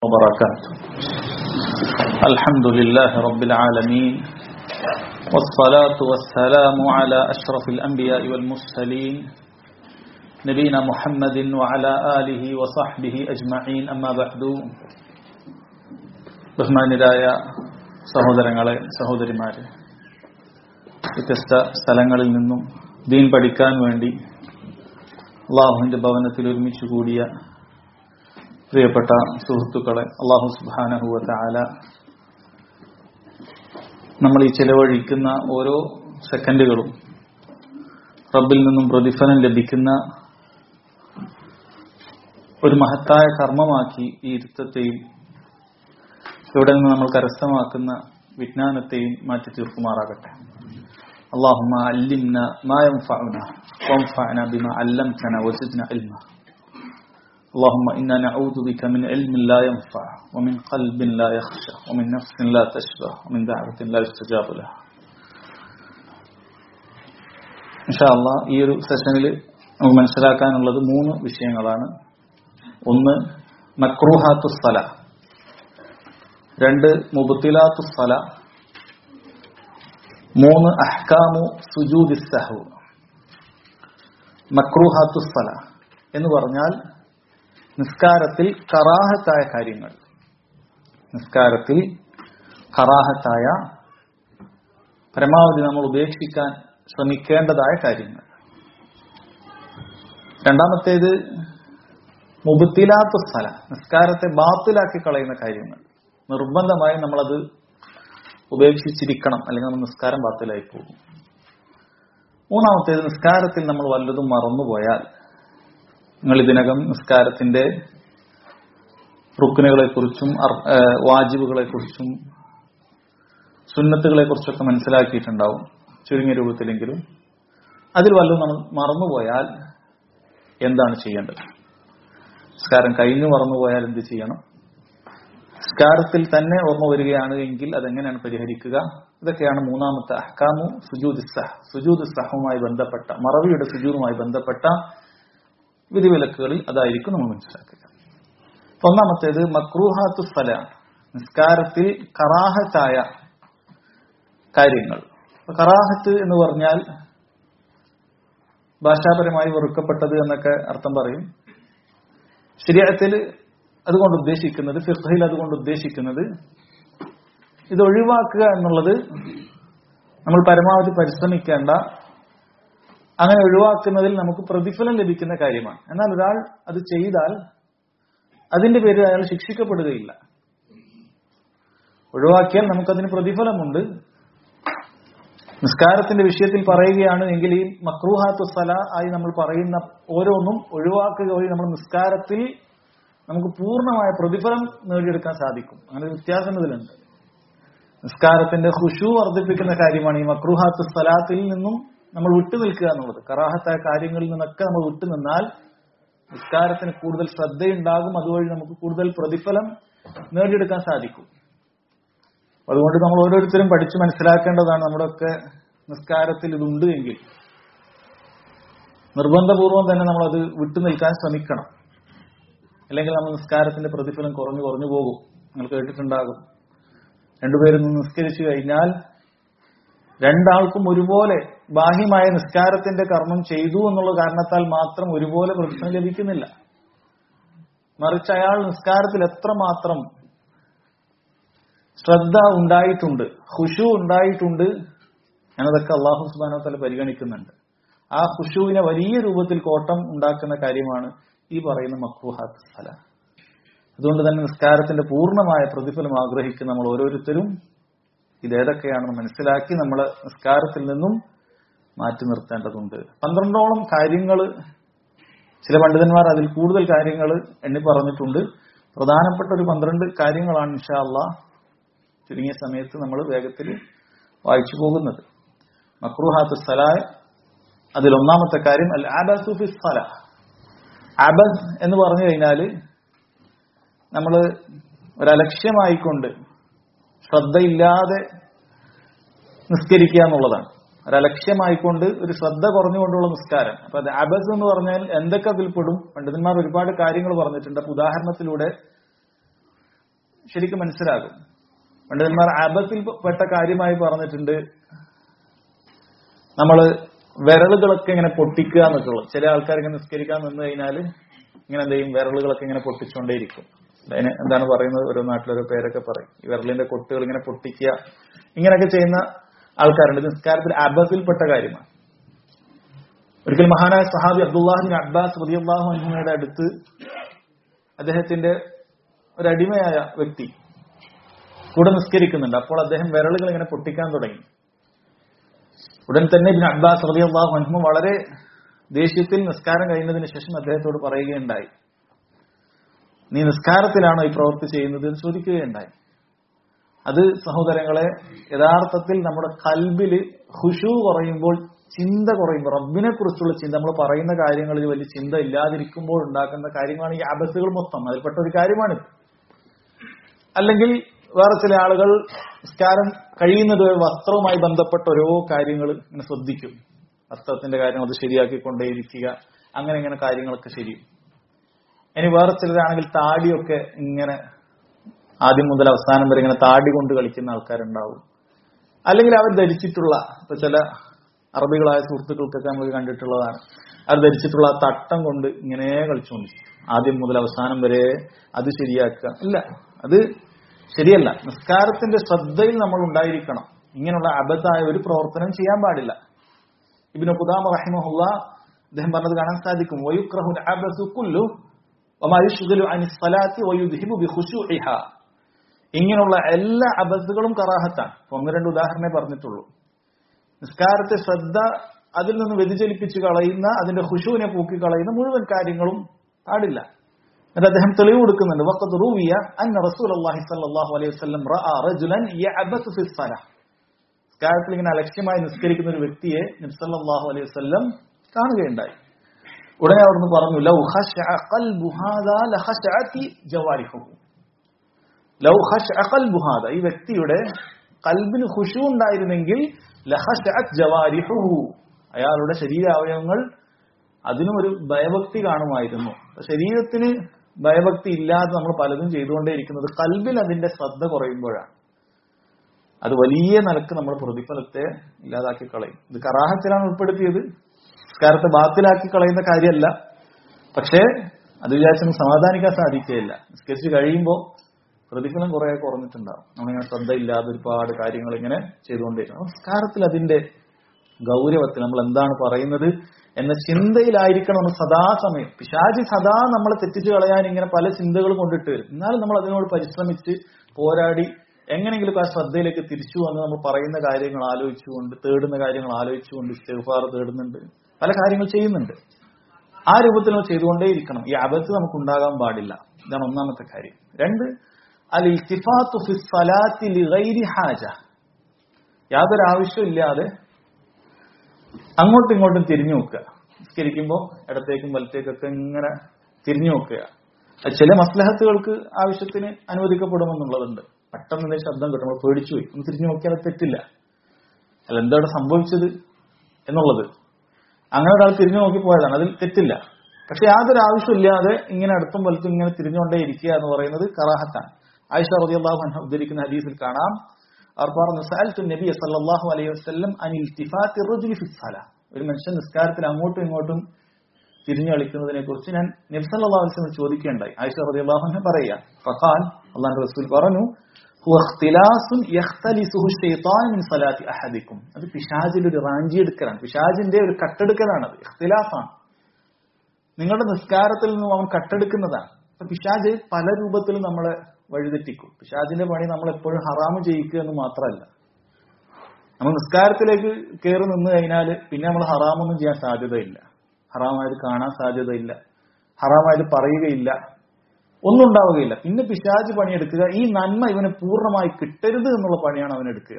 وبركاته الحمد لله رب العالمين والصلاة والسلام على أشرف الأنبياء والمرسلين نبينا محمد وعلى آله وصحبه أجمعين أما بعد ബഹുമാനിരായ സഹോദരങ്ങളെ സഹോദരിമാരെ വ്യത്യസ്ത സ്ഥലങ്ങളിൽ നിന്നും ദീൻ പഠിക്കാൻ വേണ്ടി അള്ളാഹുവിന്റെ ഭവനത്തിൽ ഒരുമിച്ച് കൂടിയ പ്രിയപ്പെട്ട സുഹൃത്തുക്കളെ അള്ളാഹു സുബാനഹുവ ആല നമ്മൾ ഈ ചെലവഴിക്കുന്ന ഓരോ സെക്കൻഡുകളും റബ്ബിൽ നിന്നും പ്രതിഫലം ലഭിക്കുന്ന ഒരു മഹത്തായ കർമ്മമാക്കി ഈ ഇരുത്തത്തെയും ഇവിടെ നിന്ന് നമ്മൾ കരസ്ഥമാക്കുന്ന വിജ്ഞാനത്തെയും മാറ്റി തീർക്കുമാറാകട്ടെ اللهم علمنا ما ينفعنا وانفعنا بما علمتنا وزدنا علما اللهم إنا نعوذ بك من علم لا ينفع ومن قلب لا يخشى ومن نفس لا تشبع ومن دعوة لا يستجاب لها ഇൻഷാല്ല ഈ ഒരു സെഷനിൽ നമുക്ക് മനസ്സിലാക്കാനുള്ളത് മൂന്ന് വിഷയങ്ങളാണ് ഒന്ന് മക്രൂഹാത്തു സ്ഥല രണ്ട് മുബത്തിലാത്തു സ്ഥല മൂന്ന് അഹ്കാമു സുജൂദി സഹു മക്രൂഹാത്തു സ്ഥല എന്ന് പറഞ്ഞാൽ നിസ്കാരത്തിൽ കറാഹത്തായ കാര്യങ്ങൾ നിസ്കാരത്തിൽ കറാഹത്തായ പരമാവധി നമ്മൾ ഉപേക്ഷിക്കാൻ ശ്രമിക്കേണ്ടതായ കാര്യങ്ങൾ രണ്ടാമത്തേത് മുബത്തിലാത്ത സ്ഥല നിസ്കാരത്തെ ബാത്തിലാക്കി കളയുന്ന കാര്യങ്ങൾ നിർബന്ധമായും നമ്മളത് ഉപേക്ഷിച്ചിരിക്കണം അല്ലെങ്കിൽ നമ്മൾ നിസ്കാരം ബാത്തിലായി പോകും മൂന്നാമത്തേത് നിസ്കാരത്തിൽ നമ്മൾ വല്ലതും മറന്നുപോയാൽ നിങ്ങൾ ഇതിനകം നിസ്കാരത്തിന്റെ റുക്കിനുകളെ കുറിച്ചും വാജിബുകളെ കുറിച്ചും സുന്നത്തുകളെ കുറിച്ചൊക്കെ മനസ്സിലാക്കിയിട്ടുണ്ടാവും ചുരുങ്ങിയ രൂപത്തിലെങ്കിലും അതിൽ വല്ലതും നമ്മൾ മറന്നുപോയാൽ എന്താണ് ചെയ്യേണ്ടത് നിസ്കാരം കഴിഞ്ഞു മറന്നുപോയാൽ എന്ത് ചെയ്യണം നിസ്കാരത്തിൽ തന്നെ ഓർമ്മ വരികയാണ് എങ്കിൽ അതെങ്ങനെയാണ് പരിഹരിക്കുക ഇതൊക്കെയാണ് മൂന്നാമത്തെ അഹ്കാമു സുജൂദിസ്സഹ് സുജൂദിസ്സഹുമായി ബന്ധപ്പെട്ട മറവിയുടെ സുജൂദുമായി ബന്ധപ്പെട്ട വിധിവിലക്കുകളിൽ അതായിരിക്കും നമ്മൾ മനസ്സിലാക്കുക ഒന്നാമത്തേത് മക്രൂഹാത്തു സ്ഥല നിസ്കാരത്തിൽ കറാഹത്തായ കാര്യങ്ങൾ കറാഹത്ത് എന്ന് പറഞ്ഞാൽ ഭാഷാപരമായി വെറുക്കപ്പെട്ടത് എന്നൊക്കെ അർത്ഥം പറയും ശരിയത്തിൽ അതുകൊണ്ട് ഉദ്ദേശിക്കുന്നത് ഫിർഹയിൽ അതുകൊണ്ട് ഉദ്ദേശിക്കുന്നത് ഇത് ഒഴിവാക്കുക എന്നുള്ളത് നമ്മൾ പരമാവധി പരിശ്രമിക്കേണ്ട അങ്ങനെ ഒഴിവാക്കുന്നതിൽ നമുക്ക് പ്രതിഫലം ലഭിക്കുന്ന കാര്യമാണ് എന്നാൽ ഒരാൾ അത് ചെയ്താൽ അതിന്റെ പേരിൽ അയാൾ ശിക്ഷിക്കപ്പെടുകയില്ല ഒഴിവാക്കിയാൽ നമുക്കതിന് പ്രതിഫലമുണ്ട് നിസ്കാരത്തിന്റെ വിഷയത്തിൽ പറയുകയാണ് എങ്കിൽ ഈ മക്രൂഹാത്തു സ്ഥല ആയി നമ്മൾ പറയുന്ന ഓരോന്നും ഒഴിവാക്കുക വഴി നമ്മൾ നിസ്കാരത്തിൽ നമുക്ക് പൂർണ്ണമായ പ്രതിഫലം നേടിയെടുക്കാൻ സാധിക്കും അങ്ങനെ വ്യത്യാസം ഇതിലുണ്ട് നിസ്കാരത്തിന്റെ ഹുഷു വർദ്ധിപ്പിക്കുന്ന കാര്യമാണ് ഈ മക്രൂഹാത്തു സ്ഥലാത്തിൽ നിന്നും നമ്മൾ വിട്ടുനിൽക്കുക എന്നുള്ളത് കറാഹത്തായ കാര്യങ്ങളിൽ നിന്നൊക്കെ നമ്മൾ വിട്ടുനിന്നാൽ നിസ്കാരത്തിന് കൂടുതൽ ശ്രദ്ധയുണ്ടാകും അതുവഴി നമുക്ക് കൂടുതൽ പ്രതിഫലം നേടിയെടുക്കാൻ സാധിക്കും അതുകൊണ്ട് നമ്മൾ ഓരോരുത്തരും പഠിച്ചു മനസ്സിലാക്കേണ്ടതാണ് നമ്മുടെയൊക്കെ നിസ്കാരത്തിൽ ഇതുണ്ട് എങ്കിൽ നിർബന്ധപൂർവം തന്നെ നമ്മൾ അത് വിട്ടുനിൽക്കാൻ ശ്രമിക്കണം അല്ലെങ്കിൽ നമ്മൾ നിസ്കാരത്തിന്റെ പ്രതിഫലം കുറഞ്ഞു കുറഞ്ഞു പോകും നിങ്ങൾ കേട്ടിട്ടുണ്ടാകും രണ്ടുപേരും നിസ്കരിച്ചു കഴിഞ്ഞാൽ രണ്ടാൾക്കും ഒരുപോലെ ബാഹ്യമായ നിസ്കാരത്തിന്റെ കർമ്മം ചെയ്തു എന്നുള്ള കാരണത്താൽ മാത്രം ഒരുപോലെ പ്രതിഫലം ലഭിക്കുന്നില്ല മറിച്ച് അയാൾ നിസ്കാരത്തിൽ എത്രമാത്രം ശ്രദ്ധ ഉണ്ടായിട്ടുണ്ട് ഹുഷു ഉണ്ടായിട്ടുണ്ട് എന്നതൊക്കെ അള്ളാഹു സുബാനോ തല പരിഗണിക്കുന്നുണ്ട് ആ ഹുഷുവിനെ വലിയ രൂപത്തിൽ കോട്ടം ഉണ്ടാക്കുന്ന കാര്യമാണ് ഈ പറയുന്ന മക്രൂഹാത്ത് സ്ഥല അതുകൊണ്ട് തന്നെ നിസ്കാരത്തിന്റെ പൂർണ്ണമായ പ്രതിഫലം ആഗ്രഹിക്കുന്ന നമ്മൾ ഓരോരുത്തരും ഇതേതൊക്കെയാണെന്ന് മനസ്സിലാക്കി നമ്മൾ നിസ്കാരത്തിൽ നിന്നും മാറ്റി നിർത്തേണ്ടതുണ്ട് പന്ത്രണ്ടോളം കാര്യങ്ങൾ ചില പണ്ഡിതന്മാർ അതിൽ കൂടുതൽ കാര്യങ്ങൾ എണ്ണി പറഞ്ഞിട്ടുണ്ട് പ്രധാനപ്പെട്ട ഒരു പന്ത്രണ്ട് കാര്യങ്ങളാണ് ഇൻഷാ അള്ളാഹ് ചുരുങ്ങിയ സമയത്ത് നമ്മൾ വേഗത്തിൽ വായിച്ചു പോകുന്നത് മക്രൂഹാത്ത് സലായ് അതിൽ ഒന്നാമത്തെ കാര്യം അൽ ആബസുഫി സല അബസ് എന്ന് പറഞ്ഞു കഴിഞ്ഞാൽ നമ്മൾ ഒരലക്ഷ്യമായിക്കൊണ്ട് ശ്രദ്ധയില്ലാതെ നിസ്കരിക്കുക എന്നുള്ളതാണ് ഒരലക്ഷ്യമായിക്കൊണ്ട് ഒരു ശ്രദ്ധ കുറഞ്ഞുകൊണ്ടുള്ള നിസ്കാരം അപ്പൊ അത് അബസ് എന്ന് പറഞ്ഞാൽ എന്തൊക്കെ അതിൽ പെടും പണ്ഡിതന്മാർ ഒരുപാട് കാര്യങ്ങൾ പറഞ്ഞിട്ടുണ്ട് അപ്പൊ ഉദാഹരണത്തിലൂടെ ശരിക്കും മനസ്സിലാകും പണ്ഡിതന്മാർ അബത്തിൽ പെട്ട കാര്യമായി പറഞ്ഞിട്ടുണ്ട് നമ്മള് വിരലുകളൊക്കെ ഇങ്ങനെ പൊട്ടിക്കുക എന്നൊക്കെയുള്ളത് ചില ആൾക്കാർ ഇങ്ങനെ നിസ്കരിക്കാൻ നിന്ന് കഴിഞ്ഞാൽ ഇങ്ങനെ എന്ത് ചെയ്യും വിരലുകളൊക്കെ ഇങ്ങനെ പൊട്ടിച്ചുകൊണ്ടേയിരിക്കും അതിന് എന്താണ് പറയുന്നത് ഓരോ നാട്ടിലൊരോ പേരൊക്കെ പറയും ഈ വിരലിന്റെ കൊട്ടുകൾ ഇങ്ങനെ പൊട്ടിക്കുക ഇങ്ങനെയൊക്കെ ചെയ്യുന്ന ആൾക്കാരുണ്ട് ഇത് നിസ്കാരത്തിൽ അബത്തിൽപ്പെട്ട കാര്യമാണ് ഒരിക്കൽ മഹാനായ സഹാബി അബ്ദുല്ലാഹിൻ അബ്ബാസ് റളിയല്ലാഹു അൻഹുയുടെ അടുത്ത് അദ്ദേഹത്തിന്റെ ഒരു അടിമയായ വ്യക്തി കൂടെ നിസ്കരിക്കുന്നുണ്ട് അപ്പോൾ അദ്ദേഹം വിരലുകൾ ഇങ്ങനെ പൊട്ടിക്കാൻ തുടങ്ങി ഉടൻ തന്നെ ഇബിൻ അബ്ബാസ് റളിയല്ലാഹു അൻഹു വളരെ ദേഷ്യത്തിൽ നിസ്കാരം കഴിയുന്നതിന് ശേഷം അദ്ദേഹത്തോട് പറയുകയുണ്ടായി നീ നിസ്കാരത്തിലാണോ ഈ പ്രവൃത്തി ചെയ്യുന്നത് എന്ന് ചോദിക്കുകയുണ്ടായി അത് സഹോദരങ്ങളെ യഥാർത്ഥത്തിൽ നമ്മുടെ കൽബില് ഹുഷു കുറയുമ്പോൾ ചിന്ത കുറയുമ്പോൾ റബ്ബിനെ കുറിച്ചുള്ള ചിന്ത നമ്മൾ പറയുന്ന കാര്യങ്ങളിൽ വലിയ ചിന്ത ഇല്ലാതിരിക്കുമ്പോൾ ഉണ്ടാക്കുന്ന കാര്യങ്ങളാണ് ഈ അബസുകൾ മൊത്തം അതിൽപ്പെട്ട ഒരു കാര്യമാണ് അല്ലെങ്കിൽ വേറെ ചില ആളുകൾ നിസ്കാരം കഴിയുന്നത് വസ്ത്രവുമായി ബന്ധപ്പെട്ട ഓരോ കാര്യങ്ങൾ ഇങ്ങനെ ശ്രദ്ധിക്കും വസ്ത്രത്തിന്റെ കാര്യം അത് ശരിയാക്കിക്കൊണ്ടേയിരിക്കുക അങ്ങനെ ഇങ്ങനെ കാര്യങ്ങളൊക്കെ ശരിയും ഇനി വേറെ ചിലരാണെങ്കിൽ താടിയൊക്കെ ഇങ്ങനെ ആദ്യം മുതൽ അവസാനം വരെ ഇങ്ങനെ താടി കൊണ്ട് കളിക്കുന്ന ആൾക്കാരുണ്ടാവും അല്ലെങ്കിൽ അവർ ധരിച്ചിട്ടുള്ള ഇപ്പൊ ചില അറബികളായ സുഹൃത്തുക്കൾക്കൊക്കെ നമ്മൾ കണ്ടിട്ടുള്ളതാണ് അവർ ധരിച്ചിട്ടുള്ള ആ തട്ടം കൊണ്ട് ഇങ്ങനെ കളിച്ചുകൊണ്ടിരിക്കും ആദ്യം മുതൽ അവസാനം വരെ അത് ശരിയാക്കുക ഇല്ല അത് ശരിയല്ല നിസ്കാരത്തിന്റെ ശ്രദ്ധയിൽ നമ്മൾ ഉണ്ടായിരിക്കണം ഇങ്ങനെയുള്ള അബദ്ധായ ഒരു പ്രവർത്തനം ചെയ്യാൻ പാടില്ല ഇബിന് ഖുദാമ റഹിമഹുല്ല അദ്ദേഹം പറഞ്ഞത് കാണാൻ സാധിക്കും വയുക്രഹുൽ അബസു കുല്ലു വമാ യുശ്ഗലു അനി സ്വലാത്തി വയുദ്ഹിബു ബിഖുശൂഇഹ ഇങ്ങനെയുള്ള എല്ലാ അബസുകളും കറാഹത്താണ് ഇപ്പൊ ഒന്ന് രണ്ട് ഉദാഹരണമേ പറഞ്ഞിട്ടുള്ളൂ നിസ്കാരത്തെ ശ്രദ്ധ അതിൽ നിന്ന് വ്യതിചലിപ്പിച്ച് കളയുന്ന അതിന്റെ ഹുഷുവിനെ പൂക്കി കളയുന്ന മുഴുവൻ കാര്യങ്ങളും പാടില്ല എന്നിട്ട് അദ്ദേഹം തെളിവ് കൊടുക്കുന്നുണ്ട് വഖത്ത് റൂവിയ അന്ന റസൂലുള്ളാഹി സ്വല്ലല്ലാഹു അലൈഹി വസല്ലം റഅ റജുലൻ യഅബസു ഫി സ്വലാ നിസ്കാരത്തിൽ ഇങ്ങനെ അലക്ഷ്യമായി നിസ്കരിക്കുന്ന ഒരു വ്യക്തിയെ നബി സല്ലല്ലാഹു അലൈഹി വസല്ലം കാണുകയുണ്ടായി ഉടനെ അവിടുന്ന് പറഞ്ഞു ലൗ ഖശഅ ഖൽബു ഹാദാ ലഖശഅതി ജവാരിഹുഹു ലൗ ഖശഅ ഖൽബു ഹാദാ ഈ വ്യക്തിയുടെ കൽബിന് ഖുശു ഉണ്ടായിരുന്നെങ്കിൽ ലഖശഅത് ജവാരിഹുഹു അയാളുടെ ശരീരാവയവങ്ങൾ അതിനും ഒരു ഭയഭക്തി കാണുമായിരുന്നു ശരീരത്തിന് ഭയഭക്തി ഇല്ലാതെ നമ്മൾ പലതും ചെയ്തുകൊണ്ടേയിരിക്കുന്നത് കൽബിൽ അതിന്റെ ശ്രദ്ധ കുറയുമ്പോഴാണ് അത് വലിയ നിലക്ക് നമ്മൾ പ്രതിഫലത്തെ ഇല്ലാതാക്കി കളയും ഇത് കറാഹത്തിലാണ് ഉൾപ്പെടുത്തിയത് നിസ്കാരത്തെ ബാത്തിലാക്കി കളയുന്ന കാര്യമല്ല പക്ഷേ അത് വിചാരിച്ചൊന്നും സമാധാനിക്കാൻ സാധിക്കുകയില്ല നിസ്കരിച്ച് കഴിയുമ്പോൾ പ്രതിഫലം കുറെ കുറഞ്ഞിട്ടുണ്ടാവും നമ്മളിങ്ങനെ ശ്രദ്ധയില്ലാതെ ഒരുപാട് കാര്യങ്ങൾ ഇങ്ങനെ ചെയ്തുകൊണ്ടിരിക്കണം നിസ്കാരത്തിൽ അതിന്റെ ഗൗരവത്തിൽ നമ്മൾ എന്താണ് പറയുന്നത് എന്ന ചിന്തയിലായിരിക്കണം നമ്മൾ സദാസമയം പിശാചി സദാ നമ്മളെ തെറ്റിച്ച് കളയാൻ ഇങ്ങനെ പല ചിന്തകളും കൊണ്ടിട്ട് വരും എന്നാലും നമ്മൾ അതിനോട് പരിശ്രമിച്ച് പോരാടി എങ്ങനെയെങ്കിലും ആ ശ്രദ്ധയിലേക്ക് തിരിച്ചു വന്ന് നമ്മൾ പറയുന്ന കാര്യങ്ങൾ ആലോചിച്ചുകൊണ്ട് തേടുന്ന കാര്യങ്ങൾ ആലോചിച്ചുകൊണ്ട് ഇസ്തിഗ്ഫാർ തേടുന്നുണ്ട് പല കാര്യങ്ങൾ ചെയ്യുന്നുണ്ട് ആ രൂപത്തിൽ നമ്മൾ ചെയ്തുകൊണ്ടേയിരിക്കണം ഈ അബദ്ധ നമുക്ക് ഉണ്ടാകാൻ പാടില്ല ഇതാണ് ഒന്നാമത്തെ കാര്യം രണ്ട് അൽ ഇൽത്തിഫാത്തു ഫി സ്വലാത്തി ലിഗൈരി ഹാജ യാതൊരു ആവശ്യമില്ലാതെ അങ്ങോട്ടും ഇങ്ങോട്ടും തിരിഞ്ഞു നോക്കുക നിസ്കരിക്കുമ്പോൾ ഇടത്തേക്കും വലത്തേക്കൊക്കെ ഇങ്ങനെ തിരിഞ്ഞു നോക്കുക അത് ചില മസ്ലഹത്തുകൾക്ക് ആവശ്യത്തിന് അനുവദിക്കപ്പെടുമെന്നുള്ളതുണ്ട് പെട്ടെന്ന് എന്തെങ്കിലും ശബ്ദം കിട്ടും നമ്മൾ പേടിച്ചു പോയി ഒന്ന് തിരിഞ്ഞു നോക്കിയാൽ അത് തെറ്റില്ല അല്ല എന്താണ് സംഭവിച്ചത് എന്നുള്ളത് അങ്ങനെ ഒരാൾ തിരിഞ്ഞു നോക്കി പോയതാണ് അതിൽ തെറ്റില്ല പക്ഷെ യാതൊരു ആവശ്യമില്ലാതെ ഇങ്ങനെ അടുത്തും വലത്തും ഇങ്ങനെ തിരിഞ്ഞുകൊണ്ടേ ഇരിക്കുക എന്ന് പറയുന്നത് കറാഹത്താണ് ആയിഷ റളിയല്ലാഹു അൻഹ ഉദ്ധരിക്കുന്ന ഹദീസിൽ കാണാം അവർ പറഞ്ഞു സഅൽതു നബിയ സല്ലല്ലാഹു അലൈഹി വസല്ലം അനിൽ ഇൽത്തിഫാത്തി റജുലി ഫി സ്വലാ ഒരു മനുഷ്യൻ നിസ്കാരത്തിൽ അങ്ങോട്ടും ഇങ്ങോട്ടും തിരിഞ്ഞു കളിക്കുന്നതിനെ കുറിച്ച് ഞാൻ നബി സല്ലല്ലാഹു അലൈഹി വസല്ലം ചോദിക്കുകയുണ്ടായി ആയിഷ റളിയല്ലാഹു അൻഹ പറയുക ഫഖാൽ അല്ലാഹുവിന്റെ റസൂൽ പറഞ്ഞു ഹുവ ഇഖ്തിലാസുൻ യഖ്തലിസുഹു ശൈത്താൻ മിൻ സ്വലാത്തി അഹദിക്കും അത് പിശാചിന്റെ ഒരു റാഞ്ചി എടുക്കലാണ് പിശാചിന്റെ ഒരു കട്ടെടുക്കലാണ് അത് ഇഖ്തിലാഫാണ് നിങ്ങളുടെ നിസ്കാരത്തിൽ നിന്നും അവൻ കട്ടെടുക്കുന്നതാണ് അപ്പൊ പിശാജ് പല രൂപത്തിലും നമ്മളെ വഴിതെറ്റിക്കും പിശാജിന്റെ പണി നമ്മൾ എപ്പോഴും ഹറാമ് ചെയ്യിക്കുക എന്ന് മാത്രമല്ല നമ്മൾ നിസ്കാരത്തിലേക്ക് കയറി നിന്ന് കഴിഞ്ഞാൽ പിന്നെ നമ്മൾ ഹറാമൊന്നും ചെയ്യാൻ സാധ്യതയില്ല ഹറാമായത് കാണാൻ സാധ്യതയില്ല ഹറാമായത് പറയുകയില്ല ഒന്നും ഉണ്ടാവുകയില്ല പിന്നെ പിശാജ് പണിയെടുക്കുക ഈ നന്മ ഇവന് പൂർണ്ണമായി കിട്ടരുത് എന്നുള്ള പണിയാണ് അവൻ എടുക്കുക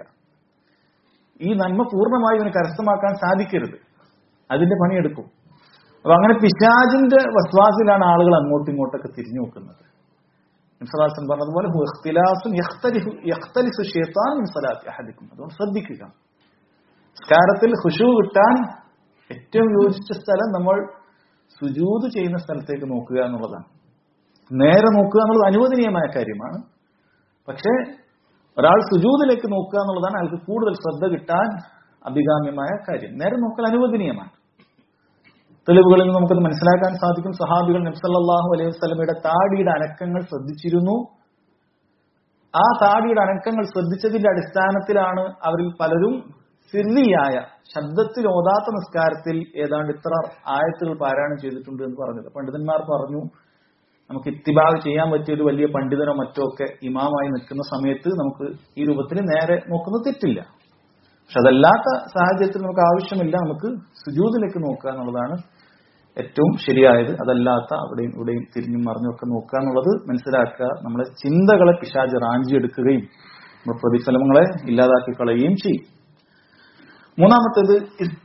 ഈ നന്മ പൂർണ്ണമായി ഇവന് കരസ്ഥമാക്കാൻ സാധിക്കരുത് അതിന്റെ പണിയെടുക്കും അപ്പൊ അങ്ങനെ പിശാജിന്റെ വസ്വാസിലാണ് ആളുകൾ അങ്ങോട്ടും ഇങ്ങോട്ടൊക്കെ തിരിഞ്ഞു നോക്കുന്നത് നിംസലാസൻ പറഞ്ഞതുപോലെ ഹു ഇഖ്തിലാസുൻ യഖ്തലിഫു യഖ്തലിഫു ശൈത്താൻ മിൻ സ്വലാത്തി അഹദിക്കും അതുകൊണ്ട് ശ്രദ്ധിക്കുക സ്കാരത്തിൽ ഖുശൂ കിട്ടാൻ ഏറ്റവും യോജിച്ച സ്ഥലം നമ്മൾ സുജൂത് ചെയ്യുന്ന സ്ഥലത്തേക്ക് നോക്കുക എന്നുള്ളതാണ് നേരെ നോക്കുക എന്നുള്ളത് അനുവദനീയമായ കാര്യമാണ് പക്ഷേ ഒരാൾ സുജൂദിലേക്ക് നോക്കുക എന്നുള്ളതാണ് അയാൾക്ക് കൂടുതൽ ശ്രദ്ധ കിട്ടാൻ അഭികാമ്യമായ കാര്യം നേരെ നോക്കൽ അനുവദനീയമാണ് തെളിവുകളിൽ നിന്ന് നമുക്കത് മനസ്സിലാക്കാൻ സാധിക്കും സഹാബികൾ നബ്സല്ലാഹു അലൈഹി വസ്ലമയുടെ താടിയുടെ അനക്കങ്ങൾ ശ്രദ്ധിച്ചിരുന്നു ആ താടിയുടെ അനക്കങ്ങൾ ശ്രദ്ധിച്ചതിന്റെ അടിസ്ഥാനത്തിലാണ് അവരിൽ പലരും സില്ലിയായ ശബ്ദത്തിൽ ഓതാത്ത നിസ്കാരത്തിൽ ഏതാണ്ട് ഇത്ര ആയത്തുകൾ പാരായണം ചെയ്തിട്ടുണ്ട് എന്ന് പറഞ്ഞത് പണ്ഡിതന്മാർ പറഞ്ഞു നമുക്ക് ഇത്തിബാഗ് ചെയ്യാൻ പറ്റിയ ഒരു വലിയ പണ്ഡിതനോ മറ്റോ ഒക്കെ ഇമാമായി നിൽക്കുന്ന സമയത്ത് നമുക്ക് ഈ രൂപത്തിൽ നേരെ നോക്കുന്നത് തെറ്റില്ല പക്ഷെ അതല്ലാത്ത സാഹചര്യത്തിൽ നമുക്ക് ആവശ്യമില്ല നമുക്ക് സുജൂതിലേക്ക് നോക്കുക എന്നുള്ളതാണ് ഏറ്റവും ശരിയായത് അതല്ലാത്ത അവിടെയും ഇവിടെയും തിരിഞ്ഞും മറിഞ്ഞും ഒക്കെ നോക്കുക എന്നുള്ളത് മനസ്സിലാക്കുക നമ്മുടെ ചിന്തകളെ പിശാജ് റാഞ്ചിയെടുക്കുകയും നമ്മുടെ പ്രതിഫലങ്ങളെ ഇല്ലാതാക്കി കളയുകയും ചെയ്യും മൂന്നാമത്തേത്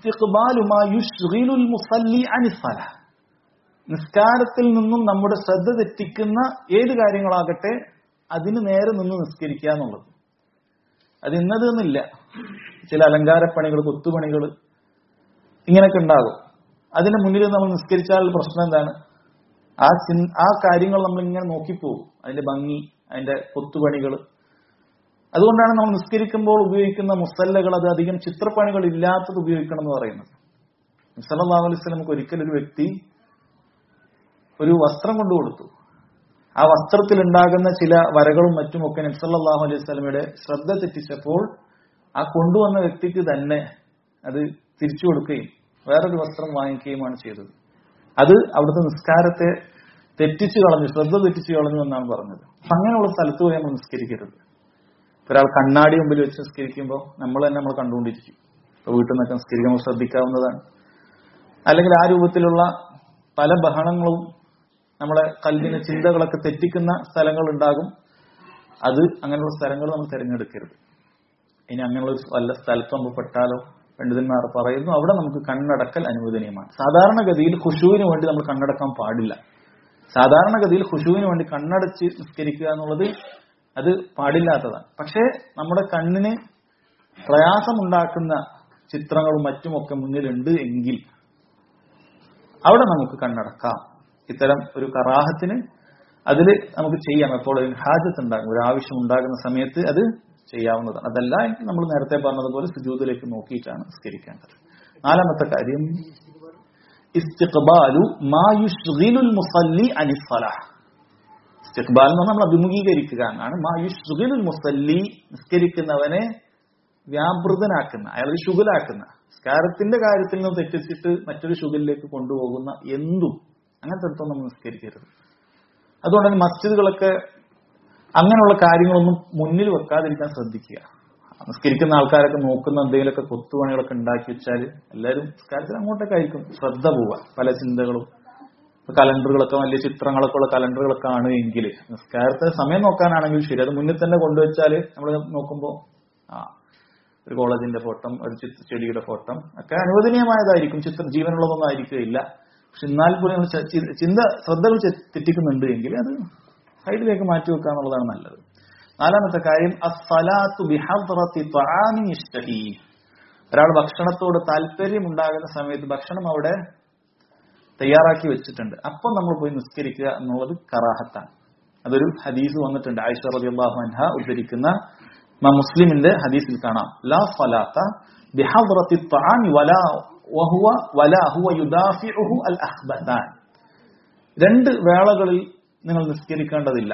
നിസ്കാരത്തിൽ നിന്നും നമ്മുടെ ശ്രദ്ധ തെറ്റിക്കുന്ന ഏത് കാര്യങ്ങളാകട്ടെ അതിന് നേരെ നിന്ന് നിസ്കരിക്കുക എന്നുള്ളത് അത് ഇന്നതെന്നില്ല ചില അലങ്കാരപ്പണികൾ കൊത്തുപണികൾ ഇങ്ങനെയൊക്കെ ഉണ്ടാകും അതിന് മുന്നിൽ നമ്മൾ നിസ്കരിച്ചാൽ പ്രശ്നം എന്താണ് ആ ചി ആ കാര്യങ്ങൾ നമ്മൾ ഇങ്ങനെ നോക്കിപ്പോകും അതിന്റെ ഭംഗി അതിന്റെ കൊത്തുപണികൾ അതുകൊണ്ടാണ് നമ്മൾ നിസ്കരിക്കുമ്പോൾ ഉപയോഗിക്കുന്ന മുസല്ലകൾ അത് അധികം ചിത്രപ്പണികൾ ഇല്ലാത്തത് ഉപയോഗിക്കണം എന്ന് പറയുന്നത് സല്ലല്ലാഹു അലൈഹി വസല്ലമക്ക് ഒരിക്കൽ ഒരു വ്യക്തി ഒരു വസ്ത്രം കൊണ്ടു കൊടുത്തു ആ വസ്ത്രത്തിൽ ഉണ്ടാകുന്ന ചില വരകളും മറ്റുമൊക്കെ നബ്സല്ലാഹു അലൈഹി സ്വലമയുടെ ശ്രദ്ധ തെറ്റിച്ചപ്പോൾ ആ കൊണ്ടുവന്ന വ്യക്തിക്ക് തന്നെ അത് തിരിച്ചു കൊടുക്കുകയും വേറൊരു വസ്ത്രം വാങ്ങിക്കുകയുമാണ് ചെയ്തത് അത് അവിടുത്തെ നിസ്കാരത്തെ തെറ്റിച്ചു കളഞ്ഞു ശ്രദ്ധ തെറ്റിച്ചു കളഞ്ഞു എന്നാണ് പറഞ്ഞത് അപ്പൊ അങ്ങനെയുള്ള സ്ഥലത്ത് പോയി നമ്മൾ നിസ്കരിക്കരുത് ഒരാൾ കണ്ണാടി മുമ്പിൽ വെച്ച് നിസ്കരിക്കുമ്പോൾ നമ്മൾ തന്നെ നമ്മൾ കണ്ടുകൊണ്ടിരിക്കും ഇപ്പൊ വീട്ടിൽ നിന്നൊക്കെ നിസ്കരിക്കുമ്പോൾ ശ്രദ്ധിക്കാവുന്നതാണ് അല്ലെങ്കിൽ ആ രൂപത്തിലുള്ള പല ബഹളങ്ങളും നമ്മളെ കല്ലിന് ചിന്തകളൊക്കെ തെറ്റിക്കുന്ന സ്ഥലങ്ങൾ ഉണ്ടാകും അത് അങ്ങനെയുള്ള സ്ഥലങ്ങൾ നമ്മൾ തിരഞ്ഞെടുക്കരുത് ഇനി അങ്ങനെയുള്ള ഒരു വല്ല സ്ഥലത്ത് നമ്മൾ പെട്ടാലോ പണ്ഡിതന്മാർ പറയുന്നു അവിടെ നമുക്ക് കണ്ണടക്കൽ അനുവദനീയമാണ് സാധാരണഗതിയിൽ ഖുഷുവിന് വേണ്ടി നമ്മൾ കണ്ണടക്കാൻ പാടില്ല സാധാരണഗതിയിൽ ഖുഷുവിന് വേണ്ടി കണ്ണടച്ച് നിസ്കരിക്കുക എന്നുള്ളത് അത് പാടില്ലാത്തതാണ് പക്ഷേ നമ്മുടെ കണ്ണിന് പ്രയാസമുണ്ടാക്കുന്ന ചിത്രങ്ങളും മറ്റുമൊക്കെ മുന്നിലുണ്ട് എങ്കിൽ അവിടെ നമുക്ക് കണ്ണടക്കാം ഇത്തരം ഒരു കറാഹത്തിന് അതിൽ നമുക്ക് ചെയ്യാം എപ്പോൾ ഹാജത്ത് ഉണ്ടാകും ഒരു ആവശ്യം ഉണ്ടാകുന്ന സമയത്ത് അത് ചെയ്യാവുന്നതാണ് അതല്ല എങ്കിൽ നമ്മൾ നേരത്തെ പറഞ്ഞതുപോലെ സുജൂതിലേക്ക് നോക്കിയിട്ടാണ് നിസ്കരിക്കേണ്ടത് നാലാമത്തെ കാര്യം ഇസ്തിഖ്ബാലു മാ യുഷ്ഗിലുൽ മുസല്ലി അനിസ്സലാഹ് ഇസ്തിഖ്ബാൽ എന്ന് പറഞ്ഞാൽ നമ്മൾ അഭിമുഖീകരിക്കുക എന്നാണ് മാ യുഷ്ഗിലുൽ മുസല്ലി നിസ്കരിക്കുന്നവനെ വ്യാപൃതനാക്കുന്ന അയാൾ ശുഗലാക്കുന്ന നിസ്കാരത്തിന്റെ കാര്യത്തിൽ നിന്ന് തെറ്റിച്ചിട്ട് മറ്റൊരു ശുഗലിലേക്ക് കൊണ്ടുപോകുന്ന എന്തും അങ്ങനത്തെ അടുത്തൊന്നും നമ്മൾ നിസ്കരിക്കരുത് അതുകൊണ്ട് തന്നെ മസ്ജിദുകളൊക്കെ അങ്ങനെയുള്ള കാര്യങ്ങളൊന്നും മുന്നിൽ വെക്കാതിരിക്കാൻ ശ്രദ്ധിക്കുക നിസ്കരിക്കുന്ന ആൾക്കാരൊക്കെ നോക്കുന്ന എന്തെങ്കിലുമൊക്കെ കൊത്തുപണികളൊക്കെ ഉണ്ടാക്കി വെച്ചാൽ എല്ലാവരും നിസ്കാരത്തിൽ അങ്ങോട്ടൊക്കെ ആയിരിക്കും ശ്രദ്ധ പോവുക പല ചിന്തകളും കലണ്ടറുകളൊക്കെ വലിയ ചിത്രങ്ങളൊക്കെ ഉള്ള കലണ്ടറുകളൊക്കെ കാണുമെങ്കിൽ നിസ്കാരത്തെ സമയം നോക്കാനാണെങ്കിൽ ശരി അത് മുന്നിൽ തന്നെ കൊണ്ടുവച്ചാൽ നമ്മൾ നോക്കുമ്പോൾ ആ ഒരു കോളേജിന്റെ ഫോട്ടം ഒരു ചിത്ര ചെടിയുടെ ഫോട്ടം ഒക്കെ അനുവദനീയമായതായിരിക്കും ചിത്ര ജീവനുള്ളതൊന്നും ആയിരിക്കുകയില്ല പക്ഷെ എന്നാൽ പോലും നമ്മൾ ച- ചി- ചിന്ത ശ്രദ്ധകൾ ചെ- തെറ്റിക്കുന്നുണ്ട് എങ്കിൽ അത് സൈഡിലേക്ക് മാറ്റി വെക്കുക എന്നുള്ളതാണ് നല്ലത് നാലാമത്തെ കാര്യം അസ്സലാത്തു ബിഹദ്റത്തി ത്വആമിൻ യശ്തഹി ഒരാൾ ഭക്ഷണത്തോട് താല്പര്യം ഉണ്ടാകുന്ന സമയത്ത് ഭക്ഷണം അവിടെ തയ്യാറാക്കി വെച്ചിട്ടുണ്ട് അപ്പം നമ്മൾ പോയി നിസ്കരിക്കുക എന്നുള്ളത് കറാഹത്താണ് അതൊരു ഹദീസ് വന്നിട്ടുണ്ട് ആയിഷ റളിയല്ലാഹു അൻഹ ഉദ്ധരിക്കുന്ന ഇമാം മുസ്ലിമിന്റെ ഹദീസിൽ കാണാം ലാ ഫലാത്ത ബിഹദ്റത്തി ത്വആമി വലാ വഹുവ വലാ ഹുവ യുദാഫിഉഹു അൽ അഖ്ബതാൻ രണ്ട് വേളകളിൽ നിങ്ങൾ നിസ്കരിക്കേണ്ടതില്ല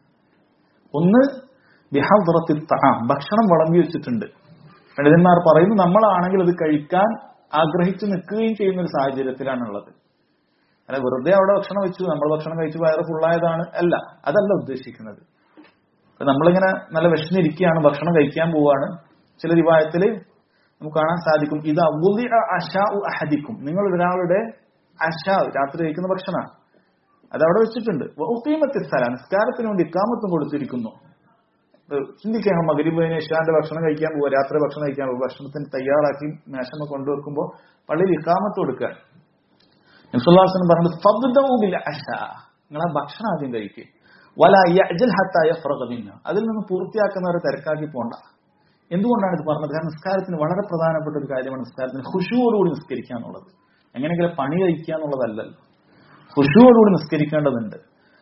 ഒന്ന് ബിഹദ്റത്തി ത്വആം ഭക്ഷണം വിളമ്പി വെച്ചിട്ടുണ്ട് പണ്ഡിതന്മാർ പറയുന്നു നമ്മളാണെങ്കിൽ അത് കഴിക്കാൻ ആഗ്രഹിച്ചു നിൽക്കുകയും ചെയ്യുന്ന ഒരു സാഹചര്യത്തിലാണുള്ളത് അല്ല വെറുതെ അവിടെ ഭക്ഷണം വെച്ചു നമ്മൾ ഭക്ഷണം കഴിച്ച് വയറ് ഫുള്ളായതാണ് അല്ല അതല്ല ഉദ്ദേശിക്കുന്നത് ഇപ്പൊ നമ്മളിങ്ങനെ നല്ല വിശന്നിരിക്കുകയാണ് ഭക്ഷണം കഴിക്കാൻ പോവാണ് ചില റിവായത്തില് നമുക്ക് കാണാൻ സാധിക്കും ഇത് അവുദിഅ അശാഉ അഹദിക്കും നിങ്ങൾ ഒരാളുടെ അശാ രാത്രി കഴിക്കുന്ന ഭക്ഷണമാണ് അതവിടെ വെച്ചിട്ടുണ്ട് ഉത്തീമത്തിസ്സല നിസ്കാരത്തിന് വേണ്ടി ഇക്കാമത്തും കൊടുത്തിരിക്കുന്നു ഏഹ് ചിന്തിക്കണം മകരിബിന് ഇഷാന്റെ ഭക്ഷണം കഴിക്കാൻ പോവുക രാത്രി ഭക്ഷണം കഴിക്കാൻ പോവുക ഭക്ഷണത്തിന് തയ്യാറാക്കി മേശമ കൊണ്ടുവെക്കുമ്പോൾ പള്ളിയിൽ ഇക്കാമത്ത് കൊടുക്കാൻ നിസുല്ലാസനം പറഞ്ഞത് ഫബ്ദൗബിൽ അഷ നിങ്ങൾ ആ ഭക്ഷണം ആദ്യം കഴിക്കുക വല യഅ്ജൽ ഹത്താ യഫ്റഗ മിന്ന അതിൽ നിന്ന് പൂർത്തിയാക്കുന്നവരെ തിരക്കാക്കി പോണ്ട എന്തുകൊണ്ടാണ് ഇത് പറഞ്ഞത് കാരണം നിസ്കാരത്തിന് വളരെ പ്രധാനപ്പെട്ട ഒരു കാര്യമാണ് നിസ്കാരത്തിന് ഖുഷുവോടുകൂടി നിസ്കരിക്കുക എന്നുള്ളത് എങ്ങനെയെങ്കിലും പണി കഴിക്കുക എന്നുള്ളതല്ലല്ലോ ഖുഷുവോടുകൂടി നിസ്കരിക്കേണ്ടതുണ്ട്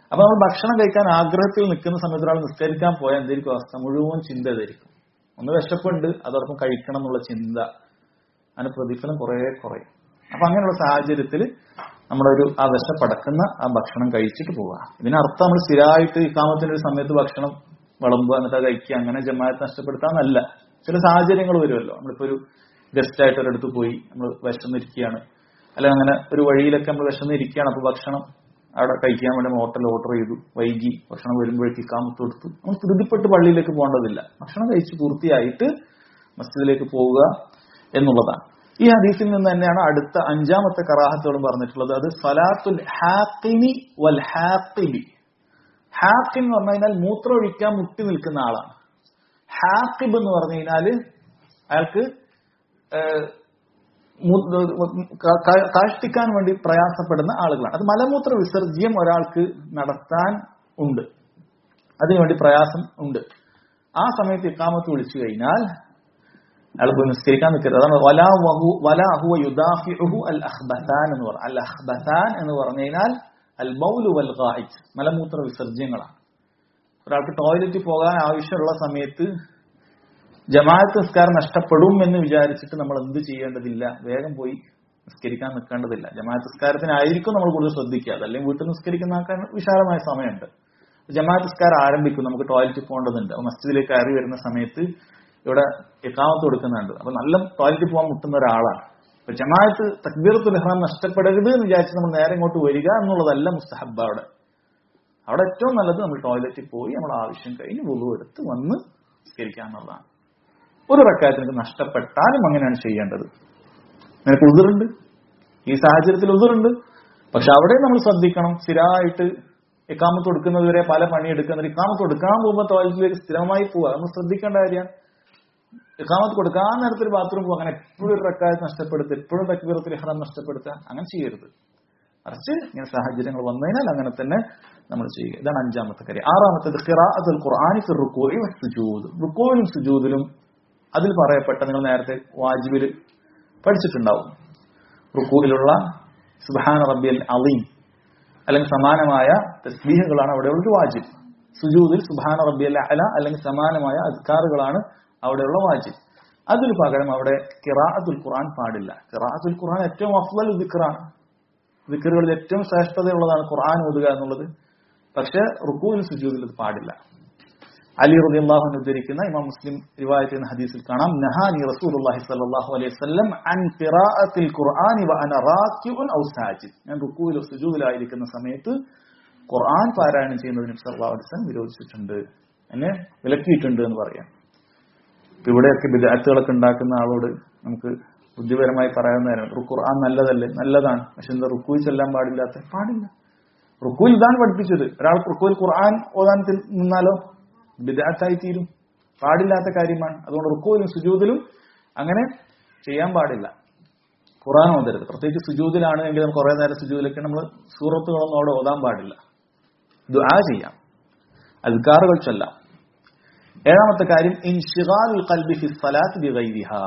അപ്പൊ നമ്മൾ ഭക്ഷണം കഴിക്കാൻ ആഗ്രഹത്തിൽ നിൽക്കുന്ന സമയത്ത് ഒരാൾ നിസ്കരിക്കാൻ പോയാൽ എന്തായിരിക്കും അവസ്ഥ മുഴുവൻ ചിന്ത ഇതായിരിക്കും ഒന്ന് വിശപ്പുണ്ട് അതോടൊപ്പം കഴിക്കണം എന്നുള്ള ചിന്ത അതിന് പ്രതിഫലം കുറെ കുറയും അപ്പൊ അങ്ങനെയുള്ള സാഹചര്യത്തിൽ നമ്മുടെ ഒരു ആ വിശപ്പടക്കുന്ന ആ ഭക്ഷണം കഴിച്ചിട്ട് പോവുക ഇതിനർത്ഥം നമ്മൾ സ്ഥിരമായിട്ട് ഇക്കാമത്തിന്റെ ഒരു സമയത്ത് ഭക്ഷണം വിളമ്പുക എന്നിട്ട് അത് കഴിക്കുക അങ്ങനെ ജമാഅത്ത് നഷ്ടപ്പെടുത്താന്നല്ല ചില സാഹചര്യങ്ങൾ വരുമല്ലോ നമ്മളിപ്പോ ഒരു ഗസ്റ്റ് ആയിട്ട് ഒരിടത്ത് പോയി നമ്മൾ വിശന്നിരിക്കുകയാണ് അല്ലെങ്കിൽ അങ്ങനെ ഒരു വഴിയിലൊക്കെ നമ്മൾ വിശന്നിരിക്കുകയാണ് അപ്പൊ ഭക്ഷണം അവിടെ കഴിക്കാൻ വേണ്ടി ഹോട്ടൽ ഓർഡർ ചെയ്തു വൈകി ഭക്ഷണം വരുമ്പോഴേക്ക് ഇക്കാമത്ത് കൊടുത്തു നമ്മൾ ധൃതിപ്പെട്ട് പള്ളിയിലേക്ക് പോകേണ്ടതില്ല ഭക്ഷണം കഴിച്ച് പൂർത്തിയായിട്ട് മസ്ജിദിലേക്ക് പോവുക എന്നുള്ളതാണ് ഈ ഹദീസിൽ നിന്ന് തന്നെയാണ് അടുത്ത അഞ്ചാമത്തെ കറാഹത്തോടും പറഞ്ഞിട്ടുള്ളത് അത് സലാത്തുൽ ഹാക്കിനി വൽ ഹാക്കിബി ഹാക്കിൻ എന്ന് പറഞ്ഞു കഴിഞ്ഞാൽ മൂത്രം ഒഴിക്കാൻ മുട്ടി നിൽക്കുന്ന ആളാണ് ഹാക്കിബ് എന്ന് പറഞ്ഞു കഴിഞ്ഞാല് അയാൾക്ക് ഏഹ്, മു- ക- ക- കാഷ്ടിക്കാൻ വേണ്ടി പ്രയാസപ്പെടുന്ന ആളുകളാണ് അത് മലമൂത്ര വിസർജ്യം ഒരാൾക്ക് നടത്താൻ ഉണ്ട് അതിനുവേണ്ടി പ്രയാസം ഉണ്ട് ആ സമയത്ത് ഇക്കാമത്ത് വിളിച്ചു കഴിഞ്ഞാൽ അയാൾ പോയി നിസ്കരിക്കാൻ നിൽക്കരുത് അതാണ് വലാ വഹു വലാ ഹുവ യുദാഫിഉഹു അൽ അഖ്ബസാൻ എന്ന് പറഞ്ഞു അൽ അഖ്ബസാൻ എന്ന് പറഞ്ഞു കഴിഞ്ഞാൽ അൽ ബൗലു വൽ ഖായിജ് മലമൂത്ര വിസർജ്യങ്ങളാണ് ഒരാൾക്ക് ടോയ്ലറ്റിൽ പോകാൻ ആവശ്യമുള്ള സമയത്ത് ജമാഅത്ത് നിസ്കാരം നഷ്ടപ്പെടും എന്ന് വിചാരിച്ചിട്ട് നമ്മൾ എന്ത് ചെയ്യേണ്ടതില്ല വേഗം പോയി നിസ്കരിക്കാൻ നിൽക്കേണ്ടതില്ല ജമാഅത്ത് നിസ്കാരത്തിനായിരിക്കും നമ്മൾ കൂടുതൽ ശ്രദ്ധിക്കുക അതല്ലെങ്കിൽ വീട്ടിൽ നിസ്കരിക്കുന്ന ആൾക്കാർ വിശാലമായ സമയമുണ്ട് ജമാഅത്ത് നിസ്കാരം ആരംഭിക്കും നമുക്ക് ടോയ്ലറ്റിൽ പോകേണ്ടതുണ്ട് അപ്പൊ മസ്ജിദിലേക്ക് കയറി വരുന്ന സമയത്ത് ഇവിടെ എക്കാമത്ത് കൊടുക്കുന്നുണ്ട് അപ്പൊ നല്ല ടോയ്ലറ്റിൽ പോകാൻ മുട്ടുന്ന ഒരാളാണ് അപ്പൊ ജമാഅത്ത് തക്ബീറത്തുൽ ഇഹ്റാം നഷ്ടപ്പെടരുത് എന്ന് വിചാരിച്ച് നമ്മൾ നേരെ ഇങ്ങോട്ട് വരിക എന്നുള്ളതല്ല മുസ്തഹബ് അവിടെ അവിടെ ഏറ്റവും നല്ലത് നമ്മൾ ടോയ്ലറ്റിൽ പോയി നമ്മൾ ആവശ്യം കഴിഞ്ഞ് വുളു എടുത്ത് വന്ന് നിസ്കരിക്കുക എന്നുള്ളതാണ് ഒരു റക്കായത്ത് നിനക്ക് നഷ്ടപ്പെട്ടാലും അങ്ങനെയാണ് ചെയ്യേണ്ടത് നിനക്ക് ഉതിറുണ്ട് ഈ സാഹചര്യത്തിൽ ഉതിറുണ്ട് പക്ഷെ അവിടെ നമ്മൾ ശ്രദ്ധിക്കണം സ്ഥിരമായിട്ട് ഇക്കാമത്ത് കൊടുക്കുന്നതുവരെ പല പണിയെടുക്കുന്നത് ഇക്കാമത്ത് കൊടുക്കാൻ പോകുമ്പോൾ ടോയ്ലറ്റിലേക്ക് സ്ഥിരമായി പോവുക നമ്മൾ ശ്രദ്ധിക്കേണ്ട കാര്യമാണ് ഇക്കാമത്ത് കൊടുക്കാൻ നേരത്തെ ഒരു ബാത്റൂം പോകുക അങ്ങനെ എപ്പോഴും ഒരു റക്കായത്ത് നഷ്ടപ്പെടുത്തുക എപ്പോഴും തക്ബീറത്തിൽ ഇഹ്റാം നഷ്ടപ്പെടുത്തുക അങ്ങനെ ചെയ്യരുത് മറിച്ച് ഇങ്ങനെ സാഹചര്യങ്ങൾ വന്നതിനാൽ അങ്ങനെ തന്നെ നമ്മൾ ചെയ്യുക ഇതാണ് അഞ്ചാമത്തെ കാര്യം ആറാമത്തേത് ഖിറാഅത്തുൽ ഖുർആനി ഫി റുക്കൂഇ വസ്സുജൂദ് റുക്കൂയിലും സുജൂദിലും അതിൽ പറയപ്പെട്ട നിങ്ങൾ നേരത്തെ വാജിബിൽ പഠിച്ചിട്ടുണ്ടാവും റുക്കൂയിലുള്ള സുബ്ഹാന റബ്ബിയൽ അലീം അല്ലെങ്കിൽ സമാനമായ തസ്ബീഹുകളാണ് അവിടെയുള്ള വാജിബ് സുജൂദിൽ സുബ്ഹാന റബ്ബിയൽ അല അല്ലെങ്കിൽ സമാനമായ അദ്കാറുകളാണ് അവിടെയുള്ള വാജിബ് അതിന് പകരം അവിടെ കിറാഅത്തുൽ ഖുർആൻ പാടില്ല കിറാഅത്തുൽ ഖുർആൻ ഏറ്റവും അഫ്വൽ ദിക്റാണ് ദിക്കറുകളിൽ ഏറ്റവും ശ്രേഷ്ഠതയുള്ളതാണ് ഖുർആൻ ഓതുക എന്നുള്ളത് പക്ഷെ റുക്കൂവിൽ സുജൂദിൽ ഇത് പാടില്ല അലി റബി അള്ളാഹു ഉദ്ധരിക്കുന്ന ഇമാം മുസ്ലിം റിവായത്ത് എന്ന ഹദീസിൽ കാണാം നഹാനി റസൂലുള്ളാഹി സ്വല്ലല്ലാഹു അലൈഹി വസല്ലം അൻ ഖിറാഅത്തിൽ ഖുർആനി വ അന റാക്കിഉൻ ഔ സാജിദ് ഞാൻ റുക്കൂവിലോ സുജൂദിലായിരിക്കുന്ന സമയത്ത് ഖുർആൻ പാരായണം ചെയ്യുന്നതിന് സല്ലല്ലാഹു അലൈഹി വസല്ലം വിരോധിച്ചിട്ടുണ്ട് എന്നെ വിലക്കിയിട്ടുണ്ട് എന്ന് പറയാം ഇപ്പൊ ഇവിടെയൊക്കെ വിദ്യാർത്ഥികളൊക്കെ ഉണ്ടാക്കുന്ന ആളോട് നമുക്ക് ബുദ്ധിപരമായി പറയാവുന്നതാണ് ഖുർആൻ നല്ലതല്ലേ നല്ലതാണ് പക്ഷെ എന്താ റുക്കുയിൽ ചെല്ലാൻ പാടില്ലാത്ത പാടില്ല റുക്കുയിൽ ഇതാണ് പഠിപ്പിച്ചത് ഒരാൾ റുക്കുയിൽ ഖുർആൻ ഓതാൻ തി- നിന്നാലോ വിദാത്തായി തീരും പാടില്ലാത്ത കാര്യമാണ് അതുകൊണ്ട് റുക്കുവിലും സുജൂദിലും അങ്ങനെ ചെയ്യാൻ പാടില്ല ഖുർആൻ ഓതരുത് പ്രത്യേകിച്ച് സുജൂദിലാണ് എങ്കിൽ നമ്മൾ കുറെ നേരം സുജൂദിലൊക്കെ നമ്മൾ സൂറത്തുകളൊന്നും അവിടെ ഓതാൻ പാടില്ല ദുആ ചെയ്യാം അദ്കാറുകൾ ചൊല്ലാം ഏഴാമത്തെ കാര്യം ഇൻഷിഗാലുൽ ഖൽബി ഫി സ്വലാത്ത് ബിഗൈരിഹാ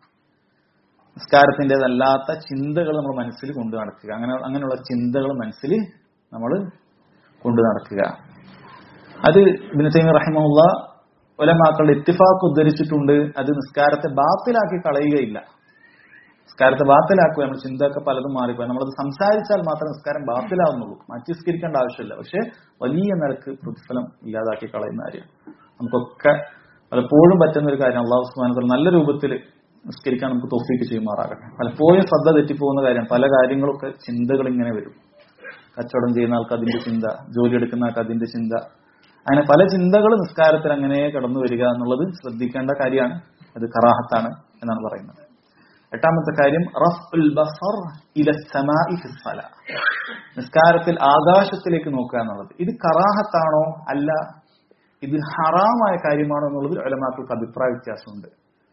നിസ്കാരത്തിൻ്റെതല്ലാത്ത ചിന്തകൾ നമ്മൾ മനസ്സിൽ കൊണ്ടു നടക്കുക അങ്ങനെ അങ്ങനെയുള്ള ചിന്തകൾ മനസ്സിൽ നമ്മൾ കൊണ്ടു നടക്കുക അത് ഇബ്നു തൈമി റഹിമഹുള്ള ഒലമാക്കളുടെ ഇത്തിഫാക്ക് ഉദ്ധരിച്ചിട്ടുണ്ട് അത് നിസ്കാരത്തെ ബാത്തിലാക്കി കളയുകയില്ല നിസ്കാരത്തെ ബാത്തിലാക്കുക നമ്മുടെ ചിന്തയൊക്കെ പലതും മാറിപ്പോയി നമ്മളത് സംസാരിച്ചാൽ മാത്രമേ നിസ്കാരം ബാത്തിലാവുന്നുള്ളൂ മാറ്റി നിസ്കരിക്കേണ്ട ആവശ്യമില്ല പക്ഷെ വലിയ നിരക്ക് പ്രതിഫലം ഇല്ലാതാക്കി കളയുന്ന കാര്യം നമുക്കൊക്കെ പലപ്പോഴും പറ്റുന്ന ഒരു കാര്യം അള്ളാഹു സുബ്ഹാനഹു നല്ല രൂപത്തിൽ നിസ്കരിക്കാൻ നമുക്ക് തോഫീക്ക് ചെയ്യുമാറാകട്ടെ പലപ്പോഴും ശ്രദ്ധ തെറ്റിപ്പോകുന്ന കാര്യമാണ് പല കാര്യങ്ങളൊക്കെ ചിന്തകൾ ഇങ്ങനെ വരും കച്ചവടം ചെയ്യുന്ന ആൾക്ക് അതിന്റെ ചിന്ത ജോലി എടുക്കുന്ന ആൾക്ക് അതിന്റെ ചിന്ത അങ്ങനെ പല ചിന്തകൾ നിസ്കാരത്തിൽ അങ്ങനെ കടന്നു വരിക എന്നുള്ളത് ശ്രദ്ധിക്കേണ്ട കാര്യമാണ് അത് കറാഹത്താണ് എന്നാണ് പറയുന്നത് എട്ടാമത്തെ കാര്യം റഫ്ഉൽ ബസർ ഇല സമാഇ ഫി സ്വലാ. നിസ്കാരത്തിൽ ആകാശത്തിലേക്ക് നോക്കുക എന്നുള്ളത് ഇത് കറാഹത്താണോ അല്ല ഇത് ഹറാമായ കാര്യമാണോ എന്നുള്ളതിൽ ഉലമാക്കൾക്ക് അഭിപ്രായ വ്യത്യാസമുണ്ട്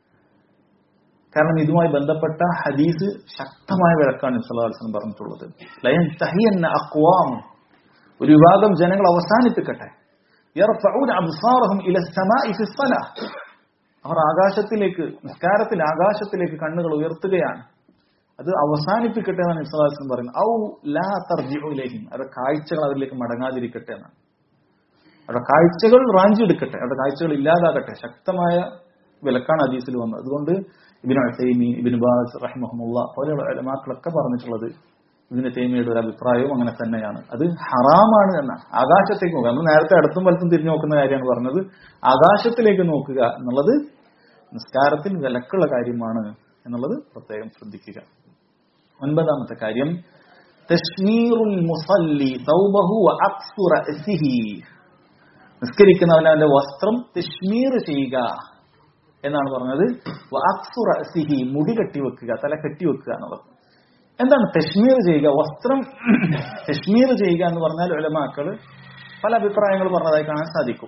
കാരണം ഇതുമായി ബന്ധപ്പെട്ട ഹദീസ് ശക്തമായ വിളക്കാണ് ഇസ്ലാം പറഞ്ഞിട്ടുള്ളത് ലയൻ തഹിയന്ന അക്വാം ഒരു വിഭാഗം ജനങ്ങൾ അവസാനിപ്പിക്കട്ടെ യർഫഊന അബ്സാറഹും ഇല സമാഇ ഫി സ്വലാ. അവർ ആകാശത്തിലേക്ക് നിസ്കാരത്തിൽ ആകാശത്തിലേക്ക് കണ്ണുകൾ ഉയർത്തുകയാണ് അത് അവസാനിപ്പിക്കട്ടെ എന്നാണ് വിശ്വാസം പറയുന്നത് ഔ ലാ തർജിഉലേഹിം അവരുടെ കാഴ്ചകൾ അതിലേക്ക് മടങ്ങാതിരിക്കട്ടെ എന്നാണ് അവരുടെ കാഴ്ചകൾ റാഞ്ചി എടുക്കട്ടെ അവരുടെ കാഴ്ചകൾ ഇല്ലാതാകട്ടെ ശക്തമായ വിലക്കാണ് ഹദീസിൽ വന്നത് അതുകൊണ്ട് ഇബിൻ അസൈമി ഇബിൻ ബാസ് റഹിമഹമുള്ള പോലെയുള്ള അലമാക്കളൊക്കെ പറഞ്ഞിട്ടുള്ളത് ഇതിന്റെ തേമിയുടെ ഒരു അഭിപ്രായവും അങ്ങനെ തന്നെയാണ് അത് ഹറാമാണ് എന്നാണ് ആകാശത്തേക്ക് നോക്കുക നമ്മൾ നേരത്തെ അടുത്തും വലത്തും തിരിഞ്ഞു നോക്കുന്ന കാര്യമാണ് പറഞ്ഞത് ആകാശത്തിലേക്ക് നോക്കുക എന്നുള്ളത് നിസ്കാരത്തിൽ വിലക്കുള്ള കാര്യമാണ് എന്നുള്ളത് പ്രത്യേകം ശ്രദ്ധിക്കുക ഒൻപതാമത്തെ കാര്യം തഷ്മീറുൽ മുസല്ലി സൗബഹു വഅക്സു റഅസിഹി നിസ്കരിക്കുന്നവൻ അവന്റെ വസ്ത്രം തഷ്മീർ ചെയ്യുക എന്നാണ് പറഞ്ഞത് വഅക്സു റഅസിഹി മുടി കെട്ടിവെക്കുക തല കെട്ടിവെക്കുക എന്നുള്ളത് എന്താണ് തഷ്മീർ ചെയ്യുക വസ്ത്രം തഷ്മീർ ചെയ്യുക എന്ന് പറഞ്ഞാൽ ഉലമാക്കൾ പല അഭിപ്രായങ്ങൾ പറഞ്ഞതായി കാണാൻ സാധിക്കും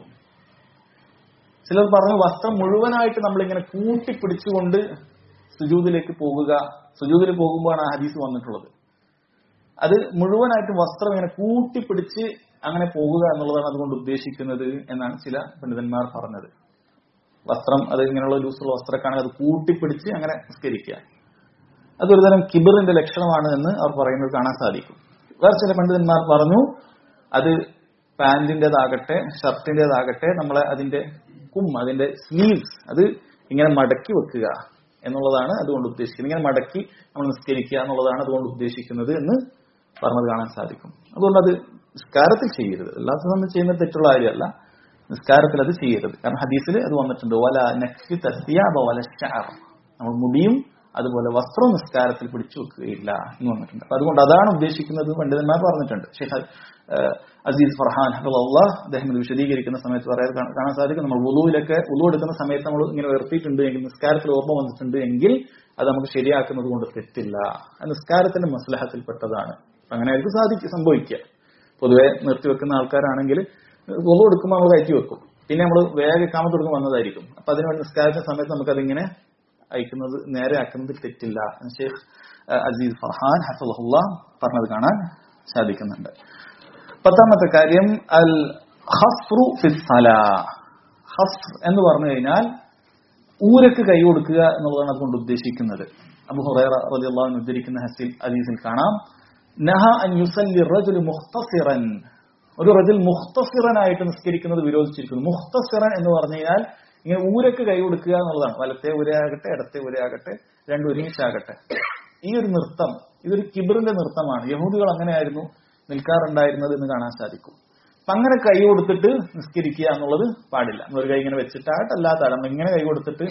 ചിലർ പറഞ്ഞു വസ്ത്രം മുഴുവനായിട്ട് നമ്മളിങ്ങനെ കൂട്ടിപ്പിടിച്ചുകൊണ്ട് സുജൂദിലേക്ക് പോകുക സുജൂദിൽ പോകുമ്പോഴാണ് ആ ഹദീസ് വന്നിട്ടുള്ളത് അത് മുഴുവനായിട്ടും വസ്ത്രം ഇങ്ങനെ കൂട്ടിപ്പിടിച്ച് അങ്ങനെ പോകുക എന്നുള്ളതാണ് അതുകൊണ്ട് ഉദ്ദേശിക്കുന്നത് എന്നാണ് ചില പണ്ഡിതന്മാർ പറഞ്ഞത് വസ്ത്രം അത് ഇങ്ങനെയുള്ള ലൂസുള്ള വസ്ത്രക്കാണെങ്കിൽ അത് കൂട്ടിപ്പിടിച്ച് അങ്ങനെ നിസ്കരിക്കുക അതൊരു തരം കിബറിന്റെ ലക്ഷണമാണ് എന്ന് അവർ പറയുന്നത് കാണാൻ സാധിക്കും വേറെ ചില പണ്ഡിതന്മാർ പറഞ്ഞു അത് പാന്റിന്റേതാകട്ടെ ഷർട്ടിന്റേതാകട്ടെ നമ്മളെ അതിന്റെ കും അതിന്റെ സ്ലീവ്സ് അത് ഇങ്ങനെ മടക്കി വെക്കുക എന്നുള്ളതാണ് അതുകൊണ്ട് ഉദ്ദേശിക്കുന്നത് ഇങ്ങനെ മടക്കി നമ്മൾ നിസ്കരിക്കുക എന്നുള്ളതാണ് അതുകൊണ്ട് ഉദ്ദേശിക്കുന്നത് എന്ന് പറഞ്ഞത് കാണാൻ സാധിക്കും അതുകൊണ്ട് അത് നിസ്കാരത്തിൽ ചെയ്യരുത് അല്ലാത്ത സമയം ചെയ്യുന്ന തെറ്റുള്ള കാര്യമല്ല നിസ്കാരത്തിൽ അത് ചെയ്യരുത് കാരണം ഹദീസിൽ അത് വന്നിട്ടുണ്ട് വല നഖ്ഫി തസ്യാബ വല ഷഅർ നമ്മൾ മുടിയും അതുപോലെ വസ്ത്രവും നിസ്കാരത്തിൽ പിടിച്ചു വെക്കുകയില്ല എന്ന് വന്നിട്ടുണ്ട് അപ്പൊ അതുകൊണ്ട് അതാണ് ഉദ്ദേശിക്കുന്നത് പണ്ഡിതന്മാർ പറഞ്ഞിട്ടുണ്ട് ഷെയ്ഖ് അസീസ് ഫർഹാൻ അള്ളാഹ് അദ്ദേഹം ഇത് വിശദീകരിക്കുന്ന സമയത്ത് പറയാൻ കാണാൻ സാധിക്കും നമ്മൾ ഉളുവിലൊക്കെ ഉളു എടുക്കുന്ന സമയത്ത് നമ്മൾ ഇങ്ങനെ ഉയർത്തിയിട്ടുണ്ട് എങ്കിൽ നിസ്കാരത്തിൽ ഓർമ്മ വന്നിട്ടുണ്ട് എങ്കിൽ അത് നമുക്ക് ശരിയാക്കുന്നത് കൊണ്ട് തെറ്റില്ല അത് നിസ്കാരത്തിന്റെ മസ്ലഹത്തിൽപ്പെട്ടതാണ് അങ്ങനെ ആയിരിക്കും സാധിക്കും സംഭവിക്കുക പൊതുവെ നിർത്തിവെക്കുന്ന ആൾക്കാരാണെങ്കിൽ ഉളു എടുക്കുമ്പോൾ നമ്മൾ കയറ്റി വെക്കും പിന്നെ നമ്മൾ വേഗം കാമത്ത് കൊടുക്കും വന്നതായിരിക്കും അപ്പൊ അതിനുവേണ്ടി നിസ്കാരത്തിന്റെ സമയത്ത് നമുക്കതിങ്ങനെ അയക്കുന്നത് നേരെ ആക്കുന്നത് തെറ്റില്ല ഷെയ്ഖ് അസീസ് ഫർഹാൻ ഹസുല്ല പറഞ്ഞത് കാണാൻ സാധിക്കുന്നുണ്ട് പത്താമത്തെ കാര്യം അൽ ഹസ്റു ഫിസ്സല ഹസ്ർ എന്ന് പറഞ്ഞു കഴിഞ്ഞാൽ ഊരക്ക് കൈ കൊടുക്കുക എന്നുള്ളതാണ് അതുകൊണ്ട് ഉദ്ദേശിക്കുന്നത് അബു ഹുറൈറ റളിയല്ലാഹു ഉദ്ധരിക്കുന്ന ഹസീൽ അദീസിൽ കാണാം നഹ അൻ യുസല്ലി റജുൽ മുഖ്തസിറൻ ഒരു റജുൽ മുഖ്തസിറനായിട്ട് നിസ്കരിക്കുന്നത് വിരോധിച്ചിരിക്കുന്നു മുഖ്തസിറൻ എന്ന് പറഞ്ഞു കഴിഞ്ഞാൽ ഇങ്ങനെ ഊരക്ക് കൈ കൊടുക്കുക എന്നുള്ളതാണ് വലത്തെ ഉരയാകട്ടെ ഇടത്തെ ഉരയാകട്ടെ രണ്ടും ഒരുമിച്ചാകട്ടെ ഈ ഒരു നൃത്തം ഇതൊരു കിബറിന്റെ നൃത്തമാണ് യഹൂദികൾ അങ്ങനെയായിരുന്നു നിൽക്കാറുണ്ടായിരുന്നത് എന്ന് കാണാൻ സാധിക്കും അപ്പൊ അങ്ങനെ കൈ കൊടുത്തിട്ട് നിസ്കരിക്കുക എന്നുള്ളത് പാടില്ല ഒരു കൈ ഇങ്ങനെ വെച്ചിട്ടാകട്ടെ അല്ലാത്ത നമ്മൾ ഇങ്ങനെ കൈ കൊടുത്തിട്ട്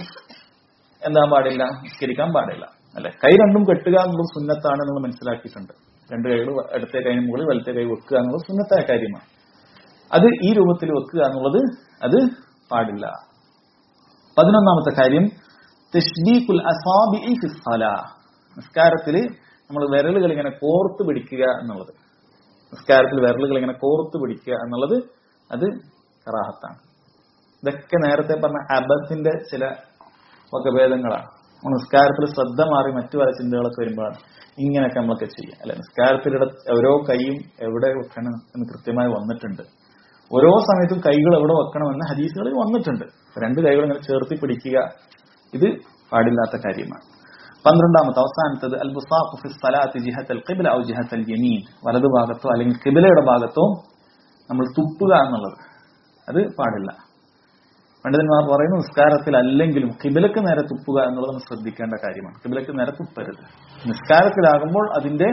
എന്താ പാടില്ല നിസ്കരിക്കാൻ പാടില്ല അല്ലെ കൈ രണ്ടും കെട്ടുക എന്നുള്ളത് സുന്നത്താണ് എന്ന് മനസ്സിലാക്കിയിട്ടുണ്ട് രണ്ട് കൈകൾ ഇടത്തെ കൈന് മുകളിൽ വലത്തെ കൈ വെക്കുക എന്നുള്ളത് സുന്നത്തായ കാര്യമാണ് അത് ഈ രൂപത്തിൽ വെക്കുക എന്നുള്ളത് അത് പാടില്ല പതിനൊന്നാമത്തെ കാര്യം തഷ്ബീഖുൽ അസാബിഇ ഫി സ്വലാ നിസ്കാരത്തിൽ നമ്മൾ വിരലുകൾ ഇങ്ങനെ കോർത്ത് പിടിക്കുക എന്നുള്ളത് നിസ്കാരത്തിൽ വിരലുകൾ ഇങ്ങനെ കോർത്ത് പിടിക്കുക എന്നുള്ളത് അത് കറാഹത്താണ് ഇതൊക്കെ നേരത്തെ പറഞ്ഞ അബത്തിന്റെ ചില വകഭേദങ്ങളാണ് നമ്മൾ നിസ്കാരത്തിൽ ശ്രദ്ധ മാറി മറ്റു പല ചിന്തകളൊക്കെ വരുമ്പോഴാണ് ഇങ്ങനെയൊക്കെ നമ്മളൊക്കെ ചെയ്യുക അല്ലെ നിസ്കാരത്തിലിട ഓരോ കൈയും എവിടെ വെക്കണം എന്ന് കൃത്യമായി വന്നിട്ടുണ്ട് ഓരോ സമയത്തും കൈകൾ എവിടെ വെക്കണമെന്ന് ഹദീസുകളിൽ വന്നിട്ടുണ്ട് രണ്ട് കൈകൾ ഇങ്ങനെ ചേർത്തി പിടിക്കുക ഇത് പാടില്ലാത്ത കാര്യമാണ് പന്ത്രണ്ടാമത്തെ അവസാനത്തത് അൽ ബുസാഖു ഫി സ്വലാത്തി ജിഹത്തൽ ഖിബ്ല ഔ ജിഹത്തൽ യമീൻ വലതു ഭാഗത്തോ അല്ലെങ്കിൽ ഖിബ്ലയുടെ ഭാഗത്തോ നമ്മൾ തുപ്പുക എന്നുള്ളത് അത് പാടില്ല പണ്ഡിതന്മാർ പറയുന്നു നിസ്കാരത്തിൽ അല്ലെങ്കിലും കിബിലക്ക് നേരെ തുപ്പുക എന്നുള്ളത് നമ്മൾ ശ്രദ്ധിക്കേണ്ട കാര്യമാണ് കിബിലക്ക് നേരെ തുപ്പരുത് നിസ്കാരത്തിലാകുമ്പോൾ അതിന്റെ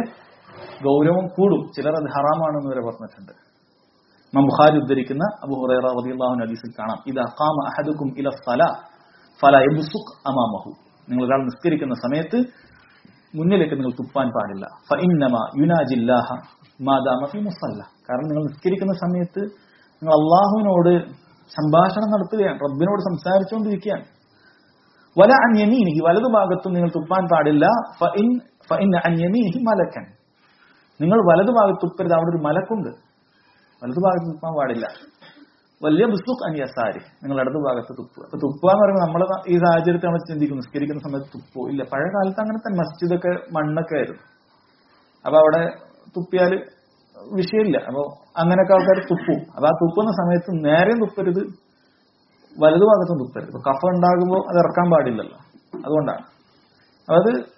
ഗൗരവം കൂടും ചിലർ അത് ഹറാമാണെന്ന് വരെ പറഞ്ഞിട്ടുണ്ട് ഇമാം ബുഖാരി ഉദ്ധരിക്കുന്ന അബു ഹുറൈറ റളിയല്ലാഹു അൻഹു ഹദീസിൽ കാണാം ഇദാ ഖാമ അഹദുക്കും ഇല സല ഫല യബ്സുഖ് അമാമഹു നിങ്ങൾ ഒരാൾ നിസ്കരിക്കുന്ന സമയത്ത് മുന്നിലേക്ക് നിങ്ങൾ തുപ്പാൻ പാടില്ല ഫ ഇന്നമ യുനാജില്ലാഹ മാദാമ ഫി മുസല്ല കാരണം നിങ്ങൾ നിസ്കരിക്കുന്ന സമയത്ത് നിങ്ങൾ അള്ളാഹുവിനോട് സംഭാഷണം നടത്തുകയാണ് റബ്ബിനോട് സംസാരിച്ചുകൊണ്ടിരിക്കുകയാണ് വല അന്യമീനിഹി വലതു ഭാഗത്തും നിങ്ങൾ തുപ്പാൻ പാടില്ല ഫ ഇൻ ഫ ഇൻ അന്യമീനിഹി മലക്കൻ നിങ്ങൾ വലതു ഭാഗത്ത് തുപ്പരുത് അവിടെ ഒരു മലക്കുണ്ട് വലതു ഭാഗത്ത് തുപ്പാൻ പാടില്ല വലിയ ബുസുഖ് അനിയസാരി നിങ്ങൾ ഇടതു ഭാഗത്ത് തുപ്പുക അപ്പൊ തുപ്പുക എന്ന് പറയുമ്പോൾ നമ്മളെ ഈ സാഹചര്യത്തിൽ നമ്മൾ ചിന്തിക്കും നിസ്കരിക്കുന്ന സമയത്ത് തുപ്പോ ഇല്ല പഴയ കാലത്ത് അങ്ങനെ തന്നെ മസ്ജിദൊക്കെ മണ്ണൊക്കെ ആയിരുന്നു അപ്പൊ അവിടെ തുപ്പിയാല് വിഷയമില്ല അപ്പൊ അങ്ങനെയൊക്കെ ആൾക്കാർ തുപ്പും അപ്പൊ ആ തുപ്പുന്ന സമയത്ത് നേരെയും തുപ്പരുത് വലതു ഭാഗത്തും തുപ്പരുത് ഇപ്പൊ കഫ ഉണ്ടാകുമ്പോൾ അത് ഇറക്കാൻ പാടില്ലല്ലോ അതുകൊണ്ടാണ് അപ്പൊ അത്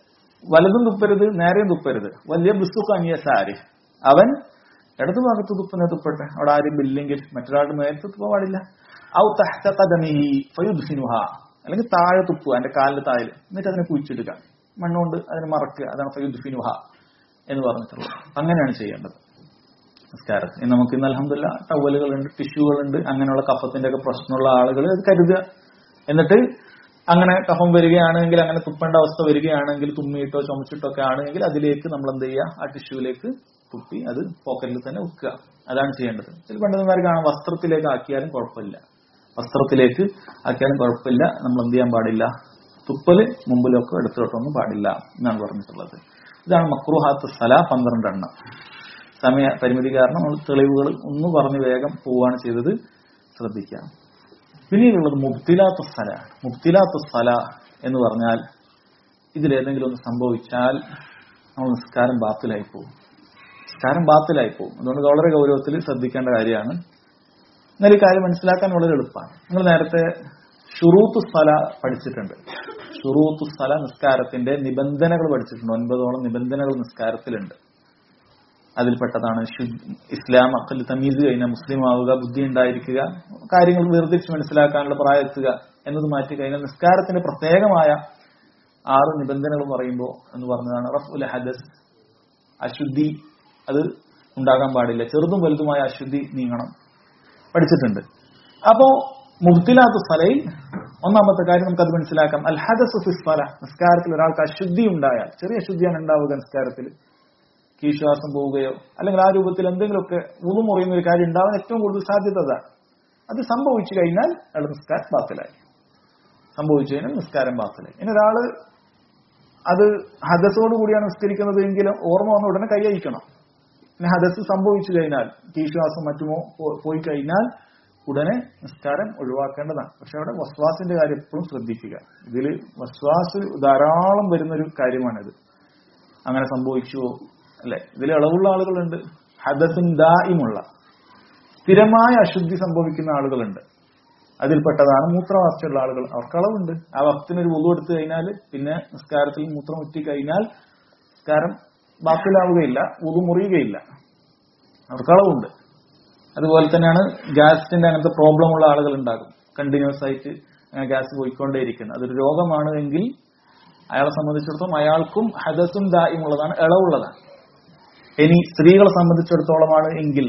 വലതും തുപ്പരുത് നേരെയും തുപ്പരുത് വലിയ ബിസുക്ക് അനിയസാരി അവൻ ഇടതു ഭാഗത്ത് തുപ്പുന്ന തുപ്പട്ടെ അവിടെ ആരും ഇല്ലെങ്കിൽ മറ്റൊരാളുടെ നേരത്തെ തുപ്പാൻ പാടില്ല ഔ തഹ്ത ഖദമിഹി ഫയുദ്ഫിനുഹ അല്ലെങ്കിൽ താഴെ തുപ്പുക അതിന്റെ കാലിന്റെ താഴെ എന്നിട്ട് അതിനെ കുഴിച്ചിടുക മണ്ണുകൊണ്ട് അതിനെ മറക്കുക അതാണ് ഫയുദ്ഫിനുഹ എന്ന് പറഞ്ഞിട്ടുള്ളത് അങ്ങനെയാണ് ചെയ്യേണ്ടത് നമസ്കാരത്തിൽ ഇനി നമുക്ക് ഇന്ന് അലഹമില്ല ടവലുകളുണ്ട് ടിഷ്യൂകളുണ്ട് അങ്ങനെയുള്ള കഫത്തിന്റെ ഒക്കെ പ്രശ്നമുള്ള ആളുകൾ അത് കരുതുക എന്നിട്ട് അങ്ങനെ കഫം വരികയാണെങ്കിൽ അങ്ങനെ തുപ്പേണ്ട അവസ്ഥ വരികയാണെങ്കിൽ തുമ്മിയിട്ടോ ചുമച്ചിട്ടോ ഒക്കെ ആണെങ്കിൽ അതിലേക്ക് നമ്മൾ എന്ത് ചെയ്യുക ആ ടിഷ്യൂലേക്ക് തുപ്പി അത് പോക്കറ്റിൽ തന്നെ വെക്കുക അതാണ് ചെയ്യേണ്ടത് ചില പണ്ഡിതന്മാർ കാണാം വസ്ത്രത്തിലേക്ക് ആക്കിയാലും കുഴപ്പമില്ല വസ്ത്രത്തിലേക്ക് ആക്കിയാലും കുഴപ്പമില്ല നമ്മൾ എന്ത് ചെയ്യാൻ പാടില്ല തുപ്പല് മുമ്പിലൊക്കെ എടുത്തോട്ടൊന്നും പാടില്ല എന്നാണ് പറഞ്ഞിട്ടുള്ളത് ഇതാണ് മക്രുഹാത്ത് സല പന്ത്രണ്ടെണ്ണം സമയ പരിമിതി കാരണം നമ്മൾ തെളിവുകൾ ഒന്ന് പറഞ്ഞ് വേഗം പോവുകയാണ് ചെയ്തത് ശ്രദ്ധിക്കാം പിന്നീടുള്ളത് മുബ്തിലാത്ത സ്ഥല മുബ്തിലാത്ത സ്ഥല എന്ന് പറഞ്ഞാൽ ഇതിലേതെങ്കിലും ഒന്ന് സംഭവിച്ചാൽ നമ്മൾ നിസ്കാരം ബാത്തിലായി പോകും നിസ്കാരം ബാത്തിലായി പോകും അതുകൊണ്ട് വളരെ ഗൗരവത്തിൽ ശ്രദ്ധിക്കേണ്ട കാര്യമാണ് എന്നാൽ ഈ കാര്യം മനസ്സിലാക്കാൻ വളരെ എളുപ്പമാണ് നിങ്ങൾ നേരത്തെ ഷുറൂത്ത് സ്ഥല പഠിച്ചിട്ടുണ്ട് ഷുറൂത്ത് സ്ഥല നിസ്കാരത്തിന്റെ നിബന്ധനകൾ പഠിച്ചിട്ടുണ്ട് ഒൻപതോളം നിബന്ധനകൾ നിസ്കാരത്തിലുണ്ട് അതിൽപ്പെട്ടതാണ് ഇസ്ലാം അക്കൽ തമീസ് കഴിഞ്ഞാൽ മുസ്ലിം ആവുക ബുദ്ധി ഉണ്ടായിരിക്കുക കാര്യങ്ങൾ വേർതിരിച്ച് മനസ്സിലാക്കാനുള്ള പ്രായത്തുക എന്നത് മാറ്റി കഴിഞ്ഞാൽ നിസ്കാരത്തിന്റെ പ്രത്യേകമായ ആറ് നിബന്ധനകൾ പറയുമ്പോൾ എന്ന് പറഞ്ഞതാണ് റഫ് ഉൽ ഹദസ് അശുദ്ധി അത് ഉണ്ടാകാൻ പാടില്ല ചെറുതും വലുതുമായ അശുദ്ധി നീങ്ങണം പഠിച്ചിട്ടുണ്ട് അപ്പോ മുബ്തിലാത്ത് സ്ഥലയിൽ ഒന്നാമത്തെ കാര്യം നമുക്കത് മനസ്സിലാക്കാം അൽ ഹദസ് ഫിസ്ഫല നിസ്കാരത്തിൽ ഒരാൾക്ക് അശുദ്ധി ഉണ്ടായാൽ ചെറിയ അശുദ്ധിയാണ് ഉണ്ടാവുക നിസ്കാരത്തിൽ കീശ്വാസം പോവുകയോ അല്ലെങ്കിൽ ആ രൂപത്തിൽ എന്തെങ്കിലുമൊക്കെ മുറിയുന്ന ഒരു കാര്യം ഉണ്ടാവാൻ ഏറ്റവും കൂടുതൽ സാധ്യത അതാണ് അത് സംഭവിച്ചു കഴിഞ്ഞാൽ അയാൾ നിസ്കാരം ബാത്തിലായി സംഭവിച്ചു കഴിഞ്ഞാൽ നിസ്കാരം ബാത്തിലായി ഇനി ഒരാള് അത് ഹദസോട് കൂടിയാണ് നിസ്കരിക്കുന്നത് എങ്കിലും ഓർമ്മ വന്ന ഉടനെ കൈയഴിക്കണം പിന്നെ ഹദസ് സംഭവിച്ചു കഴിഞ്ഞാൽ കീശ്വാസം മറ്റുമോ പോയി കഴിഞ്ഞാൽ ഉടനെ നിസ്കാരം ഒഴിവാക്കേണ്ടതാണ് പക്ഷെ അവിടെ വസ്വാസിന്റെ കാര്യം എപ്പോഴും ശ്രദ്ധിക്കുക ഇതിൽ വസ്വാസ് ധാരാളം വരുന്നൊരു കാര്യമാണിത് അങ്ങനെ സംഭവിച്ചുവോ അല്ലെ ഇതിൽ ഇളവുള്ള ആളുകളുണ്ട് ഹദസും ദായിമുള്ള സ്ഥിരമായ അശുദ്ധി സംഭവിക്കുന്ന ആളുകളുണ്ട് അതിൽപ്പെട്ടതാണ് മൂത്രവാസിയുള്ള ആളുകൾ അവർക്ക് അളവുണ്ട് ആ വക്തിനൊരു ഒതു എടുത്തു കഴിഞ്ഞാൽ പിന്നെ നിസ്കാരത്തിൽ മൂത്രം ഉറ്റി കഴിഞ്ഞാൽ നിസ്കാരം ബാക്കിലാവുകയില്ല ഒതു മുറിയുകയില്ല അവർക്ക് അളവുണ്ട് അതുപോലെ തന്നെയാണ് ഗ്യാസിന്റെ അങ്ങനത്തെ പ്രോബ്ലം ഉള്ള ആളുകൾ ഉണ്ടാകും കണ്ടിന്യൂസ് ആയിട്ട് ഗ്യാസ് പോയിക്കൊണ്ടേയിരിക്കുന്നത് അതൊരു രോഗമാണ് എങ്കിൽ അയാളെ സംബന്ധിച്ചിടത്തോളം അയാൾക്കും ഹദസും ദായും ഉള്ളതാണ് ഇളവുള്ളതാണ് ഇനി സ്ത്രീകളെ സംബന്ധിച്ചിടത്തോളമാണ് എങ്കിൽ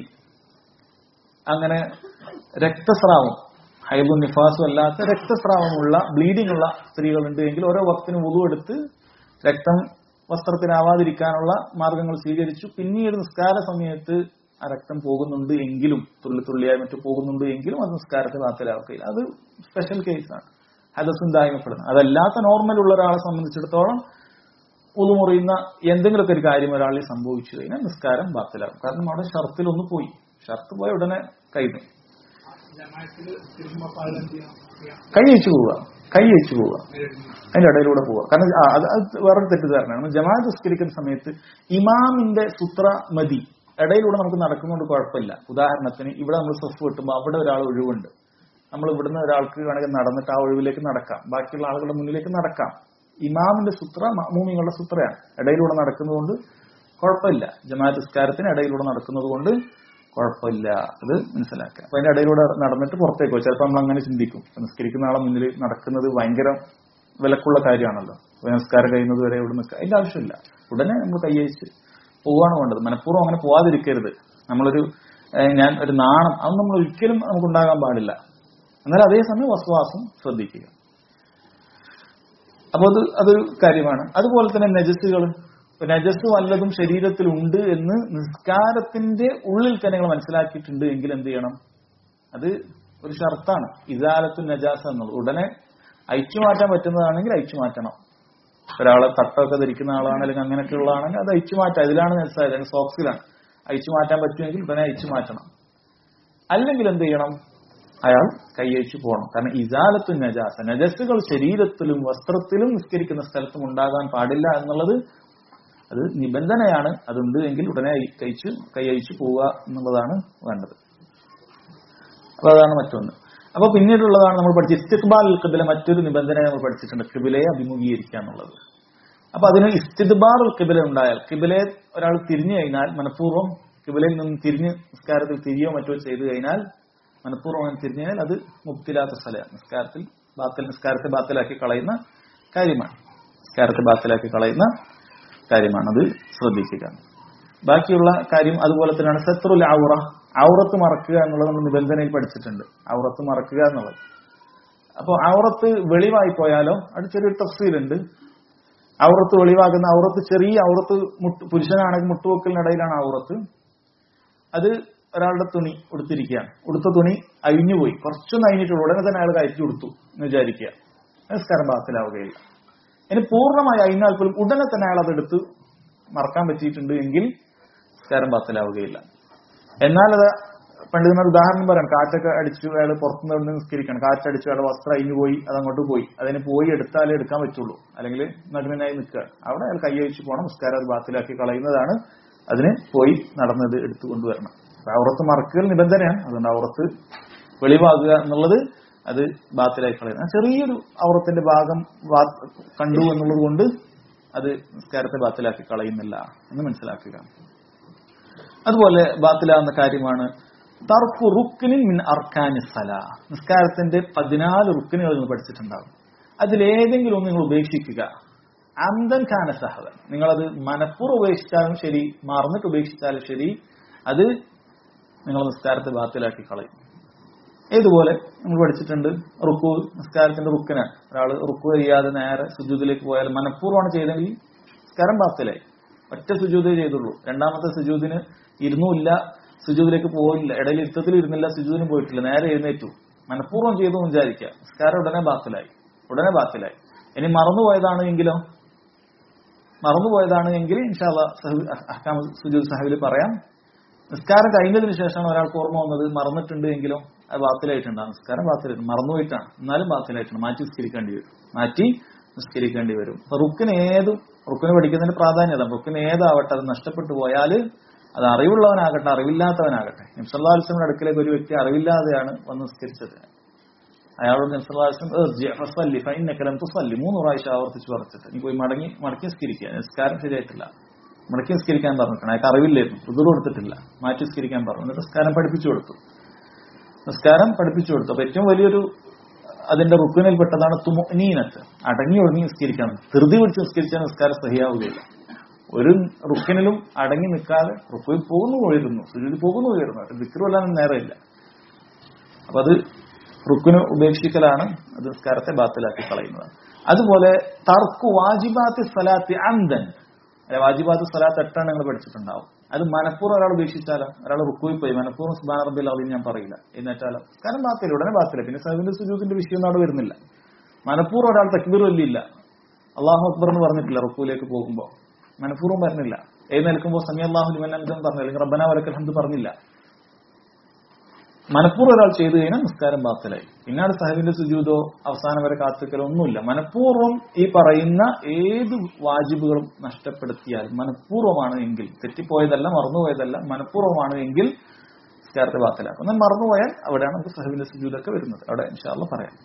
അങ്ങനെ രക്തസ്രാവം ഹൈബും നിഫാസും അല്ലാത്ത രക്തസ്രാവമുള്ള ബ്ലീഡിംഗ് ഉള്ള സ്ത്രീകളുണ്ട് എങ്കിൽ ഓരോ വക്തിനും ഉതുവെടുത്ത് രക്തം വസ്ത്രത്തിനാവാതിരിക്കാനുള്ള മാർഗങ്ങൾ സ്വീകരിച്ചു പിന്നീട് നിസ്കാര സമയത്ത് ആ രക്തം പോകുന്നുണ്ട് എങ്കിലും തുള്ളി തുള്ളിയായി മറ്റു പോകുന്നുണ്ട് എങ്കിലും അത് നിസ്കാരത്തെ ബാത്തിലാക്കുകയില്ല അത് സ്പെഷ്യൽ കേസാണ് ഹദസും ദായ്മപ്പെടുന്നത് അതല്ലാത്ത നോർമൽ ഉള്ള ഒരാളെ സംബന്ധിച്ചിടത്തോളം ഉതുമുറിയുന്ന എന്തെങ്കിലുമൊക്കെ ഒരു കാര്യം ഒരാളിൽ സംഭവിച്ചു കഴിഞ്ഞാൽ നിസ്കാരം ബാത്തിലാകും കാരണം അവിടെ ഷർത്തിൽ ഒന്ന് പോയി ഷർത്ത് പോയ ഉടനെ കഴിഞ്ഞു കൈ വെച്ച് പോവുക കൈ വെച്ച് പോവുക അതിന്റെ ഇടയിലൂടെ പോവുക കാരണം അത് അത് വേറൊരു തെറ്റിദ്ധാരണയാണ് ജമാഅത്ത് നിസ്കരിക്കുന്ന സമയത്ത് ഇമാമിന്റെ സുത്ര മതി ഇടയിലൂടെ നമുക്ക് നടക്കുന്നതുകൊണ്ട് കുഴപ്പമില്ല ഉദാഹരണത്തിന് ഇവിടെ നമ്മൾ സ്വഫ് കിട്ടുമ്പോൾ അവിടെ ഒരാൾ ഒഴിവുണ്ട് നമ്മൾ ഇവിടുന്ന് ഒരാൾക്ക് വേണമെങ്കിൽ നടന്നിട്ട് ആ ഒഴിവിലേക്ക് നടക്കാം ബാക്കിയുള്ള ആളുകളുടെ മുന്നിലേക്ക് നടക്കാം ഇമാമിന്റെ സുത്ര മൂമിങ്ങളുടെ സുത്രയാണ് ഇടയിലൂടെ നടക്കുന്നതുകൊണ്ട് കുഴപ്പമില്ല ജമാഅത്ത് നിസ്കാരത്തിന് ഇടയിലൂടെ നടക്കുന്നത് കൊണ്ട് കുഴപ്പമില്ല അത് മനസ്സിലാക്കുക അപ്പൊ അതിന്റെ ഇടയിലൂടെ നടന്നിട്ട് പുറത്തേക്ക് പോകും ചിലപ്പോൾ നമ്മൾ അങ്ങനെ ചിന്തിക്കും നിസ്കരിക്കുന്ന ആളെ മുന്നിൽ നടക്കുന്നത് ഭയങ്കര വിലക്കുള്ള കാര്യമാണല്ലോ നിസ്കാരം കഴിയുന്നത് വരെ ഇവിടെ നിൽക്കുക അതിന്റെ ആവശ്യമില്ല ഉടനെ നമ്മൾ കൈയച്ച് പോവാണ് വേണ്ടത് മനഃപൂർവ്വം അങ്ങനെ പോവാതിരിക്കരുത് നമ്മളൊരു ഞാൻ ഒരു നാണം അതൊന്നും നമ്മൾ ഒരിക്കലും നമുക്ക് ഉണ്ടാകാൻ പാടില്ല എന്നാൽ അതേസമയം വസ്വാസം ശ്രദ്ധിക്കുക അപ്പോൾ അത് അതൊരു കാര്യമാണ് അതുപോലെ തന്നെ നജസ്സുകൾ നജസ് വല്ലതും ശരീരത്തിലുണ്ട് എന്ന് നിസ്കാരത്തിന്റെ ഉള്ളിൽ തന്നെ നിങ്ങൾ മനസ്സിലാക്കിയിട്ടുണ്ട് എങ്കിൽ എന്ത് ചെയ്യണം അത് ഒരു ഷർത്താണ് ഇസാലത്തു നജാസ എന്നുള്ളത് ഉടനെ അയച്ചു മാറ്റാൻ പറ്റുന്നതാണെങ്കിൽ അയച്ചു മാറ്റണം ഒരാളെ തട്ടമൊക്കെ ധരിക്കുന്ന ആളാണ് അല്ലെങ്കിൽ അങ്ങനെയൊക്കെ ഉള്ളതാണെങ്കിൽ അത് അയച്ചു മാറ്റാം ഇതിലാണ് നെസ്സായത് അല്ലെങ്കിൽ സോക്സിലാണ് അയച്ചു മാറ്റാൻ പറ്റുമെങ്കിൽ ഉടനെ അയച്ചു മാറ്റണം അല്ലെങ്കിൽ എന്ത് ചെയ്യണം അയാൾ കൈയച്ചു പോകണം കാരണം ഇസാലത്തു നജാസ നജസ്സുകൾ ശരീരത്തിലും വസ്ത്രത്തിലും നിസ്കരിക്കുന്ന സ്ഥലത്തും ഉണ്ടാകാൻ പാടില്ല എന്നുള്ളത് അത് നിബന്ധനയാണ് അതുണ്ട് എങ്കിൽ ഉടനെ കഴിച്ച് കൈയച്ചു പോവുക എന്നുള്ളതാണ് വേണ്ടത് അപ്പൊ അതാണ് മറ്റൊന്ന് അപ്പൊ പിന്നീടുള്ളതാണ് നമ്മൾ പഠിച്ച ഇസ്തിഖ്ബാൽ കിബില മറ്റൊരു നിബന്ധന നമ്മൾ പഠിച്ചിട്ടുണ്ട് കിബിലയെ അഭിമുഖീകരിക്കുക എന്നുള്ളത് അപ്പൊ അതിന് ഇസ്തിദ്ബാറുൽ കിബില ഉണ്ടായാൽ കിബിലെ ഒരാൾ തിരിഞ്ഞു കഴിഞ്ഞാൽ മനഃപൂർവ്വം കിബിലയിൽ നിന്ന് തിരിഞ്ഞ് നിസ്കാരത്തിൽ തിരിയോ മറ്റോ ചെയ്തു കഴിഞ്ഞാൽ മനഃപൂർവ്വം അങ്ങനെ തിരിഞ്ഞു കഴിഞ്ഞാൽ അത് മുക്തിലാത്ത സ്ഥല നിസ്കാരത്തിൽ ബാത്തിൽ നിസ്കാരത്തെ ബാത്തിലാക്കി കളയുന്ന കാര്യമാണ് നിസ്കാരത്തെ ബാത്തിലാക്കി കളയുന്ന കാര്യമാണ് അത് ശ്രദ്ധിക്കുക ബാക്കിയുള്ള കാര്യം അതുപോലെ തന്നെയാണ് സത്രുൽ ഔറ ഔറത്ത് മറക്കുക എന്നുള്ളത് നമ്മൾ നിബന്ധനയിൽ പഠിച്ചിട്ടുണ്ട് ഔറത്ത് മറക്കുക എന്നുള്ളത് അപ്പോൾ ഔറത്ത് വെളിവായി പോയാലോ അത് ചെറിയൊരു തഫ്സീലുണ്ട് ഔറത്ത് വെളിവാകുന്ന ഔറത്ത് ചെറിയ ഔറത്ത് മുട്ട് പുരുഷനാണെങ്കിൽ മുട്ടുവെക്കലിനിടയിലാണ് ഔറത്ത് അത് ഒരാളുടെ തുണി ഉടുത്തിരിക്കുകയാണ് ഉടുത്ത തുണി അഴിഞ്ഞുപോയി കുറച്ചൊന്ന് അഴിഞ്ഞിട്ടുള്ളൂ ഉടനെ തന്നെ അയാൾ കയറ്റി കൊടുത്തു എന്ന് വിചാരിക്കുക നമസ്കാരം ബാത്തിലാവുകയില്ല ഇനി പൂർണ്ണമായി അഴിഞ്ഞാൽ പോലും ഉടനെ തന്നെ അയാൾ അതെടുത്ത് മറക്കാൻ പറ്റിയിട്ടുണ്ട് എങ്കിൽ നിസ്കാരം ബാത്തിലാവുകയില്ല എന്നാൽ അത് പണ്ഡിതന്മാർ ഉദാഹരണം പറയാം കാറ്റൊക്കെ അടിച്ചു അയാൾ പുറത്തുനിന്ന് നിന്ന് നിസ്കരിക്കണം കാറ്റടിച്ചു അയാളുടെ വസ്ത്രം അഴിഞ്ഞു പോയി അത് അങ്ങോട്ട് പോയി അതിന് പോയി എടുത്താലേ എടുക്കാൻ പറ്റുള്ളൂ അല്ലെങ്കിൽ നഗ്നനായി നിൽക്കുക അവിടെ അയാൾ കൈയഴിച്ച് പോകണം നിസ്കാരം അത് ബാത്തിലാക്കി കളയുന്നതാണ് അതിന് പോയി നടന്നത് എടുത്തു കൊണ്ടുവരണം അപ്പൊ ഔറത്ത് മറക്കൽ നിബന്ധനയാണ് അതുകൊണ്ട് ഔറത്ത് വെളിവാകുക എന്നുള്ളത് അത് ബാത്തിലായി കളയുന്നത് ചെറിയൊരു ഔറത്തിന്റെ ഭാഗം വാ- കണ്ടു എന്നുള്ളത് കൊണ്ട് അത് നിസ്കാരത്തെ ബാത്തിലാക്കി കളയുന്നില്ല എന്ന് മനസ്സിലാക്കുക അതുപോലെ ബാത്തിലാവുന്ന കാര്യമാണ് തർഫു റുക്കിനിൻ മിൻ അർക്കാനി സല നിസ്കാരത്തിന്റെ പതിനാല് റുക്കിനുകൾ നിങ്ങൾ പഠിച്ചിട്ടുണ്ടാകും അതിലേതെങ്കിലും ഒന്ന് നിങ്ങൾ ഉപേക്ഷിക്കുക അന്തൻ ഖാന സഹവൻ നിങ്ങളത് മനഃപൂർവ്വം ഉപേക്ഷിച്ചാലും ശരി മറന്നിട്ട് ഉപേക്ഷിച്ചാലും ശരി അത് നിങ്ങൾ നിസ്കാരത്തെ ബാത്തിലാക്കി കളയും ഏതുപോലെ നമ്മൾ പഠിച്ചിട്ടുണ്ട് റുക്കു നിസ്കാരത്തിന്റെ റുക്കിനാണ് ഒരാൾ റുക്കു ചെയ്യാതെ നേരെ സുജൂദിലേക്ക് പോയാൽ മനഃപൂർവ്വമാണ് ചെയ്തെങ്കിൽ നിസ്കാരം ബാത്തിലായി ഒറ്റ സുജൂതേ ചെയ്തുള്ളൂ രണ്ടാമത്തെ സുജൂദിന് ഇരുന്നുമില്ല സുജൂദിലേക്ക് പോയില്ല ഇടയിൽ ഇരുത്തത്തിൽ ഇരുന്നില്ല സുജൂദിന് പോയിട്ടില്ല നേരെ എഴുന്നേറ്റു മനഃപൂർവ്വം ചെയ്തു എന്ന് വിചാരിക്കുക നിസ്കാരം ഉടനെ ബാത്തിലായി ഉടനെ ബാത്തിലായി ഇനി മറന്നുപോയതാണ് എങ്കിലോ മറന്നുപോയതാണ് എങ്കിൽ ഇൻഷാല്ല അഹ്കാം സുജൂദ് സാഹിബിൽ പറയാം നിസ്കാരം കഴിഞ്ഞതിന് ശേഷമാണ് ഒരാൾക്ക് ഓർമ്മ വന്നത് മറന്നിട്ടുണ്ട് എങ്കിലും അത് ബാത്തിലായിട്ടുണ്ടാകും നിസ്കാരം ബാത്തിലായിട്ട് മറന്നുപോയിട്ടാണ് എന്നാലും ബാത്തിലായിട്ടാണ് മാറ്റി നിസ്കരിക്കേണ്ടി വരും മാറ്റി നിസ്കരിക്കേണ്ടി വരും അപ്പൊ റുക്കിന് ഏതും റുക്കിന് പഠിക്കുന്നതിന്റെ പ്രാധാന്യത റുക്കിന് ഏതാവട്ടെ അത് നഷ്ടപ്പെട്ടു പോയാൽ അത് അറിവുള്ളവനാകട്ടെ അറിവില്ലാത്തവനാകട്ടെ നിംസല്ലാസ്ലമിന്റെ അടുക്കലേക്ക് ഒരു വ്യക്തി അറിവില്ലാതെയാണ് വന്ന് നിസ്കരിച്ചത് അയാളോട് നിംസല്ലാസ്ലം തുസല്ലി മൂന്ന് പ്രാവശ്യം ആവർത്തിച്ച് പറഞ്ഞിട്ട് നീ പോയി മടങ്ങി മടക്കി നിസ്കരിക്കുക നിസ്കാരം ശരിയായിട്ടില്ല മടക്കി നിസ്കരിക്കാൻ പറഞ്ഞിട്ടാണ് അയാൾക്ക് അറിവില്ലായിരുന്നു ഉതിർ കൊടുത്തിട്ടില്ല മാറ്റി നിസ്കരിക്കാൻ പറഞ്ഞു എന്നിട്ട് നിസ്കാരം പഠിപ്പിച്ചു കൊടുത്തു നിസ്കാരം പഠിപ്പിച്ചു കൊടുത്തു അപ്പൊ ഏറ്റവും വലിയൊരു അതിന്റെ റുക്കിനിൽ പെട്ടതാണ് തുമനീനത്ത് അടങ്ങി ഒടുങ്ങി നിസ്കരിക്കണം ധൃതി പിടിച്ച് നിസ്കരിച്ചാൽ നിസ്കാരം സഹിയാവുകയില്ല ഒരു റുക്കിനിലും അടങ്ങി നിൽക്കാതെ റുക്കിൽ പോകുന്നു ഉയരുന്നു സുജൂതി പോകുന്നു ഉയരുന്നു വിക്രുവല്ലാനും നേരമില്ല അപ്പൊ അത് റുക്കിന് ഉപേക്ഷിക്കലാണ് അത് നിസ്കാരത്തെ ബാത്തിലാക്കി കളയുന്നത് അതുപോലെ തർക്കു വാജിബാത്തി സ്വലാത്തി അന്തൻ അല്ലെ വാജിബാത്ത് സ്വലാത്ത് എട്ടാണ് നിങ്ങൾ പഠിച്ചിട്ടുണ്ടാവും അത് മനഃപൂർവ്വം ഒരാൾ ഉപേക്ഷിച്ചാലോ ഒരാൾ റുക്കുവിൽ പോയി മനഃപൂർവ്വം സുബാന റബ്ബിൽ അതിന് ഞാൻ പറയില്ല എന്നിട്ടാലോ കാരണം ബാത്തില്ല ഉടനെ ബാത്തില്ല പിന്നെ സഹബിന്റെ സുജൂദിന്റെ വിഷയം ഒന്നും അവിടെ വരുന്നില്ല മനഃപൂർവ്വം ഒരാൾ തക്ബീർ വല്ലില്ല അള്ളാഹു അക്ബർ എന്ന് പറഞ്ഞിട്ടില്ല റുക്കുവിലേക്ക് പോകുമ്പോൾ മനഃപൂർവ്വം പറഞ്ഞില്ല എഴുന്നേൽക്കുമ്പോൾ സമി അള്ളാഹു ലിമനന്തം പറഞ്ഞു അല്ലെങ്കിൽ റബ്ബന വലക്കൽ ഹംദ് പറഞ്ഞില്ല മനഃപൂർവ്വം ഒരാൾ ചെയ്തു കഴിഞ്ഞാൽ നിസ്കാരം ബാത്തിലായി പിന്നാട് സഹബിന്റെ സുജൂതോ അവസാനം വരെ കാത്തുക്കലോ ഒന്നുമില്ല മനഃപൂർവ്വം ഈ പറയുന്ന ഏത് വാജിബുകളും നഷ്ടപ്പെടുത്തിയാൽ മനഃപൂർവ്വമാണ് എങ്കിൽ തെറ്റിപ്പോയതല്ല മറന്നുപോയതല്ല മനഃപൂർവ്വമാണ് എങ്കിൽ നിസ്കാരത്തെ ബാത്തിലാക്കും എന്നാൽ മറന്നുപോയാൽ അവിടെയാണ് നമുക്ക് സഹബിന്റെ സുജൂതൊക്കെ വരുന്നത് അവിടെ ഇൻഷാല്ല പറയാം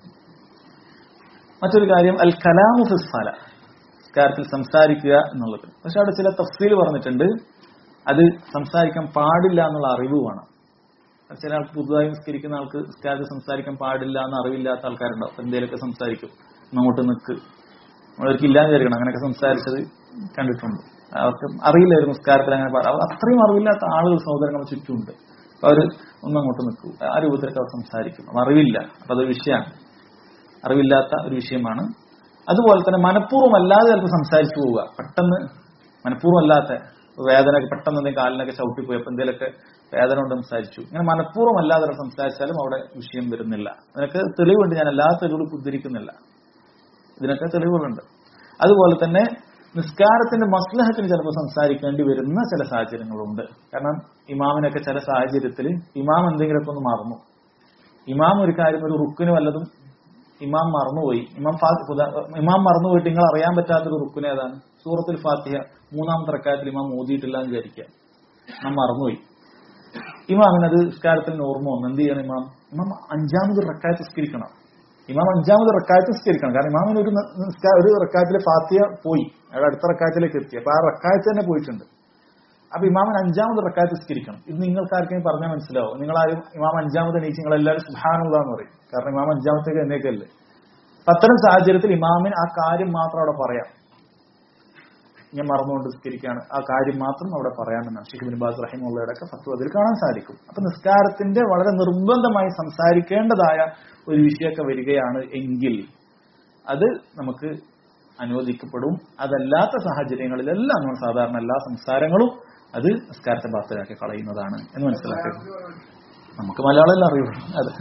മറ്റൊരു കാര്യം അൽ കലാമു ഫിസ്ഫല നിസ്കാരത്തിൽ സംസാരിക്കുക എന്നുള്ളത് പക്ഷെ അവിടെ ചില തഫ്സീൽ പറഞ്ഞിട്ടുണ്ട് അത് സംസാരിക്കാൻ പാടില്ല എന്നുള്ള അറിവ് വേണം ചില ആൾക്ക് പുതുതായി നിസ്കരിക്കുന്ന ആൾക്ക് നിസ്കാരത്തിൽ സംസാരിക്കാൻ പാടില്ല എന്ന് അറിവില്ലാത്ത ആൾക്കാരുണ്ടാവും എന്തെങ്കിലുമൊക്കെ സംസാരിക്കും അങ്ങോട്ട് നിൽക്ക് അവർക്ക് ഇല്ലാന്ന് വിചാരിക്കണം അങ്ങനെയൊക്കെ സംസാരിച്ചത് കണ്ടിട്ടുണ്ട് അവർക്ക് അറിയില്ലായിരുന്നു നിസ്കാരത്തിൽ അങ്ങനെ പാ- അവർ അത്രയും അറിവില്ലാത്ത ആളുകൾ സഹോദരങ്ങൾ ചുറ്റുമുണ്ട് അപ്പൊ അവര് ഒന്നങ്ങോട്ട് നിൽക്കൂ ആ രൂപത്തിലൊക്കെ അവർ സംസാരിക്കും അപ്പൊ അറിവില്ല അപ്പൊ അതൊരു വിഷയമാണ് അറിവില്ലാത്ത ഒരു വിഷയമാണ് അതുപോലെ തന്നെ മനഃപൂർവ്വം അല്ലാതെ ചിലപ്പോൾ സംസാരിച്ചു പോവുക പെട്ടെന്ന് മനഃപൂർവ്വം അല്ലാത്ത വേദന പെട്ടെന്ന് എന്തെങ്കിലും കാലിനൊക്കെ ചവിട്ടി പോയി അപ്പൊ എന്തെങ്കിലുമൊക്കെ വേദന കൊണ്ട് സംസാരിച്ചു ഇങ്ങനെ മനഃപൂർവ്വം അല്ലാതെ ഒരാൾ സംസാരിച്ചാലും അവിടെ വിഷയം വരുന്നില്ല അതിനൊക്കെ തെളിവുണ്ട് ഞാൻ എല്ലാ തെളിവുകളും ഉദ്ധരിക്കുന്നില്ല ഇതിനൊക്കെ തെളിവുകളുണ്ട് അതുപോലെ തന്നെ നിസ്കാരത്തിന്റെ മസ്ലഹത്തിന് ചിലപ്പോൾ സംസാരിക്കേണ്ടി വരുന്ന ചില സാഹചര്യങ്ങളുണ്ട് കാരണം ഇമാമിനൊക്കെ ചില സാഹചര്യത്തിൽ ഇമാം എന്തെങ്കിലുമൊക്കെ ഒന്ന് മറന്നു ഇമാം ഒരു കാര്യം ഒരു റുക്കിന് വല്ലതും ഇമാം മറന്നുപോയി ഇമാം ഫാ- ഉദാ- ഇമാം മറന്നുപോയിട്ട് നിങ്ങൾ അറിയാൻ പറ്റാത്തൊരു റുക്കിന് ഏതാണ് സൂറത്തുൽ ഫാത്തിഹ മൂന്നാമത്തെ റക്കായത്തിൽ ഇമാം ഓതിയിട്ടില്ല എന്ന് വിചാരിക്കുക നാം മറന്നുപോയി ഇമാമിന് അത് നിസ്കാരത്തിന് ഓർമ്മ വന്നു എന്ത് ചെയ്യണം ഇമാം ഇമാം അഞ്ചാമത് റക്കായത്ത് നിസ്കരിക്കണം ഇമാം അഞ്ചാമത് റക്കായത്ത് നിസ്കരിക്കണം കാരണം ഇമാമിന് ഒരു ന- നിസ്കാ- ഒരു റക്കായത്തിലെ ഫാത്തിയ പോയി അയാൾ അടുത്ത റക്കായത്തിലേക്ക് എത്തി അപ്പൊ ആ റക്കായത്ത് തന്നെ പോയിട്ടുണ്ട് അപ്പൊ ഇമാമൻ അഞ്ചാമത് റക്കായത്ത് നിസ്കരിക്കണം ഇത് നിങ്ങൾക്ക് ആർക്കെങ്കിലും പറഞ്ഞാൽ മനസ്സിലാവും നിങ്ങൾ ആരും ഇമാം അഞ്ചാമത് എണീച്ച് നിങ്ങൾ എല്ലാവരും സുഹാനുള്ള എന്ന് പറയും കാരണം ഇമാം അഞ്ചാമത്തേക്ക് എന്നേക്കല്ലേ അപ്പൊ അത്തരം സാഹചര്യത്തിൽ ഇമാമിന് ആ കാര്യം മാത്രം അവിടെ പറയാം ഞാൻ മറന്നുകൊണ്ട് നിസ്കരിക്കുകയാണ് ആ കാര്യം മാത്രം അവിടെ പറയാമെന്നാണ് ഷെയ്ഖ് ബിൻ ബാസ് റഹിമുള്ളയുടെ ഒക്കെ ഫത്വ അതിൽ കാണാൻ സാധിക്കും അപ്പൊ നിസ്കാരത്തിന്റെ വളരെ നിർബന്ധമായി സംസാരിക്കേണ്ടതായ ഒരു വിഷയമൊക്കെ വരികയാണ് എങ്കിൽ അത് നമുക്ക് അനുവദിക്കപ്പെടും അതല്ലാത്ത സാഹചര്യങ്ങളിലെല്ലാം നമ്മൾ സാധാരണ എല്ലാ സംസാരങ്ങളും അത് നിസ്കാരത്തെ ബാത്തിലാക്കി കളയുന്നതാണ് എന്ന് മനസ്സിലാക്കുക നമുക്ക് മലയാളം അറിയുള്ളൂ അത്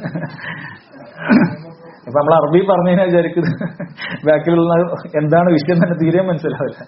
ഇപ്പൊ നമ്മൾ അറബി പറഞ്ഞു കഴിഞ്ഞാൽ വിചാരിക്കുന്നത് ബാക്കിലുള്ള എന്താണ് വിഷയം തന്നെ തീരെ മനസ്സിലാവില്ല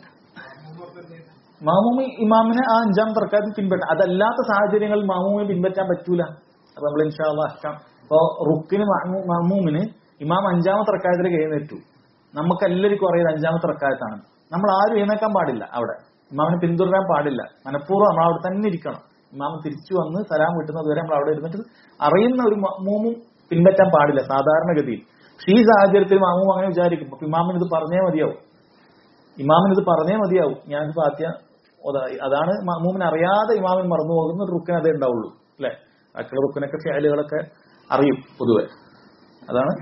മാമൂമി ഇമാമിനെ ആ അഞ്ചാം തർക്കാത്തിൽ പിൻപറ്റാം അതല്ലാത്ത സാഹചര്യങ്ങളിൽ മാമൂമിനെ പിൻപറ്റാൻ പറ്റൂല അപ്പൊ നമ്മൾ ഇൻഷാല്ല അഹ്കാം ഇപ്പൊ റുക്കിന് മാമൂ- മാമൂമിന് ഇമാം അഞ്ചാമത്തെ റക്കായത്തിലേക്ക് എഴുന്നേറ്റു നമുക്ക് എല്ലാവർക്കും അറിയാം അഞ്ചാമത്തെ റക്കായത്താണ് നമ്മൾ ആരും എഴുന്നേക്കാൻ പാടില്ല അവിടെ ഇമാമിനെ പിന്തുടരാൻ പാടില്ല മനഃപൂർവ്വം നമ്മൾ അവിടെ തന്നെ ഇരിക്കണം ഇമാം തിരിച്ചു വന്ന് സലാം കിട്ടുന്നത് വരെ നമ്മൾ അവിടെ ഇരുന്നിട്ട് അറിയുന്ന ഒരു മൂമും പിൻപറ്റാൻ പാടില്ല സാധാരണഗതിയിൽ പക്ഷേ ഈ സാഹചര്യത്തിൽ മാമും അങ്ങനെ വിചാരിക്കും അപ്പൊ ഇമാമിന് ഇത് പറഞ്ഞേ മതിയാവും ഇമാമിന് ഇത് പറഞ്ഞേ മതിയാവും ഞാൻ ഫാത്തിയ ഓതായി അതാണ് മമ്മൂമിന് അറിയാതെ ഇമാമിന് മറന്നു പോകുന്ന ഒരു റുക്കിന് അതേ ഉണ്ടാവുള്ളൂ അല്ലെ ബാക്കിയുള്ള റുക്കിനൊക്കെ ഫാലുകളൊക്കെ അറിയും പൊതുവെ അതാണ്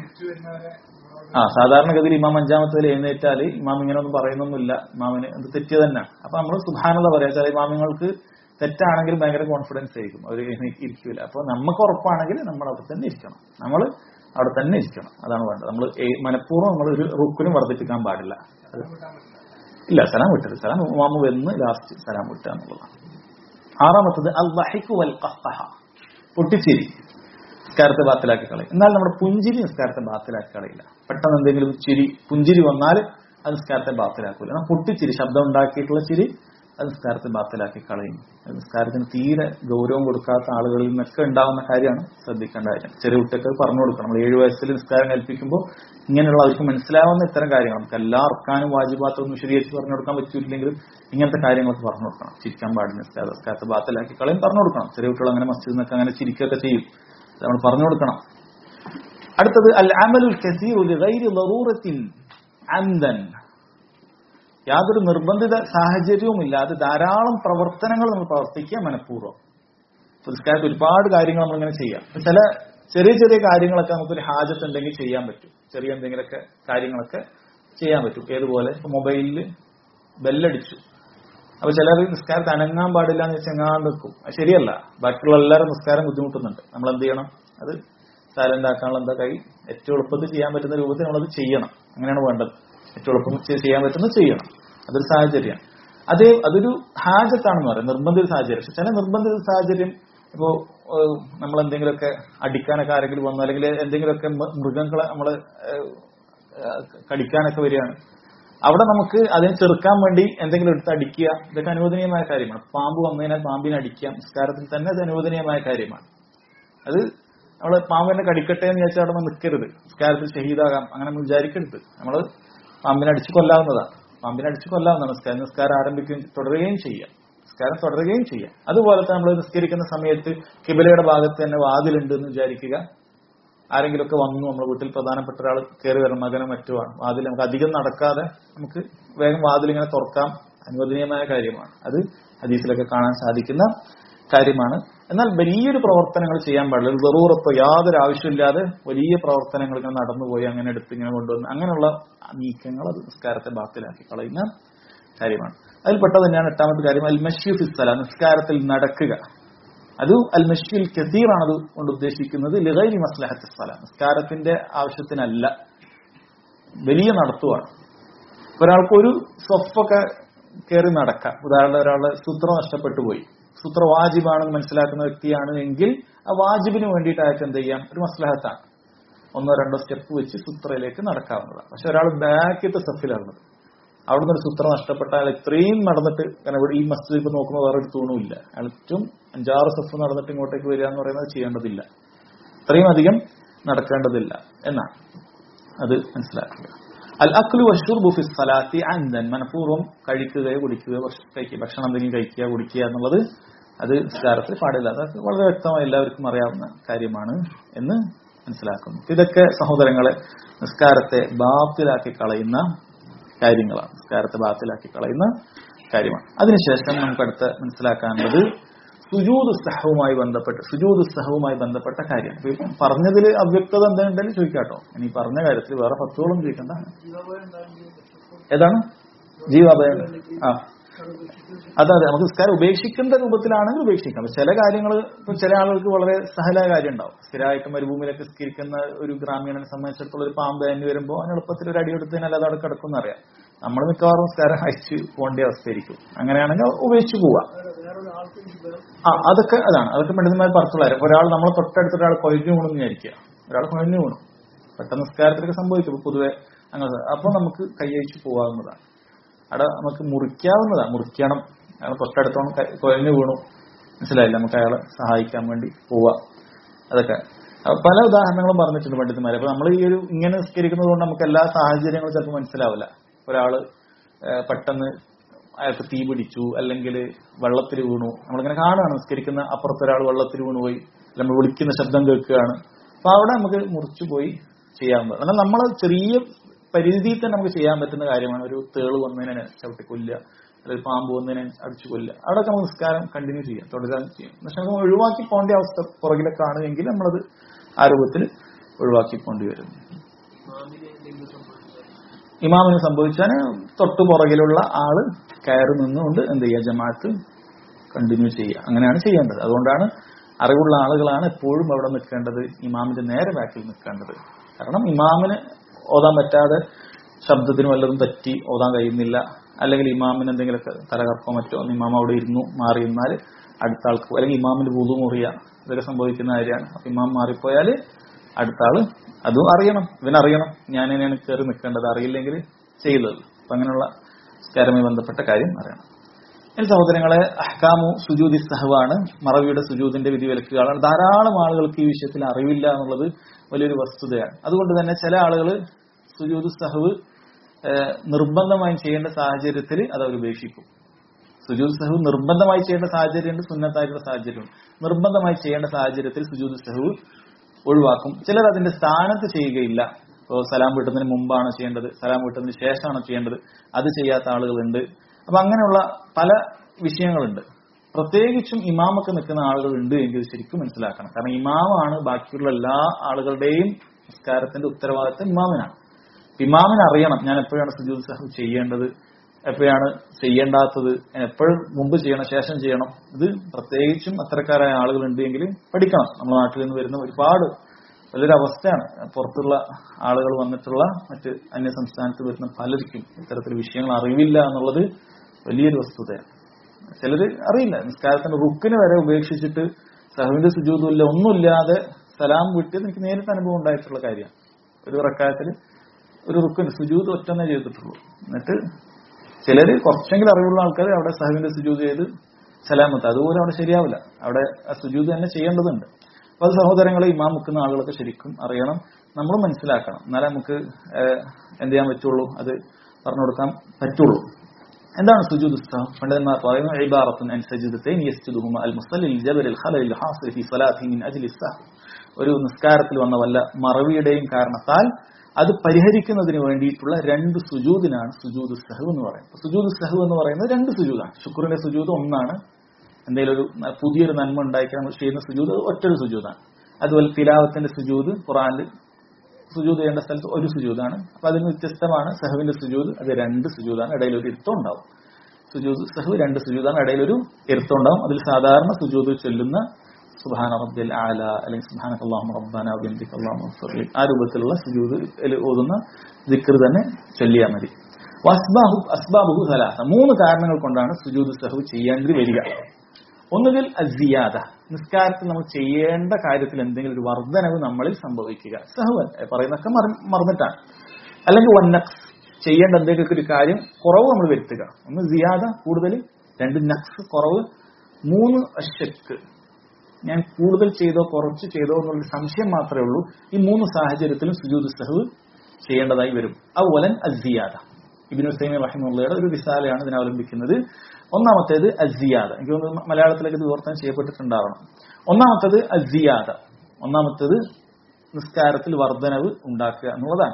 ആ സാധാരണഗതിയിൽ ഇമാം അഞ്ചാമത്തേൽ എഴുന്നേറ്റാൽ ഇമാം ഇങ്ങനെ ഒന്നും പറയുന്നൊന്നുമില്ല ഇമാമിന് അത് തെറ്റ് തന്നെ അപ്പൊ നമ്മൾ സുധാനത പറയാ ചില ഇമാമിങ്ങൾക്ക് തെറ്റാണെങ്കിൽ ഭയങ്കര കോൺഫിഡൻസ് ആയിരിക്കും അവർ ഇരിക്കൂല അപ്പൊ നമുക്ക് ഉറപ്പാണെങ്കിൽ നമ്മൾ അവിടെ തന്നെ ഇരിക്കണം നമ്മൾ അവിടെ തന്നെ ഇരിക്കണം അതാണ് വേണ്ടത് നമ്മൾ മനഃപൂർവ്വം നമ്മൾ ഒരു റുക്കിനും വർദ്ധിപ്പിക്കാൻ പാടില്ല അത് ഇല്ല സലാം വിട്ടരുത് സലാം ഇമാമ് വന്ന് ലാസ്റ്റ് സലാം വിട്ടുക എന്നുള്ളതാണ് ആറാമത്തത് അൽ വഹിഖു വൽ ഖഹ്ഖഹ പൊട്ടിച്ചിരി നിസ്കാരത്തെ ബാത്തിലാക്കി കളയും എന്നാൽ നമ്മുടെ പുഞ്ചിരി നിസ്കാരത്തെ ബാത്തിലാക്കി കളയില്ല പെട്ടെന്ന് എന്തെങ്കിലും ചിരി പുഞ്ചിരി വന്നാൽ അത് നിസ്കാരത്തെ ബാത്തിലാക്കൂല എന്നാൽ പൊട്ടിച്ചിരി ശബ്ദം ഉണ്ടാക്കിയിട്ടുള്ള ചിരി അത് നിസ്കാരത്തെ ബാത്തിലാക്കി കളയും അത് നിസ്കാരത്തിന് തീരെ ഗൗരവം കൊടുക്കാത്ത ആളുകളിൽ നിന്നൊക്കെ ഉണ്ടാവുന്ന കാര്യമാണ് ശ്രദ്ധിക്കേണ്ട കാര്യം ചെറിയ കുട്ടിയൊക്കെ പറഞ്ഞു കൊടുക്കണം നമ്മൾ ഏഴു വയസ്സിൽ നിസ്കാരം കൽപ്പിക്കുമ്പോൾ ഇങ്ങനെയുള്ള അവർക്ക് മനസ്സിലാവുന്ന ഇത്തരം കാര്യങ്ങൾ നമുക്ക് എല്ലാ അർക്കാനും വാജിബാത്തൊന്നും വിശദീകരിച്ച് പറഞ്ഞു കൊടുക്കാൻ പറ്റിയിട്ടില്ലെങ്കിലും ഇങ്ങനത്തെ കാര്യങ്ങളൊക്കെ പറഞ്ഞു കൊടുക്കണം ചിരിക്കാൻ പാടില്ല നിസ്കാരം നിസ്കാരത്തെ ബാത്തിലാക്കി കളയും പറഞ്ഞു കൊടുക്കണം ചെറിയ കുട്ടികൾ അങ്ങനെ മസ്ജിദിൽ നിന്നൊക്കെ അങ്ങനെ ചിരിക്കുകയൊക്കെ ചെയ്യും അത് നമ്മൾ പറഞ്ഞു കൊടുക്കണം അടുത്തത് അൽ അമലുൽ കസീറു ലിഗൈരി ളറൂറത്തിൻ അംദൻ യാതൊരു നിർബന്ധിത സാഹചര്യവും ഇല്ലാതെ ധാരാളം പ്രവർത്തനങ്ങൾ നമ്മൾ പ്രവർത്തിക്കുക മനഃപൂർവ്വം പുരസ്കാരത്തിൽ ഒരുപാട് കാര്യങ്ങൾ നമ്മളിങ്ങനെ ചെയ്യാം ഇപ്പൊ ചില ചെറിയ ചെറിയ കാര്യങ്ങളൊക്കെ നമുക്കൊരു ഹാജത്ത് ഉണ്ടെങ്കിൽ ചെയ്യാൻ പറ്റും ചെറിയ എന്തെങ്കിലുമൊക്കെ കാര്യങ്ങളൊക്കെ ചെയ്യാൻ പറ്റും ഏതുപോലെ ഇപ്പൊ മൊബൈലിൽ ബെല്ലടിച്ചു അപ്പൊ ചിലർ നിസ്കാരത്തെ അനങ്ങാൻ പാടില്ല എന്ന് വെച്ചാൽ എങ്ങാണ്ട് നിൽക്കും അത് ശരിയല്ല ബാക്കിയുള്ള എല്ലാവരും നിസ്കാരം ബുദ്ധിമുട്ടുന്നുണ്ട് നമ്മൾ എന്ത് ചെയ്യണം അത് സൈലന്റ് ആക്കാനുള്ള എന്താ കൈ ഏറ്റവും എളുപ്പത്തിൽ ചെയ്യാൻ പറ്റുന്ന രൂപത്തിൽ നമ്മളത് ചെയ്യണം അങ്ങനെയാണ് വേണ്ടത് ഏറ്റവും എളുപ്പം ചെ- ചെയ്യാൻ പറ്റുന്നത് ചെയ്യണം അതൊരു സാഹചര്യമാണ് അത് അതൊരു ഹാജത്താണെന്ന് പറയാം നിർബന്ധിത സാഹചര്യം പക്ഷെ ചില നിർബന്ധിത സാഹചര്യം ഇപ്പോ ഏഹ്, നമ്മൾ എന്തെങ്കിലുമൊക്കെ അടിക്കാനൊക്കെ ആരെങ്കിലും വന്നു അല്ലെങ്കിൽ എന്തെങ്കിലുമൊക്കെ മൃ- മൃഗങ്ങളെ നമ്മള് ഏഹ്, ഏഹ്, കടിക്കാനൊക്കെ വരികയാണ് അവിടെ നമുക്ക് അതിനെ ചെറുക്കാൻ വേണ്ടി എന്തെങ്കിലും എടുത്ത് അടിക്കുക ഇതൊക്കെ അനുവദനീയമായ കാര്യമാണ് പാമ്പ് വന്നു കഴിഞ്ഞാൽ പാമ്പിനെ അടിക്കുക നിസ്കാരത്തിൽ തന്നെ അത് അനുവദനീയമായ കാര്യമാണ് അത് നമ്മൾ പാമ്പിനെ കടിക്കട്ടെ എന്ന് വിചാരിച്ചാൽ അവിടെ നമ്മൾ നിൽക്കരുത് നിസ്കാരത്തിൽ ഷഹീദാകാം അങ്ങനെ നമ്മൾ വിചാരിക്കരുത് നമ്മൾ പാമ്പിനെ അടിച്ചു കൊല്ലാവുന്നതാണ് പാമ്പിനെ അടിച്ചു കൊല്ലാവുന്നതാണ് നിസ്കാരം നിസ്കാരം ആരംഭിക്കുകയും തുടരുകയും ചെയ്യാം നിസ്കാരം തുടരുകയും ചെയ്യാം അതുപോലെ തന്നെ നമ്മൾ നിസ്കരിക്കുന്ന സമയത്ത് കിബിലയുടെ ഭാഗത്ത് തന്നെ വാതിലുണ്ട് എന്ന് വിചാരിക്കുക ആരെങ്കിലുമൊക്കെ വന്നു നമ്മുടെ വീട്ടിൽ പ്രധാനപ്പെട്ട ഒരാൾ കയറി വരണം മകനോ മറ്റോ ആണ് വാതിൽ നമുക്ക് അധികം നടക്കാതെ നമുക്ക് വേഗം വാതിൽ ഇങ്ങനെ തുറക്കാം അനുവദനീയമായ കാര്യമാണ് അത് ഹദീസിലൊക്കെ കാണാൻ സാധിക്കുന്ന കാര്യമാണ് എന്നാൽ വലിയൊരു പ്രവർത്തനങ്ങൾ ചെയ്യാൻ പാടില്ല ഒരു വെറൂറത്തോ യാതൊരു ആവശ്യമില്ലാതെ വലിയ പ്രവർത്തനങ്ങൾ ഇങ്ങനെ നടന്നുപോയി അങ്ങനെ എടുത്ത് ഇങ്ങനെ കൊണ്ടുവന്ന് അങ്ങനെയുള്ള നീക്കങ്ങൾ അത് നിസ്കാരത്തെ ബാത്തിലാക്കി കളയുന്ന കാര്യമാണ് അതിൽപ്പെട്ട തന്നെയാണ് എട്ടാമത്തെ കാര്യം അൽ മഷ്യു ഫിസ്സല നിസ്കാരത്തിൽ നടക്കുക അത് അൽ മഷ്യുൽ കസീറാണ് അത് കൊണ്ട് ഉദ്ദേശിക്കുന്നത് ലിഗൈരി മസ്ലഹത്ത് സ്ഥല നിസ്കാരത്തിന്റെ ആവശ്യത്തിനല്ല വലിയ നടത്തുവാണ് ഒരാൾക്ക് ഒരു സ്വഫൊക്കെ കയറി നടക്കാം ഉദാഹരണം ഒരാളുടെ സൂത്രം നഷ്ടപ്പെട്ടു പോയി സൂത്ര വാജിബാണെന്ന് മനസ്സിലാക്കുന്ന വ്യക്തിയാണ് എങ്കിൽ ആ വാജിബിന് വേണ്ടിയിട്ട് അയാൾക്ക് എന്ത് ചെയ്യാം ഒരു മസ്ലഹത്താണ് ഒന്നോ രണ്ടോ സ്റ്റെപ്പ് വെച്ച് സൂത്രയിലേക്ക് നടക്കാവുന്നതാണ് പക്ഷെ ഒരാൾ ബാക്കിയത്തെ സ്റ്റെപ്പിലാണ് അവിടുന്ന് ഒരു സൂത്രം നഷ്ടപ്പെട്ടാൽ ഇത്രയും നടന്നിട്ട് കാരണം ഇവിടെ ഈ മസ്ജിദ് ഇപ്പൊ നോക്കുമ്പോൾ വേറെ ഒരു തൂണുമില്ല അയാൾ ഏറ്റവും അഞ്ചാറ് സ്റ്റെപ്പ് നടന്നിട്ട് ഇങ്ങോട്ടേക്ക് വരിക എന്ന് പറയുന്നത് ചെയ്യേണ്ടതില്ല ഇത്രയും അധികം നടക്കേണ്ടതില്ല എന്നാണ് അത് മനസ്സിലാക്കുക അൽ അക്ലു വഷുർബു ഫി സ്വലാത്തി അൻദൻ മനഃപൂർവ്വം കഴിക്കുകയോ കുടിക്കുകയോ ഭക്ഷ- കഴിക്കുക ഭക്ഷണം എന്തെങ്കിലും കഴിക്കുക കുടിക്കുക എന്നുള്ളത് അത് നിസ്കാരത്തിൽ പാടില്ല അതൊക്കെ വളരെ വ്യക്തമായി എല്ലാവർക്കും അറിയാവുന്ന കാര്യമാണ് എന്ന് മനസ്സിലാക്കുന്നു ഇതൊക്കെ സഹോദരങ്ങളെ നിസ്കാരത്തെ ബാത്തിലാക്കി കളയുന്ന കാര്യങ്ങളാണ് നിസ്കാരത്തെ ബാത്തിലാക്കി കളയുന്ന കാര്യമാണ് അതിനുശേഷം നമുക്ക് അടുത്ത മനസ്സിലാക്കാനുള്ളത് സുജൂദ് സഹവുമായി ബന്ധപ്പെട്ട് സുജൂദ് സഹവുമായി ബന്ധപ്പെട്ട കാര്യം ഇപ്പൊ ഈ പറഞ്ഞതിൽ അവ്യക്തത എന്തെങ്കിലും ചോദിക്കാട്ടോ ഇനി പറഞ്ഞ കാര്യത്തിൽ വേറെ പത്തുകളും ചോദിക്കണ്ട ഏതാണ് ജീവാഭയം ആ അതെ അതെ നമുക്ക് നിസ്കാരം ഉപേക്ഷിക്കേണ്ട രൂപത്തിലാണെങ്കിൽ ഉപേക്ഷിക്കാം പക്ഷെ ചില കാര്യങ്ങൾ ഇപ്പൊ ചില ആളുകൾക്ക് വളരെ സഹല കാര്യം ഉണ്ടാവും സ്ഥിരമായിട്ട് മരുഭൂമിയിലൊക്കെ സ്കരിക്കുന്ന ഒരു ഗ്രാമീണനെ സംബന്ധിച്ചിടത്തോളം ഒരു പാമ്പ് തന്നെ വരുമ്പോൾ അതിന് എളുപ്പത്തിൽ ഒരു അടി എടുത്തതിനാൽ അത് അവിടെ കിടക്കും അറിയാം നമ്മൾ മിക്കവാറും നിസ്കാരം അയച്ച് പോകേണ്ട അവസ്ഥയായിരിക്കും അങ്ങനെയാണെങ്കിൽ ഉപേക്ഷിച്ച് പോവാം ആ അതൊക്കെ അതാണ് അതൊക്കെ പണ്ഡിതന്മാർ പറഞ്ഞുള്ള കാര്യം ഒരാൾ നമ്മളെ തൊട്ടടുത്ത് ഒരാൾ കൊഴിഞ്ഞു വീണെന്ന് വിചാരിക്കുക ഒരാൾ കൊഴിഞ്ഞു വീണു പെട്ടെന്ന് നിസ്കാരത്തിലൊക്കെ സംഭവിക്കും ഇപ്പൊ പൊതുവെ അങ്ങനെ അപ്പൊ നമുക്ക് കൈയഴിച്ച് പോവാവുന്നതാണ് അവിടെ നമുക്ക് മുറിക്കാവുന്നതാണ് മുറിക്കണം അയാൾ തൊട്ടടുത്തോളം ക- കുഴഞ്ഞു വീണു മനസ്സിലായില്ല നമുക്ക് അയാളെ സഹായിക്കാൻ വേണ്ടി പോവാ അതൊക്കെ അപ്പൊ പല ഉദാഹരണങ്ങളും പറഞ്ഞിട്ടുണ്ട് പണ്ഡിതന്മാരെ അപ്പൊ നമ്മൾ ഈ ഒരു ഇങ്ങനെ നിസ്കരിക്കുന്നത് കൊണ്ട് നമുക്ക് എല്ലാ സാഹചര്യങ്ങളും ചിലപ്പോൾ മനസ്സിലാവില്ല ഒരാള് ഏഹ്, പെട്ടെന്ന് അയാൾക്ക് തീ പിടിച്ചു അല്ലെങ്കിൽ വെള്ളത്തിൽ വീണു നമ്മളിങ്ങനെ കാണുകയാണ് നിസ്കരിക്കുന്ന അപ്പുറത്ത് ഒരാൾ വെള്ളത്തിൽ വീണു പോയി നമ്മൾ വിളിക്കുന്ന ശബ്ദം കേൾക്കുകയാണ് അപ്പൊ അവിടെ നമുക്ക് മുറിച്ചു പോയി ചെയ്യാവുന്നതാണ് എന്നാൽ നമ്മൾ ചെറിയ പരിധിയിൽ തന്നെ നമുക്ക് ചെയ്യാൻ പറ്റുന്ന കാര്യമാണ് ഒരു തേള് വന്നതിനെ ചവിട്ടി കൊല്ലുക അല്ലെങ്കിൽ പാമ്പ് വന്നതിനെ അടിച്ചു കൊല്ലുക അവിടെയൊക്കെ നമുക്ക് നിസ്കാരം കണ്ടിന്യൂ ചെയ്യാം തുടരാൻ ചെയ്യാം പക്ഷെ നമുക്ക് ഒഴിവാക്കി പോകേണ്ട അവസ്ഥ പുറകിലൊക്കെ ആണെങ്കിൽ നമ്മളത് ആ രൂപത്തിൽ ഒഴിവാക്കി പോകേണ്ടി വരും ഇമാമിന് സംഭവിച്ചാൽ തൊട്ടു പുറകിലുള്ള ആള് കയറി നിന്നുകൊണ്ട് എന്ത് ചെയ്യുക ജമാഅത്ത് കണ്ടിന്യൂ ചെയ്യുക അങ്ങനെയാണ് ചെയ്യേണ്ടത് അതുകൊണ്ടാണ് അറിവുള്ള ആളുകളാണ് എപ്പോഴും അവിടെ നിൽക്കേണ്ടത് ഇമാമിന്റെ നേരെ ബാക്കിൽ നിൽക്കേണ്ടത് കാരണം ഇമാമിന് ഓതാൻ പറ്റാതെ ശബ്ദത്തിന് വല്ലതും പറ്റി ഓതാൻ കഴിയുന്നില്ല അല്ലെങ്കിൽ ഇമാമിന് എന്തെങ്കിലുമൊക്കെ തലകർപ്പോ മറ്റോ ഒന്ന് ഇമാം അവിടെ ഇരുന്നു മാറി നിന്നാൽ അടുത്ത ആൾക്ക് അല്ലെങ്കിൽ ഇമാമിന് വുതു മുറിയ ഇതൊക്കെ സംഭവിക്കുന്ന കാര്യമാണ് അപ്പൊ ഇമാം മാറിപ്പോയാൽ അടുത്ത ആള് അതും അറിയണം ഇവനറിയണം ഞാൻ തന്നെയാണ് കയറി നിൽക്കേണ്ടത് അറിയില്ലെങ്കിൽ ചെയ്തത് അപ്പൊ അങ്ങനെയുള്ള സ്കാരവുമായി ബന്ധപ്പെട്ട കാര്യം അറിയണം ഇനി സഹോദരങ്ങളെ അഹ്കാമു സുജൂദി സഹവാണ് മറവിയുടെ സുജൂദിന്റെ വിധി വിലക്കുകളാണ് ധാരാളം ആളുകൾക്ക് ഈ വിഷയത്തിൽ അറിവില്ല എന്നുള്ളത് വലിയൊരു വസ്തുതയാണ് അതുകൊണ്ട് തന്നെ ചില ആളുകൾ സുജൂദ് സഹവ് ഏഹ്, നിർബന്ധമായും ചെയ്യേണ്ട സാഹചര്യത്തിൽ അത് അവർ ഉപേക്ഷിക്കും സുജൂദ് സഹവ് നിർബന്ധമായി ചെയ്യേണ്ട സാഹചര്യമുണ്ട് സുന്നത്തായിട്ടുള്ള സാഹചര്യമുണ്ട് നിർബന്ധമായി ചെയ്യേണ്ട സാഹചര്യത്തിൽ സുജൂദ് സഹവ് ഒഴിവാക്കും ചിലർ അതിന്റെ സ്ഥാനത്ത് ചെയ്യുകയില്ല ഇപ്പോൾ സലാം വീട്ടുന്നതിന് മുമ്പാണ് ചെയ്യേണ്ടത് സലാം വീട്ടുന്നതിന് ശേഷമാണ് ചെയ്യേണ്ടത് അത് ചെയ്യാത്ത ആളുകളുണ്ട് അപ്പൊ അങ്ങനെയുള്ള പല വിഷയങ്ങളുണ്ട് പ്രത്യേകിച്ചും ഇമാമൊക്കെ നിൽക്കുന്ന ആളുകളുണ്ട് എങ്കിൽ ശരിക്കും മനസ്സിലാക്കണം കാരണം ഇമാമാണ് ബാക്കിയുള്ള എല്ലാ ആളുകളുടെയും നിസ്കാരത്തിന്റെ ഉത്തരവാദിത്തം ഇമാമിനാണ് ഇമാമിന് അറിയണം ഞാൻ എപ്പോഴാണ് സുജൂദ് സഹവ് ചെയ്യേണ്ടത് എപ്പോഴാണ് ചെയ്യേണ്ടാത്തത് എപ്പോഴും മുമ്പ് ചെയ്യണം ശേഷം ചെയ്യണം ഇത് പ്രത്യേകിച്ചും അത്തരക്കാരായ ആളുകളുണ്ട് എങ്കിൽ പഠിക്കണം നമ്മുടെ നാട്ടിൽ നിന്ന് വരുന്ന ഒരുപാട് വലിയൊരു അവസ്ഥയാണ് പുറത്തുള്ള ആളുകൾ വന്നിട്ടുള്ള മറ്റ് അന്യ സംസ്ഥാനത്ത് വരുന്ന പലർക്കും ഇത്തരത്തിൽ വിഷയങ്ങൾ അറിവില്ല എന്നുള്ളത് വലിയൊരു വസ്തുതയാണ് ചിലര് അറിയില്ല നിസ്കാരത്തിന്റെ റുക്കിന് വരെ ഉപേക്ഷിച്ചിട്ട് സഹവിന്റെ സുജൂതുമില്ല ഒന്നുമില്ലാതെ സലാം വിട്ടിയത് എനിക്ക് നേരിട്ട് അനുഭവം ഉണ്ടായിട്ടുള്ള കാര്യമാണ് ഒരു റക്കായത്തിൽ ഒരു റുക്കിന് സുജൂത് ഒറ്റന്നേ ചെയ്തിട്ടുള്ളൂ എന്നിട്ട് ചിലര് കുറച്ചെങ്കിലും അറിവുള്ള ആൾക്കാർ അവിടെ സഹവിന്റെ സുജൂത് ചെയ്ത് സലാമത്ത് അതുപോലെ അവിടെ ശരിയാവില്ല അവിടെ ആ സുജൂത് തന്നെ ചെയ്യേണ്ടതുണ്ട് അപ്പൊ അത് സഹോദരങ്ങളെ ഇമാം നിൽക്കുന്ന ആളുകളൊക്കെ ശരിക്കും അറിയണം നമ്മൾ മനസ്സിലാക്കണം എന്നാലേ നമുക്ക് ഏഹ്, എന്ത് ചെയ്യാൻ പറ്റുള്ളൂ അത് പറഞ്ഞു കൊടുക്കാൻ പറ്റുള്ളൂ എന്താണ് സുജൂദ് ഉസ്താഹ് പണ്ഡിതന്മാർ പറയുന്നു ഇബാറത്തുൻ അൻ സജദതൈൻ യസ്ജുദുഹുമ അൽ മുസല്ലി ജബൽ അൽ ഖലൽ ഹാസിൽ ഫി സ്വലാത്തിഹി മിൻ അജ്ലി സഹ് ഒരു നിസ്കാരത്തിൽ വന്ന വല്ല മറവിയുടെയും കാരണത്താൽ അത് പരിഹരിക്കുന്നതിന് വേണ്ടിയിട്ടുള്ള രണ്ട് സുജൂദിനാണ് സുജൂദ് സഹവ് എന്ന് പറയുന്നത് സുജൂദ് സഹവ് എന്ന് പറയുന്നത് രണ്ട് സുജൂദാണ് ശുക്രന്റെ സുജൂദ് ഒന്നാണ് എന്തെങ്കിലും ഒരു ന- പുതിയൊരു നന്മ ഉണ്ടാക്കിയാൽ നമ്മൾ ചെയ്യുന്ന സുജൂദ് അത് ഒറ്റൊരു സുജൂദാണ് അതുപോലെ തിലാവത്തിന്റെ സുജൂദ് ഖുറാനിൽ സുജൂദ് ചെയ്യേണ്ട സ്ഥലത്ത് ഒരു സുജൂദാണ് അപ്പൊ അതിന് വ്യത്യസ്തമാണ് സഹവിന്റെ സുജൂദ് അത് രണ്ട് സുജൂദാണ് ഇടയിൽ ഒരു ഇരുത്തം ഉണ്ടാവും സുജൂദ് സഹവ് രണ്ട് സുജൂദാണ് ഇടയിൽ ഒരു ഇരുത്തം ഉണ്ടാവും അതിൽ സാധാരണ സുജൂദ് ചൊല്ലുന്ന സുബാന റബ്ബിൽ ആല അല്ലെങ്കിൽ സുബാന അള്ളാഹു റബ്ബാന ബിന്ദിക് അള്ളാഹു മുസ്തഖീം. ആ രൂപത്തിലുള്ള സുജൂദ് ഓതുന്ന ദിക്ർ തന്നെ ചൊല്ലിയാൽ മതി വസ്ബാഹു അസ്ബാബുഹു സലാസ മൂന്ന് കാരണങ്ങൾ കൊണ്ടാണ് സുജൂദ് സഹവ് ചെയ്യേണ്ടി വരിക ഒന്നുകിൽ അസിയാദ നിസ്കാരത്തിൽ നമ്മൾ ചെയ്യേണ്ട കാര്യത്തിൽ എന്തെങ്കിലും ഒരു വർധനവ് നമ്മളിൽ സംഭവിക്കുക സഹവൻ പറയുന്നൊക്കെ മറ- മറന്നിട്ടാണ് അല്ലെങ്കിൽ വന്നക്സ് ചെയ്യേണ്ട എന്തെങ്കിലും ഒരു കാര്യം കുറവ് നമ്മൾ വരുത്തുക ഒന്ന് സിയാദ കൂടുതൽ രണ്ട് നക്സ് കുറവ് മൂന്ന് അശക്ക് ഞാൻ കൂടുതൽ ചെയ്തോ കുറച്ച് ചെയ്തോ എന്നുള്ള സംശയം മാത്രമേ ഉള്ളൂ ഈ മൂന്ന് സാഹചര്യത്തിലും സുജൂദ് സഹവ് ചെയ്യേണ്ടതായി വരും അതുപോലെ അസിയാദ ഇബിനു സൈമി റഹിമുള്ളയുടെ ഒരു വിശാലയാണ് ഇതിനെ അവലംബിക്കുന്നത് ഒന്നാമത്തേത് അസിയാദ എനിക്ക് തോന്നുന്നു മലയാളത്തിലേക്ക് ഇത് വിവർത്തനം ചെയ്യപ്പെട്ടിട്ടുണ്ടാവണം ഒന്നാമത്തേത് അസിയാദ ഒന്നാമത്തേത് നിസ്കാരത്തിൽ വർധനവ് ഉണ്ടാക്കുക എന്നുള്ളതാണ്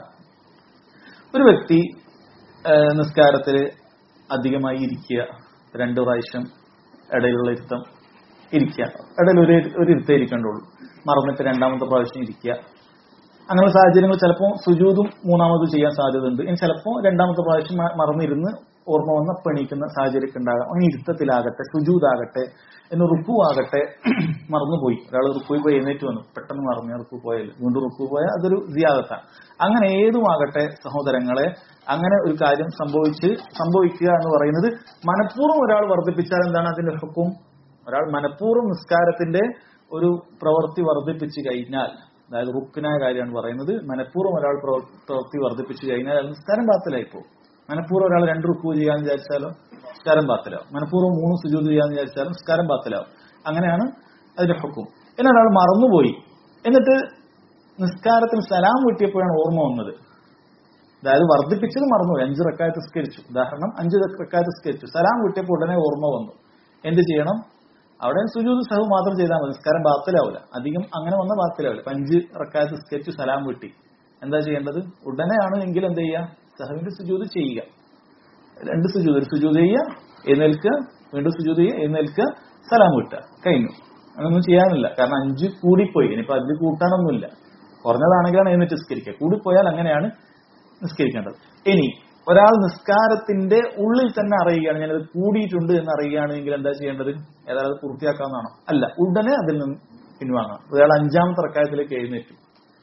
ഒരു വ്യക്തി നിസ്കാരത്തിൽ അധികമായി ഇരിക്കുക രണ്ടു പ്രാവശ്യം ഇടയിലുള്ള ഇരുത്തം ഇരിക്കുക ഇടയിൽ ഒരു ഒരു ഇരുത്തേ ഇരിക്കേണ്ടുള്ളൂ മറന്നിട്ട് രണ്ടാമത്തെ പ്രാവശ്യം ഇരിക്കുക അങ്ങനെയുള്ള സാഹചര്യങ്ങൾ ചിലപ്പോൾ സുജൂതും മൂന്നാമത് ചെയ്യാൻ സാധ്യതയുണ്ട് ഇനി ചിലപ്പോൾ രണ്ടാമത്തെ പ്രാവശ്യം മ- മറന്നിരുന്ന് ഓർമ്മ വന്ന പണിക്കുന്ന സാഹചര്യമൊക്കെ ഉണ്ടാകാം അങ്ങനെ ഇരുത്തത്തിലാകട്ടെ സുജൂതാകട്ടെ എന്ന് റുക്കു ആകട്ടെ മറന്നുപോയി ഒരാൾ റുക്കു പോയി എഴുന്നേറ്റ് വന്നു പെട്ടെന്ന് മറന്നു റുക്കു പോയാൽ വീണ്ടും റുക്കു പോയാൽ അതൊരു സിയാദത്താണ് അങ്ങനെ ഏതുമാകട്ടെ സഹോദരങ്ങളെ അങ്ങനെ ഒരു കാര്യം സംഭവിച്ച് സംഭവിക്കുക എന്ന് പറയുന്നത് മനഃപൂർവ്വം ഒരാൾ വർദ്ധിപ്പിച്ചാൽ എന്താണ് അതിന്റെ ഹുക്കും ഒരാൾ മനഃപൂർവ്വം നിസ്കാരത്തിന്റെ ഒരു പ്രവൃത്തി വർദ്ധിപ്പിച്ചു കഴിഞ്ഞാൽ അതായത് റുക്കിനായ കാര്യമാണ് പറയുന്നത് മനഃപൂർവ്വം ഒരാൾ പ്രവർ- പ്രവൃത്തി വർദ്ധിപ്പിച്ചു കഴിഞ്ഞാൽ അത് നിസ്കാരം പാത്തിലായി പോകും മനഃപൂർവ്വം ഒരാൾ രണ്ട് റുക്കു ചെയ്യാന്ന് വിചാരിച്ചാലോ നിസ്കാരം പാത്തിലാവും മനഃപൂർവ്വം മൂന്ന് സുജൂത് ചെയ്യാന്ന് വിചാരിച്ചാലും നിസ്കാരം പാത്തിലാവും അങ്ങനെയാണ് അതിന്റെ ഹുക്കും എന്നാൽ ഒരാൾ മറന്നുപോയി എന്നിട്ട് നിസ്കാരത്തിന് സലാം വീട്ടിയപ്പോഴാണ് ഓർമ്മ വന്നത് അതായത് വർദ്ധിപ്പിച്ചത് മറന്നുപോയി അഞ്ച് റക്കായത്ത് സ്കരിച്ചു ഉദാഹരണം അഞ്ച് റക്കായത്ത് സ്കരിച്ചു സലാം വീട്ടിയപ്പോൾ ഉടനെ ഓർമ്മ വന്നു എന്ത് ചെയ്യണം അവിടെ സുജൂദ് സഹു മാത്രം ചെയ്താൽ മതി നിസ്കാരം ബാത്തിലാവില്ല അധികം അങ്ങനെ വന്ന ബാത്തിലാവില്ല ഇപ്പൊ അഞ്ച് റക്കായത്ത് സ്കെച്ച് സലാം വിട്ടി എന്താ ചെയ്യേണ്ടത് ഉടനെയാണ് എങ്കിൽ എന്ത് ചെയ്യുക സഹുവിന്റെ സുജൂദ് ചെയ്യുക രണ്ട് സുജൂദ് ഒരു സുജൂദ് ചെയ്യുക എഴുന്നേൽക്കുക വീണ്ടും സുജൂദ് ചെയ്യുക എഴുന്നേൽക്കുക സലാം വിട്ടുക കഴിഞ്ഞു അങ്ങനൊന്നും ചെയ്യാനില്ല കാരണം അഞ്ച് കൂടിപ്പോയി ഇനിയിപ്പോ അതിൽ കൂട്ടാനൊന്നുമില്ല കുറഞ്ഞതാണെങ്കിലാണ് എഴുന്നേറ്റ് നിസ്കരിക്കുക കൂടിപ്പോയാൽ അങ്ങനെയാണ് നിസ്കരിക്കേണ്ടത് ഇനി ഒരാൾ നിസ്കാരത്തിന്റെ ഉള്ളിൽ തന്നെ അറിയുകയാണ് ഞാനത് കൂടിയിട്ടുണ്ട് എന്ന് അറിയുകയാണെങ്കിൽ എന്താ ചെയ്യേണ്ടത് ഏതായാലും അത് പൂർത്തിയാക്കാവുന്നതാണോ അല്ല ഉടനെ അതിൽ നിന്ന് പിൻവാങ്ങണം ഒരാൾ അഞ്ചാമത്തെ റക്കായത്തിലേക്ക് എഴുന്നേറ്റു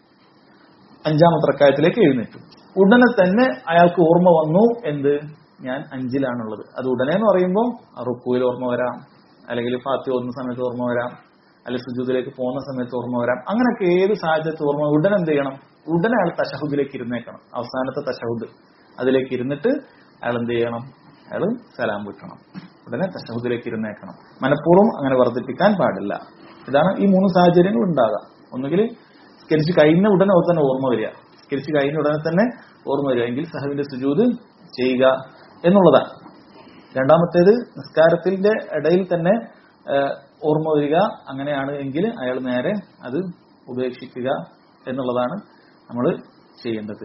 അഞ്ചാമത്തെ റക്കായത്തിലേക്ക് എഴുന്നേറ്റു ഉടനെ തന്നെ അയാൾക്ക് ഓർമ്മ വന്നു എന്ത് ഞാൻ അഞ്ചിലാണുള്ളത് അത് ഉടനെ എന്ന് പറയുമ്പോൾ റുക്കുവിൽ ഓർമ്മ വരാം അല്ലെങ്കിൽ ഫാത്തി ഓർന്ന സമയത്ത് ഓർമ്മ വരാം അല്ലെങ്കിൽ സുജൂദിലേക്ക് പോകുന്ന സമയത്ത് ഓർമ്മ വരാം അങ്ങനെയൊക്കെ ഏത് സാഹചര്യത്തിൽ ഓർമ്മ ഉടനെ എന്ത് ചെയ്യണം ഉടനെ അയാൾ തശഹുദിലേക്ക് ഇരുന്നേക്കണം അവസാനത്തെ തശഹുദ് അതിലേക്ക് ഇരുന്നിട്ട് അയാൾ എന്ത് ചെയ്യണം അയാൾ സലാം വിട്ടണം ഉടനെ തശഹുദിലേക്ക് ഇരുന്നേക്കണം മനഃപൂർവ്വം അങ്ങനെ വർദ്ധിപ്പിക്കാൻ പാടില്ല ഇതാണ് ഈ മൂന്ന് സാഹചര്യങ്ങൾ ഉണ്ടാകാം ഒന്നുകിൽ സ്കരിച്ച് കഴിഞ്ഞ ഉടനെ തന്നെ ഓർമ്മ വരിക സ്കരിച്ച് കഴിഞ്ഞ ഉടനെ തന്നെ ഓർമ്മ വരിക എങ്കിൽ സഹവിന്റെ സുജൂത് ചെയ്യുക എന്നുള്ളതാണ് രണ്ടാമത്തേത് നിസ്കാരത്തിന്റെ ഇടയിൽ തന്നെ ആ, ഓർമ്മ വരിക അങ്ങനെയാണ് എങ്കിൽ അയാൾ നേരെ അത് ഉപേക്ഷിക്കുക എന്നുള്ളതാണ് നമ്മൾ ചെയ്യേണ്ടത്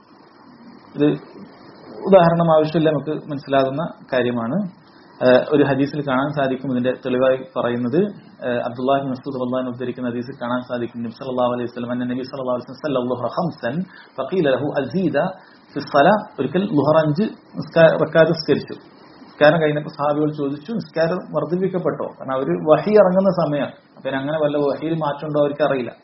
ഇത് ഉദാഹരണം ആവശ്യമില്ല നമുക്ക് മനസ്സിലാകുന്ന കാര്യമാണ് ആ, ഒരു ഹദീസിൽ കാണാൻ സാധിക്കും ഇതിന്റെ തെളിവായി പറയുന്നത് ആ, അബ്ദുല്ലാഹി മസൂദ് അള്ളാഹു ഉദ്ധരിക്കുന്ന ഹദീസിൽ കാണാൻ സാധിക്കും നബി സല്ലല്ലാഹു അലൈഹി വസല്ലം അന്ന നബി സല്ലല്ലാഹു അലൈഹി വസല്ലം സല്ലല്ലാഹു ഖംസൻ ഫഖീല ലഹു അസീദ ഫി الصلاة ഒരിക്കൽ ലുഹർ അഞ്ച് നിസ്കാര- റക്അത്ത് നിസ്കരിച്ചു നിസ്കാരം കഴിഞ്ഞപ്പോൾ സഹാബികൾ ചോദിച്ചു നിസ്കാരം വർദ്ധിപ്പിക്കപ്പെട്ടോ കാരണം അവര് വഹി ഇറങ്ങുന്ന സമയമാണ് അപ്പൊ ഇനി അങ്ങനെ വല്ല വഹിയിൽ മാറ്റമുണ്ടോ അവർക്ക് അറിയില്ല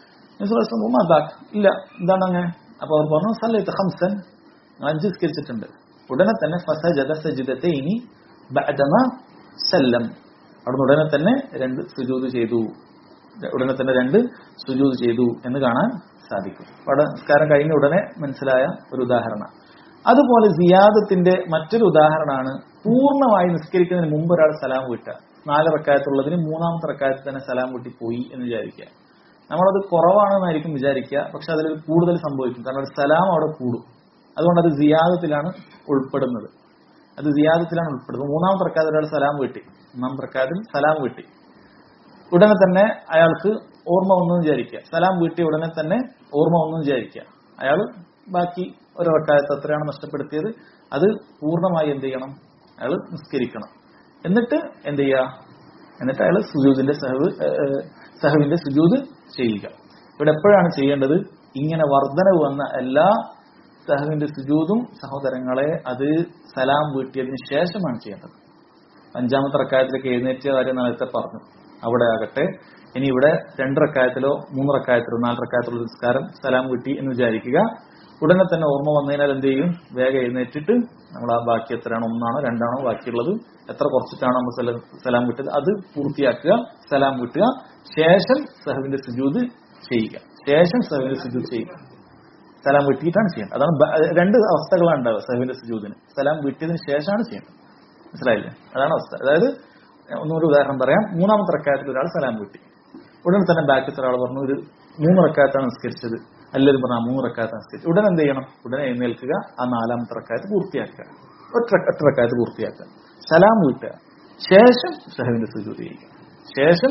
അതാക്ക് ഇല്ല എന്താണ് അങ്ങനെ അപ്പൊ അവർ പറഞ്ഞു സല്ലൈത്ത് ഹംസൻ അഞ്ച് നിസ്കരിച്ചിട്ടുണ്ട് ഉടനെ തന്നെ ഫസജദ സജിദത്തൈനി ബഅദമ സല്ലം അവിടുന്ന് ഉടനെ തന്നെ രണ്ട് സുജൂദ് ചെയ്തു ഉടനെ തന്നെ രണ്ട് സുജൂദ് ചെയ്തു എന്ന് കാണാൻ സാധിക്കും അവിടെ നിസ്കാരം കഴിഞ്ഞ ഉടനെ മനസ്സിലായ ഒരു ഉദാഹരണം അതുപോലെ സിയാദത്തിന്റെ മറ്റൊരു ഉദാഹരണമാണ് പൂർണ്ണമായി നിസ്കരിക്കുന്നതിന് മുമ്പ് ഒരാൾ സലാം വിട്ടുക നാല് റക്കായത്തുള്ളതിന് മൂന്നാമത്തെ റക്കായത്തിൽ തന്നെ സലാം വിട്ടി പോയി എന്ന് വിചാരിക്കുക നമ്മളത് കുറവാണെന്നായിരിക്കും വിചാരിക്കുക പക്ഷെ അതിൽ കൂടുതൽ സംഭവിക്കും കാരണം ഒരു സലാം അവിടെ കൂടും അതുകൊണ്ട് അത് സിയാദത്തിലാണ് ഉൾപ്പെടുന്നത് അത് സിയാദത്തിലാണ് ഉൾപ്പെടുന്നത് മൂന്നാമത്തെ റക്കായത്തിൽ ഒരാൾ സലാം വീട്ടി മൂന്നാമത്തെ റക്കായത്തിൽ സലാം വീട്ടി ഉടനെ തന്നെ അയാൾക്ക് ഓർമ്മ വന്നു വിചാരിക്കുക സലാം വീട്ടിയ ഉടനെ തന്നെ ഓർമ്മ വന്നു വിചാരിക്കുക അയാൾ ബാക്കി ഒരു റക്കായത്ത് എത്രയാണ് നഷ്ടപ്പെടുത്തിയത് അത് പൂർണ്ണമായി എന്ത് ചെയ്യണം അയാൾ നിസ്കരിക്കണം എന്നിട്ട് എന്ത് ചെയ്യുക എന്നിട്ട് അയാൾ സുജൂദിന്റെ സഹവ് ഏഹ്, സഹവിന്റെ സുജൂദ് ചെയ്യുക ഇവിടെ എപ്പോഴാണ് ചെയ്യേണ്ടത് ഇങ്ങനെ വർധനവ് വന്ന എല്ലാ സഹവിന്റെ സുജൂദും സഹോദരങ്ങളെ അത് സലാം വീട്ടിയതിന് ശേഷമാണ് ചെയ്യേണ്ടത് അഞ്ചാമത്തെ റക്കായത്തിലേക്ക് എഴുന്നേറ്റ കാര്യം നേരത്തെ പറഞ്ഞു അവിടെ ആകട്ടെ ഇനി ഇവിടെ രണ്ട് റക്കായത്തിലോ മൂന്ന് റക്കായത്തിലോ നാല് റക്കായത്തിലോ നിസ്കാരം സലാം കിട്ടി എന്ന് വിചാരിക്കുക ഉടനെ തന്നെ ഓർമ്മ വന്നതിനാൽ എന്ത് ചെയ്യും വേഗം എഴുന്നേറ്റിട്ട് നമ്മൾ ആ ബാക്കി എത്രയാണോ ഒന്നാണോ രണ്ടാണോ ബാക്കിയുള്ളത് എത്ര കുറച്ചിട്ടാണോ നമ്മൾ സല- സലാം വിട്ടത് അത് പൂർത്തിയാക്കുക സലാം വിട്ടുക ശേഷം സഹവിന്റെ സുജൂദ് ചെയ്യുക ശേഷം സഹവിന്റെ സുജൂദ് ചെയ്യുക സലാം വിട്ടിയിട്ടാണ് ചെയ്യേണ്ടത് അതാണ് ബ- രണ്ട് അവസ്ഥകളാണ് ഉണ്ടാവുക സഹവിന്റെ സുജൂദിന് സലാം വിട്ടിയതിന് ശേഷമാണ് ചെയ്യേണ്ടത് മനസ്സിലായില്ലേ അതാണ് അവസ്ഥ അതായത് ഒന്നുകൂടി ഉദാഹരണം പറയാം മൂന്നാമത്തെ റക്കായത്തിൽ ഒരാൾ സലാം വിട്ടി ഉടനെ തന്നെ ബാക്കിൽ ഒരാൾ പറഞ്ഞു ഒരു മൂന്ന് റക്കായത്താണ് നിസ്കരിച്ചത് എല്ലാവരും പറഞ്ഞു ആ മൂന്ന് റക്കായത്ത് നിസ്കരിച്ചു ഉടനെ എന്ത് ചെയ്യണം ഉടനെ എഴുന്നേൽക്കുക ആ നാലാമത്തെ റക്കായത്ത് പൂർത്തിയാക്കുക ഒറ്റ ഒറ്റ റക്കായത്ത് പൂർത്തിയാക്കുക സലാം വീട്ടുക ശേഷം സഹവിന്റെ സുജൂത് ചെയ്യുക ശേഷം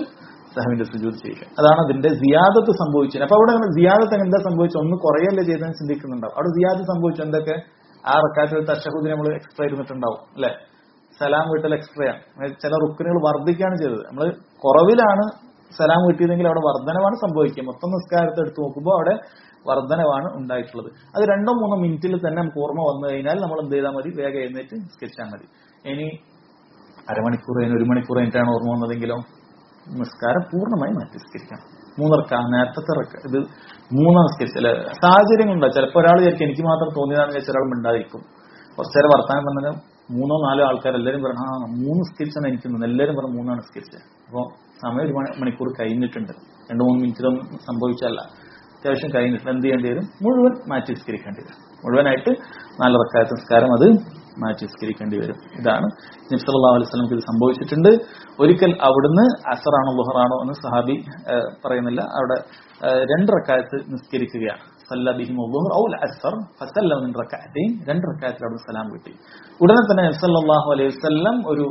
സഹവിന്റെ സുജൂദ് ചെയ്യുക അതാണ് അതിന്റെ സിയാദത്ത് സംഭവിച്ചത് അപ്പൊ അവിടെ സിയാദത്ത് എന്താ സംഭവിച്ചത് ഒന്ന് കുറയല്ലേ ചെയ്തെന്ന് ചിന്തിക്കുന്നുണ്ടാവും അവിടെ സിയാദത്ത് സംഭവിച്ചു എന്തൊക്കെ ആ റക്കാത്തിൽ തഷഹുദിന് നമ്മൾ എക്സ്ട്രാ ഇരുന്നിട്ടുണ്ടാവും അല്ലെ സലാം വീട്ടിൽ എക്സ്ട്രാ ചില റുക്കിനുകൾ വർദ്ധിക്കുകയാണ് ചെയ്തത് നമ്മൾ കുറവിലാണ് സലാം വീട്ടിയതെങ്കിൽ അവിടെ വർധനവാണ് സംഭവിക്കുക മൊത്തം നിസ്കാരത്തെ എടുത്ത് നോക്കുമ്പോൾ അവിടെ വർധനവാണ് ഉണ്ടായിട്ടുള്ളത് അത് രണ്ടോ മൂന്നോ മിനിറ്റിൽ തന്നെ നമുക്ക് ഓർമ്മ വന്നു കഴിഞ്ഞാൽ നമ്മൾ എന്ത് ചെയ്താൽ മതി വേഗം എഴുന്നേറ്റ് സ്കെച്ചാൽ മതി ഇനി അരമണിക്കൂർ കഴിഞ്ഞ് ഒരു മണിക്കൂർ കഴിഞ്ഞിട്ടാണ് ഓർമ്മ വന്നതെങ്കിലോ നിസ്കാരം പൂർണ്ണമായി മാറ്റി നിസ്കരിക്കാം മൂന്നറക്ക നേരത്തെ റക്ക ഇത് മൂന്നാം നിസ്കരിച്ച അല്ലെ സാഹചര്യങ്ങളുണ്ടോ ചിലപ്പോൾ ഒരാൾ വിചാരിക്കും എനിക്ക് മാത്രം തോന്നിയതാണെന്ന് വിചാരിച്ച ഒരാൾ മിണ്ടാതിരിക്കും കുറച്ചേരം വർത്താനം പറഞ്ഞാൽ മൂന്നോ നാലോ ആൾക്കാർ എല്ലാവരും പറഞ്ഞു ആ മൂന്ന് നിസ്കരിച്ചാണ് എനിക്ക് തോന്നുന്നത് എല്ലാവരും പറഞ്ഞു മൂന്നാണ് നിസ്കരിച്ചത് അപ്പോൾ സമയം ഒരു മണി- മണിക്കൂർ കഴിഞ്ഞിട്ടുണ്ട് രണ്ട് മൂന്ന് മിനിറ്റിലൊന്നും സംഭവിച്ചല്ല അത്യാവശ്യം കഴിഞ്ഞിട്ടുണ്ട് എന്ത് ചെയ്യേണ്ടി വരും മുഴുവൻ മാറ്റി നിസ്കരിക്കേണ്ടി വരും മുഴുവനായിട്ട് നാല് റക്കായത്ത് നിസ്കാരം അത് മാറ്റി നിസ്കരിക്കേണ്ടി വരും ഇതാണ് നബ്സല്ലാ അലൈഹി സ്വലംക്ക് ഇത് സംഭവിച്ചിട്ടുണ്ട് ഒരിക്കൽ അവിടുന്ന് അസറാണോ ലുഹറാണോ എന്ന് സഹാബി ഏഹ്, പറയുന്നില്ല അവിടെ ഏഹ്, രണ്ട് റക്കായത്ത് നിസ്കരിക്കുകയാണ് സല്ല ബിഹിം ളുഹർ ഔ അസർ ഫസല്ല മിൻ റക്അത്തൈൻ രണ്ട് റക്കായത്തിൽ അവിടെ സലാം കിട്ടി ഉടനെ തന്നെ നബ്സല്ലാഹു അലൈഹി വസല്ലം ഒരു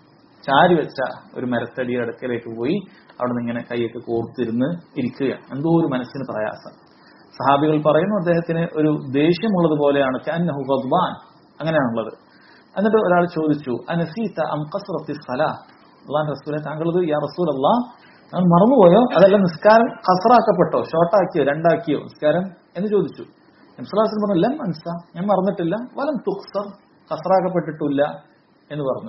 ചാരി വെച്ച ഒരു മരത്തടിയുടെ അടുക്കലേക്ക് പോയി അവിടെ നിന്ന് ഇങ്ങനെ കൈയൊക്കെ കോർത്തിരുന്ന് ഇരിക്കുകയാണ് എന്തോ ഒരു മനസ്സിന് പ്രയാസം സഹാബികൾ പറയുന്നു അദ്ദേഹത്തിന് ഒരു ദേഷ്യമുള്ളത് പോലെയാണ് കഅന്നഹു ഗദ്ബാൻ അങ്ങനെയാണുള്ളത് എന്നിട്ട് ഒരാൾ ചോദിച്ചു അനസീത അം ഖസ്റത്തി സലാ അള്ളാഹ് റസൂലെ താങ്കൾ ഇത് യാ റസൂൽ അള്ളാഹ് താങ്കൾ മറന്നുപോയോ അതല്ല നിസ്കാരം ഖസറാക്കപ്പെട്ടോ ഷോർട്ടാക്കിയോ രണ്ടാക്കിയോ നിസ്കാരം എന്ന് ചോദിച്ചു നബ്സുല്ലാസ് പറഞ്ഞു ലം അൻസ ഞാൻ മറന്നിട്ടില്ല വലം തുക്സർ ഖസറാക്കപ്പെട്ടിട്ടില്ല എന്ന് പറഞ്ഞു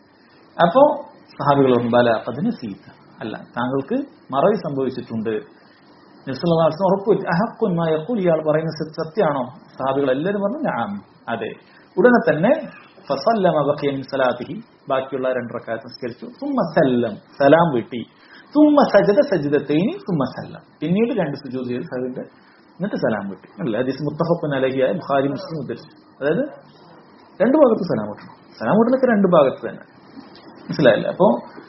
അപ്പോ സഹാബികൾ പറഞ്ഞു ബല അതിന് സീത്ത അല്ല താങ്കൾക്ക് മറവി സംഭവിച്ചിട്ടുണ്ട് നബ്സുല്ലാസ് ഉറപ്പുവരുത്തി അഹക്കുന്ന യഖൂൽ ഇയാൾ പറയുന്ന സത്യ- സത്യമാണോ സഹാബികൾ എല്ലാവരും പറഞ്ഞു ഞാൻ അതെ ഉടനെ തന്നെ ഫസല്ലമ ബഖിയ മിൻ സലാത്തിഹി ബാക്കിയുള്ള രണ്ട് റക്അത്ത് നിസ്കരിച്ചു സുമ്മ സല്ലം സലാം വീട്ടി സുമ്മ സജദ സജിദത്തൈനി സുമ്മ സല്ലം പിന്നീട് രണ്ട് സുജൂദ് ചെയ്ത് സഹദിന്റെ എന്നിട്ട് സലാം വീട്ടി അല്ല ഹദീസ് മുത്തഫഖുൻ അലഹിയായ ബുഖാരി മുസ്ലിം ഉദ്ധരിച്ചു അതായത് രണ്ട് ഭാഗത്ത് സലാം വീട്ടണം സലാം വീട്ടലൊക്കെ രണ്ട് ഭാഗത്ത് തന്നെ മനസ്സിലായില്ല അപ്പോ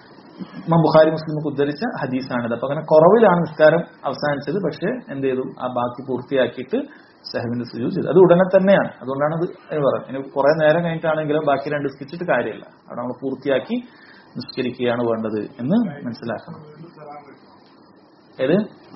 ഇമാം ബുഖാരി മുസ്ലിമൊക്കെ ഉദ്ധരിച്ച ഹദീസാണിത് അപ്പൊ അങ്ങനെ കുറവിലാണ് നിസ്കാരം അവസാനിച്ചത് പക്ഷെ എന്ത് ചെയ്തു ആ ബാക്കി പൂർത്തിയാക്കിയിട്ട് സഹബിന്റെ സുജൂദ് ചെയ്തു അത് ഉടനെ തന്നെയാണ് അതുകൊണ്ടാണ് അത് എന്ന് പറയുന്നത് ഇനി കുറെ നേരം കഴിഞ്ഞിട്ടാണെങ്കിലും ബാക്കി രണ്ട് സ്കിച്ചിട്ട് കാര്യമില്ല അവിടെ നമ്മൾ പൂർത്തിയാക്കി നിസ്കരിക്കുകയാണ് വേണ്ടത് എന്ന് മനസ്സിലാക്കണം ഏത്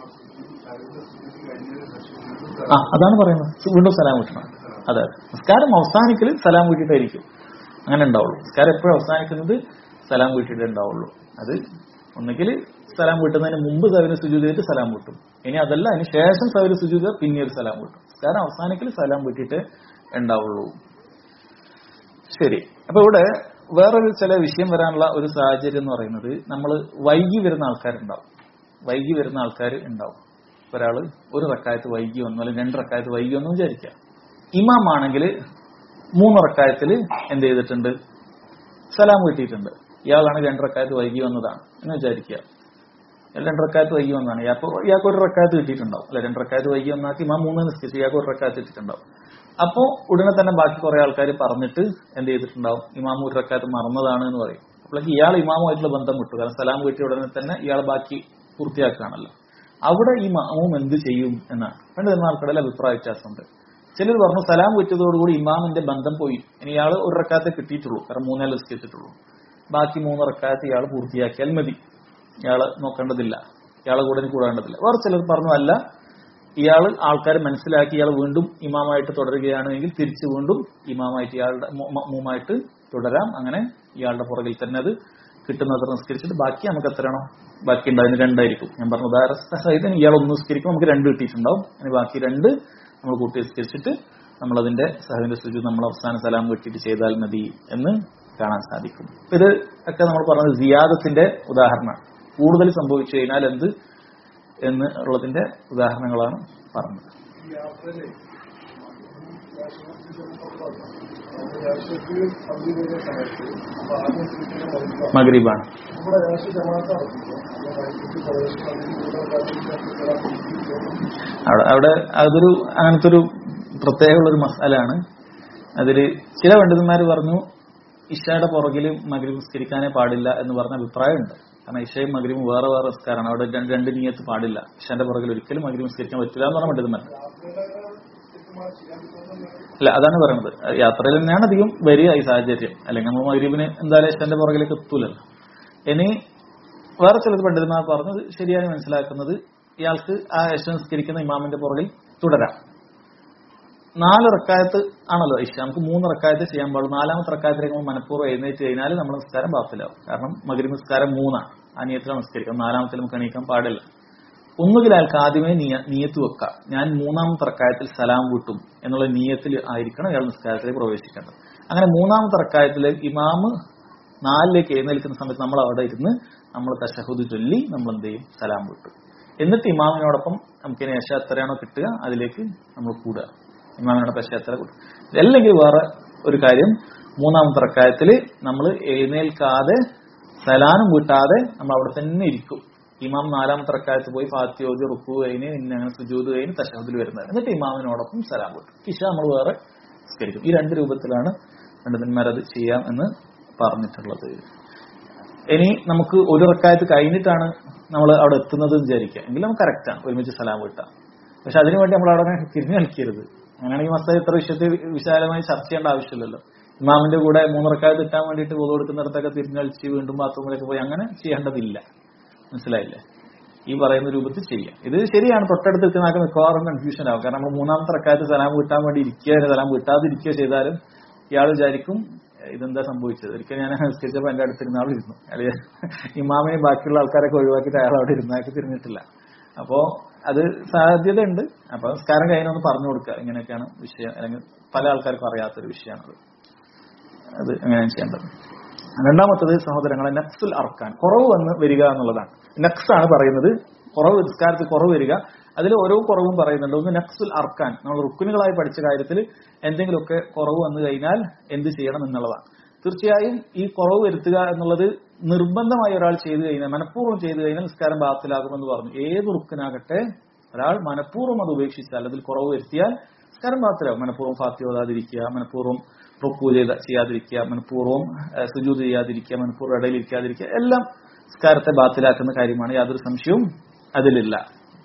ആ അതാണ് പറയുന്നത് വീണ്ടും സലാം വീട്ടണം അതെ നിസ്കാരം അവസാനിക്കൽ സലാം വീട്ടിട്ടായിരിക്കും അങ്ങനെ ഉണ്ടാവുള്ളൂ നിസ്കാരം എപ്പോഴും അവസാനിക്കുന്നത് സലാം വീട്ടിട്ടേ ഉണ്ടാവുള്ളൂ അത് ഒന്നുകിൽ സലാം വീട്ടുന്നതിന് മുമ്പ് സൗര സുജൂത് ചെയ്തിട്ട് സലാം വീട്ടും ഇനി അതല്ല അതിന് ശേഷം സൗര സുജൂത് പിന്നീട് സലാം വീട്ടും നിസ്കാരം അവസാനിക്കൽ സലാം വീട്ടിട്ടേ ഉണ്ടാവുള്ളൂ ശരി അപ്പൊ ഇവിടെ വേറൊരു ചില വിഷയം വരാനുള്ള ഒരു സാഹചര്യം എന്ന് പറയുന്നത് നമ്മൾ വൈകി വരുന്ന ആൾക്കാരുണ്ടാവും വൈകി വരുന്ന ആൾക്കാർ ഉണ്ടാവും ഒരാള് ഒരു റക്കായത്ത് വൈകി വന്നു അല്ലെങ്കിൽ രണ്ട് റക്കായത്ത് വൈകി വന്നു വിചാരിക്കുക ഇമാം ആണെങ്കിൽ മൂന്ന് റക്കായത്തിൽ എന്ത് ചെയ്തിട്ടുണ്ട് സലാം വീട്ടിയിട്ടുണ്ട് ഇയാളാണ് രണ്ട് റക്കായത്ത് വൈകി വന്നതാണ് എന്ന് വിചാരിക്കുക ഇയാൾ രണ്ട് റക്കായത്ത് വൈകി വന്നതാണ് ഇയാൾക്ക് ഇയാൾക്ക് ഒരു റക്കായത്ത് കിട്ടിയിട്ടുണ്ടാവും അല്ലെ രണ്ട് റക്കായത്ത് വൈകി വന്നാക്കി ഇമാം മൂന്ന് നിസ്കരിച്ച് ഇയാൾക്ക് ഒരു റക്കായത്ത് കിട്ടിയിട്ടുണ്ടാവും അപ്പോ ഉടനെ തന്നെ ബാക്കി കുറെ ആൾക്കാർ പറഞ്ഞിട്ട് എന്ത് ചെയ്തിട്ടുണ്ടാവും ഇമാം ഒരു റക്കായത്ത് മറന്നതാണ് എന്ന് പറയും അപ്പോഴേക്ക് ഇയാൾ ഇമാമുമായിട്ടുള്ള ബന്ധം വിട്ടു കാരണം സലാം വീട്ടിയ ഉടനെ തന്നെ ഇയാൾ ബാക്കി പൂർത്തിയാക്കുകയാണല്ലോ അവിടെ ഈ മാമും എന്ത് ചെയ്യും എന്നാണ് പണ്ട് ആൾക്കാരുടെ അഭിപ്രായ വ്യത്യാസമുണ്ട് ചിലർ പറഞ്ഞു സലാം വീറ്റതോടുകൂടി ഇമാമിന്റെ ബന്ധം പോയി ഇനി ഇയാൾ ഒരു റക്കാത്തെ കിട്ടിയിട്ടുള്ളൂ കാരണം മൂന്നേ നിസ്കരിച്ചിട്ടുള്ളൂ ബാക്കി മൂന്ന് റക്കാത്ത് ഇയാൾ പൂർത്തിയാക്കിയാൽ മതി ഇയാള് നോക്കേണ്ടതില്ല ഇയാളെ കൂടെ ഇനി കൂടേണ്ടതില്ല വേറെ ചിലർ പറഞ്ഞു അല്ല ഇയാൾ ആൾക്കാർ മനസ്സിലാക്കി ഇയാൾ വീണ്ടും ഇമാമായിട്ട് തുടരുകയാണെങ്കിൽ തിരിച്ചു വീണ്ടും ഇമാമായിട്ട് ഇയാളുടെ മൂമായിട്ട് തുടരാം അങ്ങനെ ഇയാളുടെ പുറകിൽ തന്നെ അത് കിട്ടുന്നത്ര നിസ്കരിച്ചിട്ട് ബാക്കി നമുക്ക് എത്രയാണോ ബാക്കി ഉണ്ടാകുന്ന രണ്ടായിരിക്കും ഞാൻ പറഞ്ഞു ഉദാഹരണ സഹിതം ഇയാൾ ഒന്ന് നിസ്കരിക്കും നമുക്ക് രണ്ട് കിട്ടിയിട്ടുണ്ടാവും ഇനി ബാക്കി രണ്ട് നമ്മൾ കൂട്ടി നിസ്കരിച്ചിട്ട് നമ്മളതിന്റെ സഹവിന്റെ സുജു നമ്മൾ അവസാന സലാം കിട്ടിയിട്ട് ചെയ്താൽ മതി എന്ന് കാണാൻ സാധിക്കും ഇത് ഒക്കെ നമ്മൾ പറഞ്ഞത് സിയാദത്തിന്റെ ഉദാഹരണമാണ് കൂടുതൽ സംഭവിച്ചു കഴിഞ്ഞാൽ എന്ത് എന്ന് ഉള്ളതിന്റെ ഉദാഹരണങ്ങളാണ് പറഞ്ഞത് മഗ്രീബാണ് അവിടെ അവിടെ അതൊരു അങ്ങനത്തെ ഒരു പ്രത്യേകമുള്ള ഒരു മസാലയാണ് അതിൽ ചില പണ്ഡിതന്മാർ പറഞ്ഞു ഇഷയുടെ പുറകിൽ മഗ്രീബ് നിസ്കരിക്കാനേ പാടില്ല എന്ന് പറഞ്ഞ അഭിപ്രായമുണ്ട് കാരണം ഇഷയും മഗ്രീബും വേറെ വേറെ നിസ്കാരമാണ് അവിടെ രണ്ട് രണ്ട് നീയത്ത് പാടില്ല ഇഷന്റെ പുറകിൽ ഒരിക്കലും മഗ്രീബ് നിസ്കരിക്കാൻ പറ്റില്ല എന്ന് പറഞ്ഞ പണ്ഡിതന്മാർ അല്ല അതാണ് പറയുന്നത് യാത്രയിൽ തന്നെയാണ് അധികം വരിക ഈ സാഹചര്യം അല്ലെങ്കിൽ നമ്മൾ മഗ്രീബിന് എന്തായാലും ഇഷ്ടന്റെ പുറകിലേക്ക് എത്തൂലല്ലോ ഇനി വേറെ ചിലത് പണ്ഡിതന്മാർ പറഞ്ഞത് ശരിയായി മനസ്സിലാക്കുന്നത് ഇയാൾക്ക് ആ ഇഷ നിസ്കരിക്കുന്ന ഇമാമിന്റെ പുറകിൽ തുടരാം നാല് റക്കായത്ത് ആണല്ലോ ഇഷ നമുക്ക് മൂന്ന് റക്കായത്ത് ചെയ്യാൻ പാടുള്ളൂ നാലാമത്തെ റക്കായത്തിലേക്ക് നമ്മൾ മനഃപൂർവ്വം എഴുന്നേറ്റ് കഴിഞ്ഞാൽ നമ്മൾ നിസ്കാരം ബാത്തിലാവും കാരണം മകരി നിസ്കാരം മൂന്നാണ് ആ നിയത്തിലാണ് നിസ്കരിക്കാം നാലാമത്തിൽ നമുക്ക് എണീക്കാൻ പാടില്ല ഒന്നുകിൽ അയാൾക്ക് ആദ്യമേ നിയ നീയത്ത് വെക്കാം ഞാൻ മൂന്നാമത്തെ റക്കായത്തിൽ സലാം വിട്ടും എന്നുള്ള നീയത്തിൽ ആയിരിക്കണം അയാൾ നിസ്കാരത്തിലേക്ക് പ്രവേശിക്കേണ്ടത് അങ്ങനെ മൂന്നാമത്തെ റക്കായത്തിൽ ഇമാമ് നാലിലേക്ക് എഴുന്നേൽക്കുന്ന സമയത്ത് നമ്മൾ അവിടെ ഇരുന്ന് നമ്മൾ തഷഹുദ് ചൊല്ലി നമ്മൾ എന്ത് ചെയ്യും സലാം വിട്ടു എന്നിട്ട് ഇമാമിനോടൊപ്പം നമുക്ക് ഇനി യശ എത്രയാണോ കിട്ടുക അതിലേക്ക് നമ്മൾ കൂടുക ഇമാമിനോടൊപ്പം യശ എത്ര കൂടുക അല്ലെങ്കിൽ വേറെ ഒരു കാര്യം മൂന്നാമത്തെ റക്കായത്തിൽ നമ്മൾ എഴുന്നേൽക്കാതെ സലാനും വീട്ടാതെ നമ്മൾ അവിടെ തന്നെ ഇരിക്കും ഇമാം നാലാമത്തെ റക്കായത്ത് പോയി ഫാത്തിയോജ് റുക്കു കഴിഞ്ഞ് പിന്നെ അങ്ങനെ സുജൂദ് കഴിഞ്ഞ് തഷഹദിൽ വരുന്നത് എന്നിട്ട് ഇമാമിനോടൊപ്പം സലാം വിട്ടു ഇഷ നമ്മൾ വേറെ നിസ്കരിക്കും ഈ രണ്ട് രൂപത്തിലാണ് പണ്ഡിതന്മാർ അത് ചെയ്യാം എന്ന് പറഞ്ഞിട്ടുള്ളത് ഇനി നമുക്ക് ഒരു റക്കായത്ത് കഴിഞ്ഞിട്ടാണ് നമ്മൾ അവിടെ എത്തുന്നത് എന്ന് വിചാരിക്കുക എങ്കിൽ നമുക്ക് കറക്റ്റാണ് ഒരുമിച്ച് സലാം വിട്ടാം പക്ഷെ അതിനുവേണ്ടി നമ്മൾ അവിടെ അങ്ങനെ തിരിഞ്ഞു കളിക്കരുത് അങ്ങനെയാണെങ്കിൽ മസ്ത ഇത്ര വിഷയത്തിൽ വിശാലമായി ചർച്ച ചെയ്യേണ്ട ആവശ്യമില്ലല്ലോ ഇമാമിന്റെ കൂടെ മൂന്ന് റക്കായത്ത് കിട്ടാൻ വേണ്ടിയിട്ട് ഗോൾ കൊടുക്കുന്നിടത്തൊക്കെ തിരിഞ്ഞു കളിച്ച് വീണ്ടും ബാത്റൂമിലേക്ക് പോയി അങ്ങനെ ചെയ്യേണ്ടതില്ല മനസ്സിലായില്ലേ ഈ പറയുന്ന രൂപത്തിൽ ചെയ്യാം ഇത് ശരിയാണ് തൊട്ടടുത്ത് നിൽക്കുന്ന ആൾക്ക് മിക്കവാറും കൺഫ്യൂഷൻ ആവും കാരണം നമ്മൾ മൂന്നാമത്തെ റക്കായത്ത് സലാം വീട്ടാൻ വേണ്ടി ഇരിക്കുക സലാം വീട്ടാതിരിക്കുക ചെയ്താലും ഇയാൾ വിചാരിക്കും ഇതെന്താ സംഭവിച്ചത് ഒരിക്കൽ ഞാൻ നിസ്കരിച്ചപ്പോൾ എന്റെ അടുത്തിരുന്ന ആൾ ഇരുന്നു അയാൾ ഇമാമിനെ ബാക്കിയുള്ള ആൾക്കാരൊക്കെ ഒഴിവാക്കിയിട്ട് അയാൾ അവിടെ ഇരുന്നാക്കി തിരിഞ്ഞിട്ടില്ല അപ്പോ അത് സാധ്യത ഉണ്ട് അപ്പൊ നിസ്കാരം കഴിഞ്ഞൊന്ന് പറഞ്ഞു കൊടുക്കുക ഇങ്ങനെയൊക്കെയാണ് വിഷയം അല്ലെങ്കിൽ പല ആൾക്കാർക്കും അറിയാത്തൊരു വിഷയമാണത് അത് എങ്ങനെയാണ് ചെയ്യേണ്ടത് രണ്ടാമത്തത് സഹോദരങ്ങളെ നക്സുൽ അർക്കാൻ കുറവ് വന്ന് വരിക എന്നുള്ളതാണ് നക്സ് ആണ് പറയുന്നത് കുറവ് നിസ്കാരത്തിൽ കുറവ് വരിക അതിൽ ഓരോ കുറവും പറയുന്നുണ്ട് ഒന്ന് നക്സുൽ അർക്കാൻ നമ്മൾ റുക്കുനുകളായി പഠിച്ച കാര്യത്തിൽ എന്തെങ്കിലുമൊക്കെ കുറവ് വന്നു കഴിഞ്ഞാൽ എന്ത് ചെയ്യണം എന്നുള്ളതാണ് തീർച്ചയായും ഈ കുറവ് വരുത്തുക എന്നുള്ളത് നിർബന്ധമായി ഒരാൾ ചെയ്തു കഴിഞ്ഞാൽ മനഃപൂർവ്വം ചെയ്തു കഴിഞ്ഞാൽ നിസ്കാരം ബാത്തിലാകുമെന്ന് പറഞ്ഞു ഏത് റുക്കിനാകട്ടെ ഒരാൾ മനഃപൂർവ്വം അത് ഉപേക്ഷിച്ചാൽ അതിൽ കുറവ് വരുത്തിയാൽ നിസ്കാരം ബാത്തിലാകും മനഃപൂർവ്വം ഫാത്തി ഓതാതിരിക്കുക മനഃപൂർവ്വം റുക്കു ചെയ്ത ചെയ്യാതിരിക്കുക മനഃപൂർവ്വം ഏഹ്, സുജൂദ് ചെയ്യാതിരിക്കുക മനഃപൂർവ്വം ഇടയിൽ ഇരിക്കാതിരിക്കുക എല്ലാം നിസ്കാരത്തെ ബാത്തിലാക്കുന്ന കാര്യമാണ് യാതൊരു സംശയവും അതിലില്ല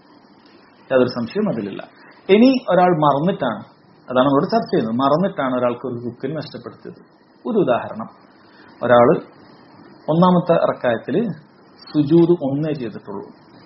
യാതൊരു സംശയവും അതിലില്ല ഇനി ഒരാൾ മറന്നിട്ടാണ് അതാണ് നമ്മളോട് ചർച്ച ചെയ്യുന്നത് മറന്നിട്ടാണ് ഒരാൾക്ക് ഒരു റുക്കിന് നഷ്ടപ്പെടുത്തിയത് ഒരു ഉദാഹരണം ഒരാള് ഒന്നാമത്തെ റക്കായത്തില് സുജൂദ് ഒന്നേ ചെയ്തിട്ടുള്ളൂ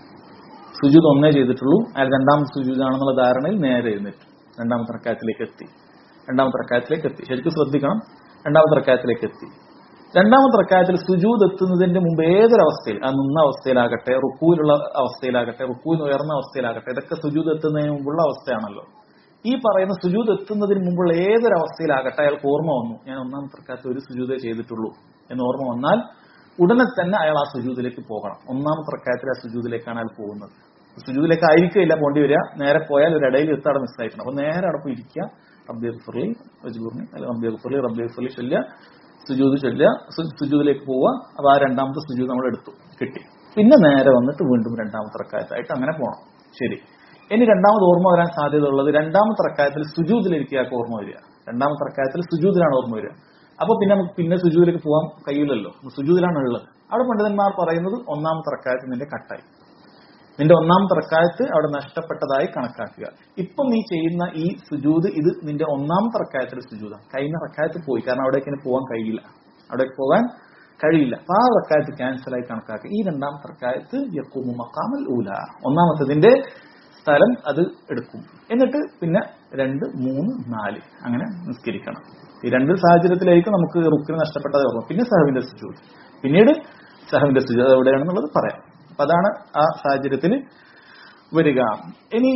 സുജൂദ് ഒന്നേ ചെയ്തിട്ടുള്ളൂ അയാൾ രണ്ടാമത്തെ സുജൂദാണെന്നുള്ള ധാരണയിൽ നേരെ എഴുന്നേറ്റു രണ്ടാമത്തെ റക്കായത്തിലേക്ക് എത്തി രണ്ടാമത്തെ റക്കായത്തിലേക്ക് എത്തി ശരിക്കും ശ്രദ്ധിക്കണം രണ്ടാമത്തെ റക്കായത്തിലേക്ക് എത്തി രണ്ടാമത്തെ റക്കായത്തിൽ സുജൂദ് എത്തുന്നതിന്റെ മുമ്പ് ഏതൊരവസ്ഥയിൽ ആ നിന്ന അവസ്ഥയിലാകട്ടെ റുക്കൂലുള്ള അവസ്ഥയിലാകട്ടെ റുക്കൂന്ന് ഉയർന്ന അവസ്ഥയിലാകട്ടെ ഇതൊക്കെ സുജൂദ് എത്തുന്നതിന് മുമ്പുള്ള അവസ്ഥയാണല്ലോ ഈ പറയുന്ന സുജൂദ് എത്തുന്നതിന് മുമ്പുള്ള ഏതൊരവസ്ഥയിലാകട്ടെ അയാൾക്ക് ഓർമ്മ വന്നു ഞാൻ ഒന്നാമത്തെ റക്കായത്തിൽ ഒരു സുജൂദേ ചെയ്തിട്ടുള്ളൂ എന്ന് ഓർമ്മ വന്നാൽ ഉടനെ തന്നെ അയാൾ ആ സുജൂദിലേക്ക് പോകണം ഒന്നാമത്തെ റക്കായത്തിൽ ആ സുജൂദിലേക്കാണ് അയാൾ പോകുന്നത് സുജൂദിലേക്ക് ആയിരിക്കില്ല പോണ്ടി വരിക നേരെ പോയാൽ ഒരു ഇടയിൽ എത്തി അവിടെ മിസ്സായിട്ടുണ്ട് അപ്പൊ നേരെ അവിടെ പോയി ഇരിക്കുക റബ്ബി ഫുർലി വജുബൂർണി അല്ലെങ്കിൽ റബ്ബി ഫുർലി റബ്ബി ഫുർലി ചൊല്ലുക സുജൂദ് ചൊല്ലുക സു- സുജൂദിലേക്ക് പോവുക അപ്പൊ ആ രണ്ടാമത്തെ സുജൂദ് നമ്മൾ എടുത്തു കിട്ടി പിന്നെ നേരെ വന്നിട്ട് വീണ്ടും രണ്ടാമത്തെ റക്കായത്തായിട്ട് അങ്ങനെ പോകണം ശരി ഇനി രണ്ടാമത് ഓർമ്മ വരാൻ സാധ്യത ഉള്ളത് രണ്ടാമത്തെ റക്കായത്തിൽ സുജൂദിലിരിക്കുക ഓർമ്മ വരിക രണ്ടാമത്തെ റക്കായത്തിൽ സുജൂദിലാണ് ഓർമ്മ വരിക അപ്പൊ പിന്നെ നമുക്ക് പിന്നെ സുജൂദിലേക്ക് പോകാൻ കഴിയില്ലല്ലോ സുജൂദിലാണ് ഉള്ളത് അവിടെ പണ്ഡിതന്മാർ പറയുന്നത് ഒന്നാമത്തെ റക്കായത്തിൽ നിന്റെ കട്ടായി നിന്റെ ഒന്നാമത്തെ റക്കായത്ത് അവിടെ നഷ്ടപ്പെട്ടതായി കണക്കാക്കുക ഇപ്പം നീ ചെയ്യുന്ന ഈ സുജൂദ് ഇത് നിന്റെ ഒന്നാമത്തെ റക്കായത്തിൽ സുജൂദാണ് കഴിഞ്ഞ റക്കായത്ത് പോയി കാരണം അവിടേക്ക് ഇനി പോകാൻ കഴിയില്ല അവിടേക്ക് പോകാൻ കഴിയില്ല അപ്പൊ ആ റക്കായത്ത് ക്യാൻസലായി കണക്കാക്കുക ഈ രണ്ടാമത്തെ റക്കായത്ത് യക്കൂമു മക്കാമൽ ഊല ഒന്നാമത്തതിന്റെ സ്ഥലം അത് എടുക്കും എന്നിട്ട് പിന്നെ രണ്ട് മൂന്ന് നാല് അങ്ങനെ നിസ്കരിക്കണം ഈ രണ്ട് സാഹചര്യത്തിലായിരിക്കും നമുക്ക് റുക്കിന് നഷ്ടപ്പെട്ടത് ഓർമ്മ പിന്നെ സഹവിന്റെ സുജൂദ് പിന്നീട് സഹവിന്റെ സുജൂദ് അത് എവിടെയാണെന്നുള്ളത് പറയാം അപ്പൊ അതാണ് ആ സാഹചര്യത്തിൽ വരിക ഇനി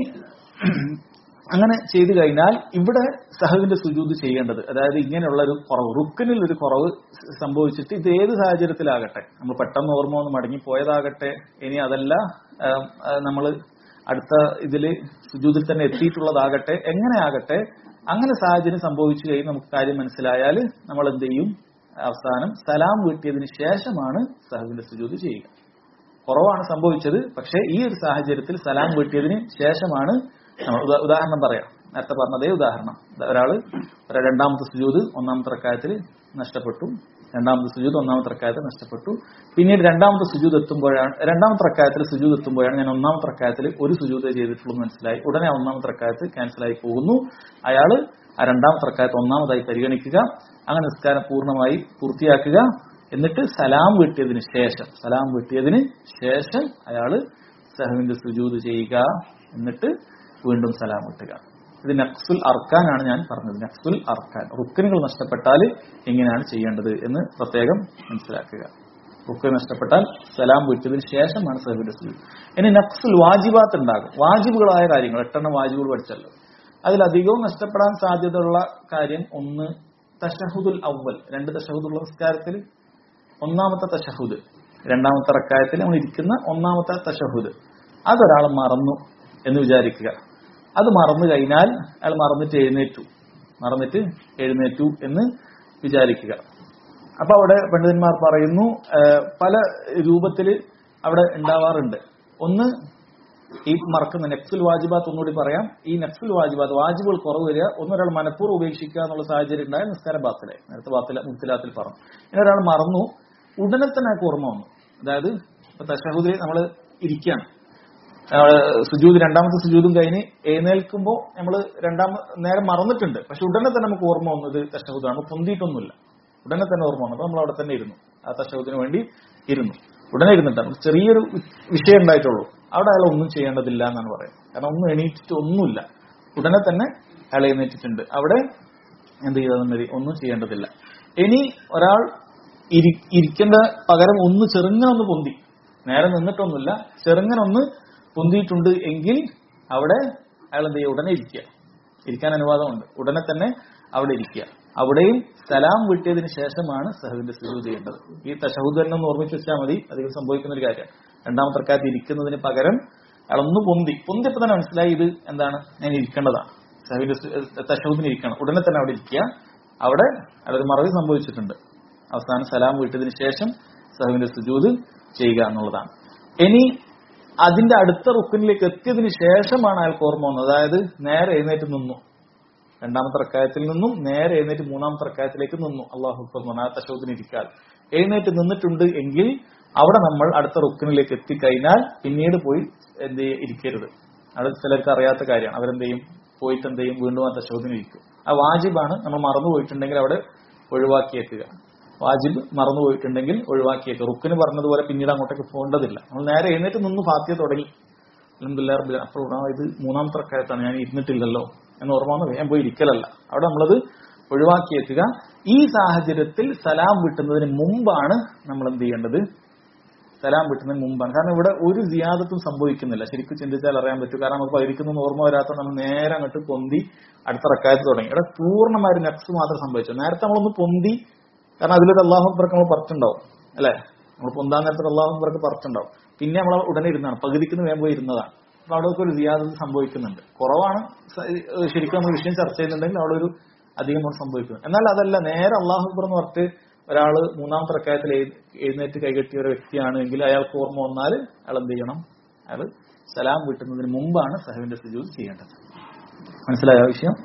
അങ്ങനെ ചെയ്തു കഴിഞ്ഞാൽ ഇവിടെ സഹവിന്റെ സുജൂദ് ചെയ്യേണ്ടത് അതായത് ഇങ്ങനെയുള്ള ഒരു കുറവ് റുക്കിനിൽ ഒരു കുറവ് സംഭവിച്ചിട്ട് ഇത് ഏത് സാഹചര്യത്തിലാകട്ടെ നമ്മൾ പെട്ടെന്ന് ഓർമ്മ ഒന്ന് മടങ്ങി പോയതാകട്ടെ ഇനി അതല്ല നമ്മൾ അടുത്ത ഇതില് സുജൂദിൽ തന്നെ എത്തിയിട്ടുള്ളതാകട്ടെ എങ്ങനെ ആകട്ടെ അങ്ങനെ സാഹചര്യം സംഭവിച്ചു കഴിഞ്ഞ് നമുക്ക് കാര്യം മനസ്സിലായാൽ നമ്മൾ എന്ത് ചെയ്യും അവസാനം സലാം വീട്ടിയതിന് ശേഷമാണ് സഹവിന്റെ സുജൂദ് ചെയ്യുക കുറവാണ് സംഭവിച്ചത് പക്ഷേ ഈ ഒരു സാഹചര്യത്തിൽ സലാം വീട്ടിയതിന് ശേഷമാണ് നമ്മൾ ഉദാ- ഉദാഹരണം പറയാം നേരത്തെ പറഞ്ഞതേ ഉദാഹരണം ഒരാള് ഒരു രണ്ടാമത്തെ സുജൂത് ഒന്നാമത്തെ റക്കായത്തിൽ നഷ്ടപ്പെട്ടു രണ്ടാമത്തെ സുജൂത് ഒന്നാമത്തെ റക്കായത്തിൽ നഷ്ടപ്പെട്ടു പിന്നീട് രണ്ടാമത്തെ സുജൂത് എത്തുമ്പോഴാണ് രണ്ടാമത്തെ റക്കായത്തിൽ സുജൂത് എത്തുമ്പോഴാണ് ഞാൻ ഒന്നാമത്തെ റക്കായത്തിൽ ഒരു സുജൂതേ ചെയ്തിട്ടുള്ളൂ എന്ന് മനസ്സിലായി ഉടനെ ആ ഒന്നാമത്തെ റക്കായത്ത് ക്യാൻസലായി പോകുന്നു അയാള് ആ രണ്ടാമത്തെ റക്കായത്ത് ഒന്നാമതായി പരിഗണിക്കുക അങ്ങനെ നിസ്കാരം പൂർണ്ണമായി പൂർത്തിയാക്കുക എന്നിട്ട് സലാം വീട്ടിയതിന് ശേഷം സലാം വീട്ടിയതിന് ശേഷം അയാള് സഹവിന്റെ സുജൂത് ചെയ്യുക എന്നിട്ട് വീണ്ടും സലാം വീട്ടുക ഇത് നക്സുൽ അർക്കാനാണ് ഞാൻ പറഞ്ഞത് നക്സുൽ അർക്കാൻ റുക്കനുകൾ നഷ്ടപ്പെട്ടാൽ എങ്ങനെയാണ് ചെയ്യേണ്ടത് എന്ന് പ്രത്യേകം മനസ്സിലാക്കുക റുക്കൻ നഷ്ടപ്പെട്ടാൽ സലാം വീട്ടിയതിന് ശേഷമാണ് സഹവിന്റെ സുജൂത് ഇനി നക്സുൽ വാജിബാത്ത് ഉണ്ടാകും വാജിബുകളായ കാര്യങ്ങൾ എട്ടെണ്ണം വാജിബുകൾ പഠിച്ചല്ലോ അതിലധികവും നഷ്ടപ്പെടാൻ സാധ്യതയുള്ള കാര്യം ഒന്ന് തഷഹുദുൽ അവൽ രണ്ട് തഷഹുദുള്ള നിസ്കാരത്തിൽ ഒന്നാമത്തെ തഷഹുദ് രണ്ടാമത്തെ റക്കായത്തിൽ നമ്മൾ ഇരിക്കുന്ന ഒന്നാമത്തെ തഷഹുദ് അതൊരാൾ മറന്നു എന്ന് വിചാരിക്കുക അത് മറന്നു കഴിഞ്ഞാൽ അയാൾ മറന്നിട്ട് എഴുന്നേറ്റു മറന്നിട്ട് എഴുന്നേറ്റു എന്ന് വിചാരിക്കുക അപ്പൊ അവിടെ പണ്ഡിതന്മാർ പറയുന്നു ആ, പല രൂപത്തിൽ അവിടെ ഉണ്ടാവാറുണ്ട് ഒന്ന് ഈ മറക്കുന്ന നെക്സുൽ വാജിബാത്ത് ഒന്നുകൂടി പറയാം ഈ നെക്സുൽ വാജിബാത്ത് വാജിബുകൾ കുറവ് വരിക ഒന്നൊരാൾ മനഃപൂർവ്വം ഉപേക്ഷിക്കുക എന്നുള്ള സാഹചര്യം ഉണ്ടായ നിസ്കാരം ബാത്തിലായി നേരത്തെ ബാത്തില മുത്തിലാത്തിൽ പറഞ്ഞു ഇനി ഒരാൾ മറന്നു ഉടനെ തന്നെ അയാൾക്ക് ഓർമ്മ വന്നു അതായത് ഇപ്പൊ തഷഹുദിൽ നമ്മൾ ഇരിക്കുകയാണ് നമ്മള് സുജൂദ് രണ്ടാമത്തെ സുജൂദും കഴിഞ്ഞ് എഴുന്നേൽക്കുമ്പോൾ നമ്മൾ രണ്ടാമ നേരം മറന്നിട്ടുണ്ട് പക്ഷെ ഉടനെ തന്നെ നമുക്ക് ഓർമ്മ വന്നത് തഷഹുദാണ് പൊന്തിയിട്ടൊന്നുമില്ല ഉടനെ തന്നെ ഓർമ്മ വന്നു അപ്പൊ നമ്മൾ അവിടെ തന്നെ ഇരുന്നു ആ തഷഹുദിന് വേണ്ടി ഇരുന്നു ഉടനെ ഇരുന്നിട്ടാണ് ചെറിയൊരു വിഷയം ഉണ്ടായിട്ടുള്ളൂ അവിടെ അയാൾ ഒന്നും ചെയ്യേണ്ടതില്ല എന്നാണ് പറയുന്നത് കാരണം ഒന്നും എണീറ്റിട്ട് ഒന്നുമില്ല ഉടനെ തന്നെ അയാൾ എഴുന്നേറ്റിട്ടുണ്ട് അവിടെ എന്ത് ചെയ്താൽ മതി ഒന്നും ചെയ്യേണ്ടതില്ല ഇനി ഒരാൾ ഇരി ഇരിക്കേണ്ട പകരം ഒന്ന് ചെറുങ്ങനെ ഒന്ന് പൊന്തി നേരെ നിന്നിട്ടൊന്നുമില്ല ചെറുങ്ങനെ ഒന്ന് പൊന്തിയിട്ടുണ്ട് എങ്കിൽ അവിടെ അയാൾ എന്ത് ചെയ്യുക ഉടനെ ഇരിക്കുക ഇരിക്കാൻ അനുവാദമുണ്ട് ഉടനെ തന്നെ അവിടെ ഇരിക്കുക അവിടെയും സലാം വിട്ടിയതിന് ശേഷമാണ് സഹവിന്റെ സുജൂദ് ചെയ്യേണ്ടത് ഈ തഷഹുദ് തന്നെ ഒന്ന് ഓർമ്മിച്ച് വെച്ചാൽ മതി അധികം സംഭവിക്കുന്ന ഒരു കാര്യമാണ് രണ്ടാമത്തെ റക്കാത്ത് ഇരിക്കുന്നതിന് പകരം അയാൾ ഒന്ന് പൊന്തി പൊന്തിയപ്പോ തന്നെ മനസ്സിലായി ഇത് എന്താണ് ഞാൻ ഇരിക്കേണ്ടതാണ് സഹവിന്റെ തഷഹുദിന് ഇരിക്കണം ഉടനെ തന്നെ അവിടെ ഇരിക്കുക അവിടെ അയാളൊരു മറവി സംഭവിച്ചിട്ടുണ്ട് അവസാനം സലാം വീട്ടതിന് ശേഷം സഹവിന്റെ സുജൂദ് ചെയ്യുക എന്നുള്ളതാണ് ഇനി അതിന്റെ അടുത്ത റുക്കിനിലേക്ക് എത്തിയതിന് ശേഷമാണ് അയാൾക്ക് ഓർമ്മ വന്നത് അതായത് നേരെ എഴുന്നേറ്റ് നിന്നു രണ്ടാമത്തെ റക്കായത്തിൽ നിന്നും നേരെ എഴുന്നേറ്റ് മൂന്നാമത്തെ റക്കായത്തിലേക്ക് നിന്നു അള്ളാഹു തശോദിന് ഇരിക്കാതെ എഴുന്നേറ്റ് നിന്നിട്ടുണ്ട് എങ്കിൽ അവിടെ നമ്മൾ അടുത്ത റുക്കിനിലേക്ക് എത്തിക്കഴിഞ്ഞാൽ പിന്നീട് പോയി എന്ത് ചെയ്യ- ഇരിക്കരുത് അത് ചിലർക്ക് അറിയാത്ത കാര്യമാണ് അവരെന്ത് ചെയ്യും പോയിട്ട് എന്ത് ചെയ്യും വീണ്ടും ആ തശോദിന് ഇരിക്കും ആ വാജിബാണ് നമ്മൾ മറന്നു പോയിട്ടുണ്ടെങ്കിൽ അവിടെ ഒഴിവാക്കിയേക്കുക വാജിബ് മറന്നു പോയിട്ടുണ്ടെങ്കിൽ ഒഴിവാക്കിയേക്കുക റുക്കിന് പറഞ്ഞതുപോലെ പിന്നീട് അങ്ങോട്ടേക്ക് പോകേണ്ടതില്ല നമ്മൾ നേരെ എഴുന്നേറ്റ് നിന്ന് ഫാത്തിയ തുടങ്ങി അലഹദില്ലാ റബ്ബിൽ അപ്പോൾ ആ ഇത് മൂന്നാമത്തെ റക്കായത്താണ് ഞാൻ ഇരുന്നിട്ടില്ലല്ലോ എന്ന് ഓർമ്മ വന്ന് വേഗം പോയി ഇരിക്കലല്ല അവിടെ നമ്മളത് ഒഴിവാക്കിയേക്കുക ഈ സാഹചര്യത്തിൽ സലാം വിട്ടുന്നതിന് മുമ്പാണ് നമ്മൾ എന്ത് ചെയ്യേണ്ടത് സലാം വിട്ടുന്നതിന് മുമ്പാണ് കാരണം ഇവിടെ ഒരു സിയാദത്തും സംഭവിക്കുന്നില്ല ശരിക്കും ചിന്തിച്ചാൽ അറിയാൻ പറ്റും കാരണം നമുക്ക് പതിരിക്കുന്ന ഓർമ്മ വരാത്ത നമ്മൾ നേരെ അങ്ങോട്ട് പൊന്തി അടുത്ത റക്കായത്ത് തുടങ്ങി ഇവിടെ പൂർണ്ണമായൊരു നക്സ് മാത്രം സംഭവിച്ചു നേരത്തെ നമ്മളൊന്ന് പൊന്തി കാരണം അതിലൊരു അള്ളാഹു അക്ബർക്ക് നമ്മൾ പറിച്ചുണ്ടാവും അല്ലെ നമ്മൾ പൊന്താൻ നേരത്തെ അള്ളാഹു അക്ബർക്ക് പറിച്ചുണ്ടാവും പിന്നെ നമ്മൾ ഉടനെ ഇരുന്നാണ് പകുതിക്കുന്ന വേഗം പോയി ഇരുന്നതാണ് അപ്പൊ അവിടെ ഒരു സിയാദത്ത് സംഭവിക്കുന്നുണ്ട് കുറവാണ് സ- ഏഹ് ശരിക്കും നമ്മൾ വിഷയം ചർച്ച ചെയ്യുന്നുണ്ടെങ്കിൽ അവിടെ ഒരു അധികം നമ്മൾ സംഭവിക്കുന്നു എന്നാൽ അതല്ല നേരെ അള്ളാഹു അക്ബർ എന്ന് പറഞ്ഞിട്ട് ഒരാള് മൂന്നാമത്തെ റക്കായത്തിൽ എഴു- എഴുന്നേറ്റ് കൈകെട്ടിയ ഒരു വ്യക്തിയാണ് എങ്കിൽ അയാൾക്ക് ഓർമ്മ വന്നാൽ അയാൾ എന്ത് ചെയ്യണം അയാൾ സലാം വിട്ടുന്നതിന് മുമ്പാണ് സഹവിന്റെ സുജൂദ് ചെയ്യേണ്ടത് മനസ്സിലായ ആ വിഷയം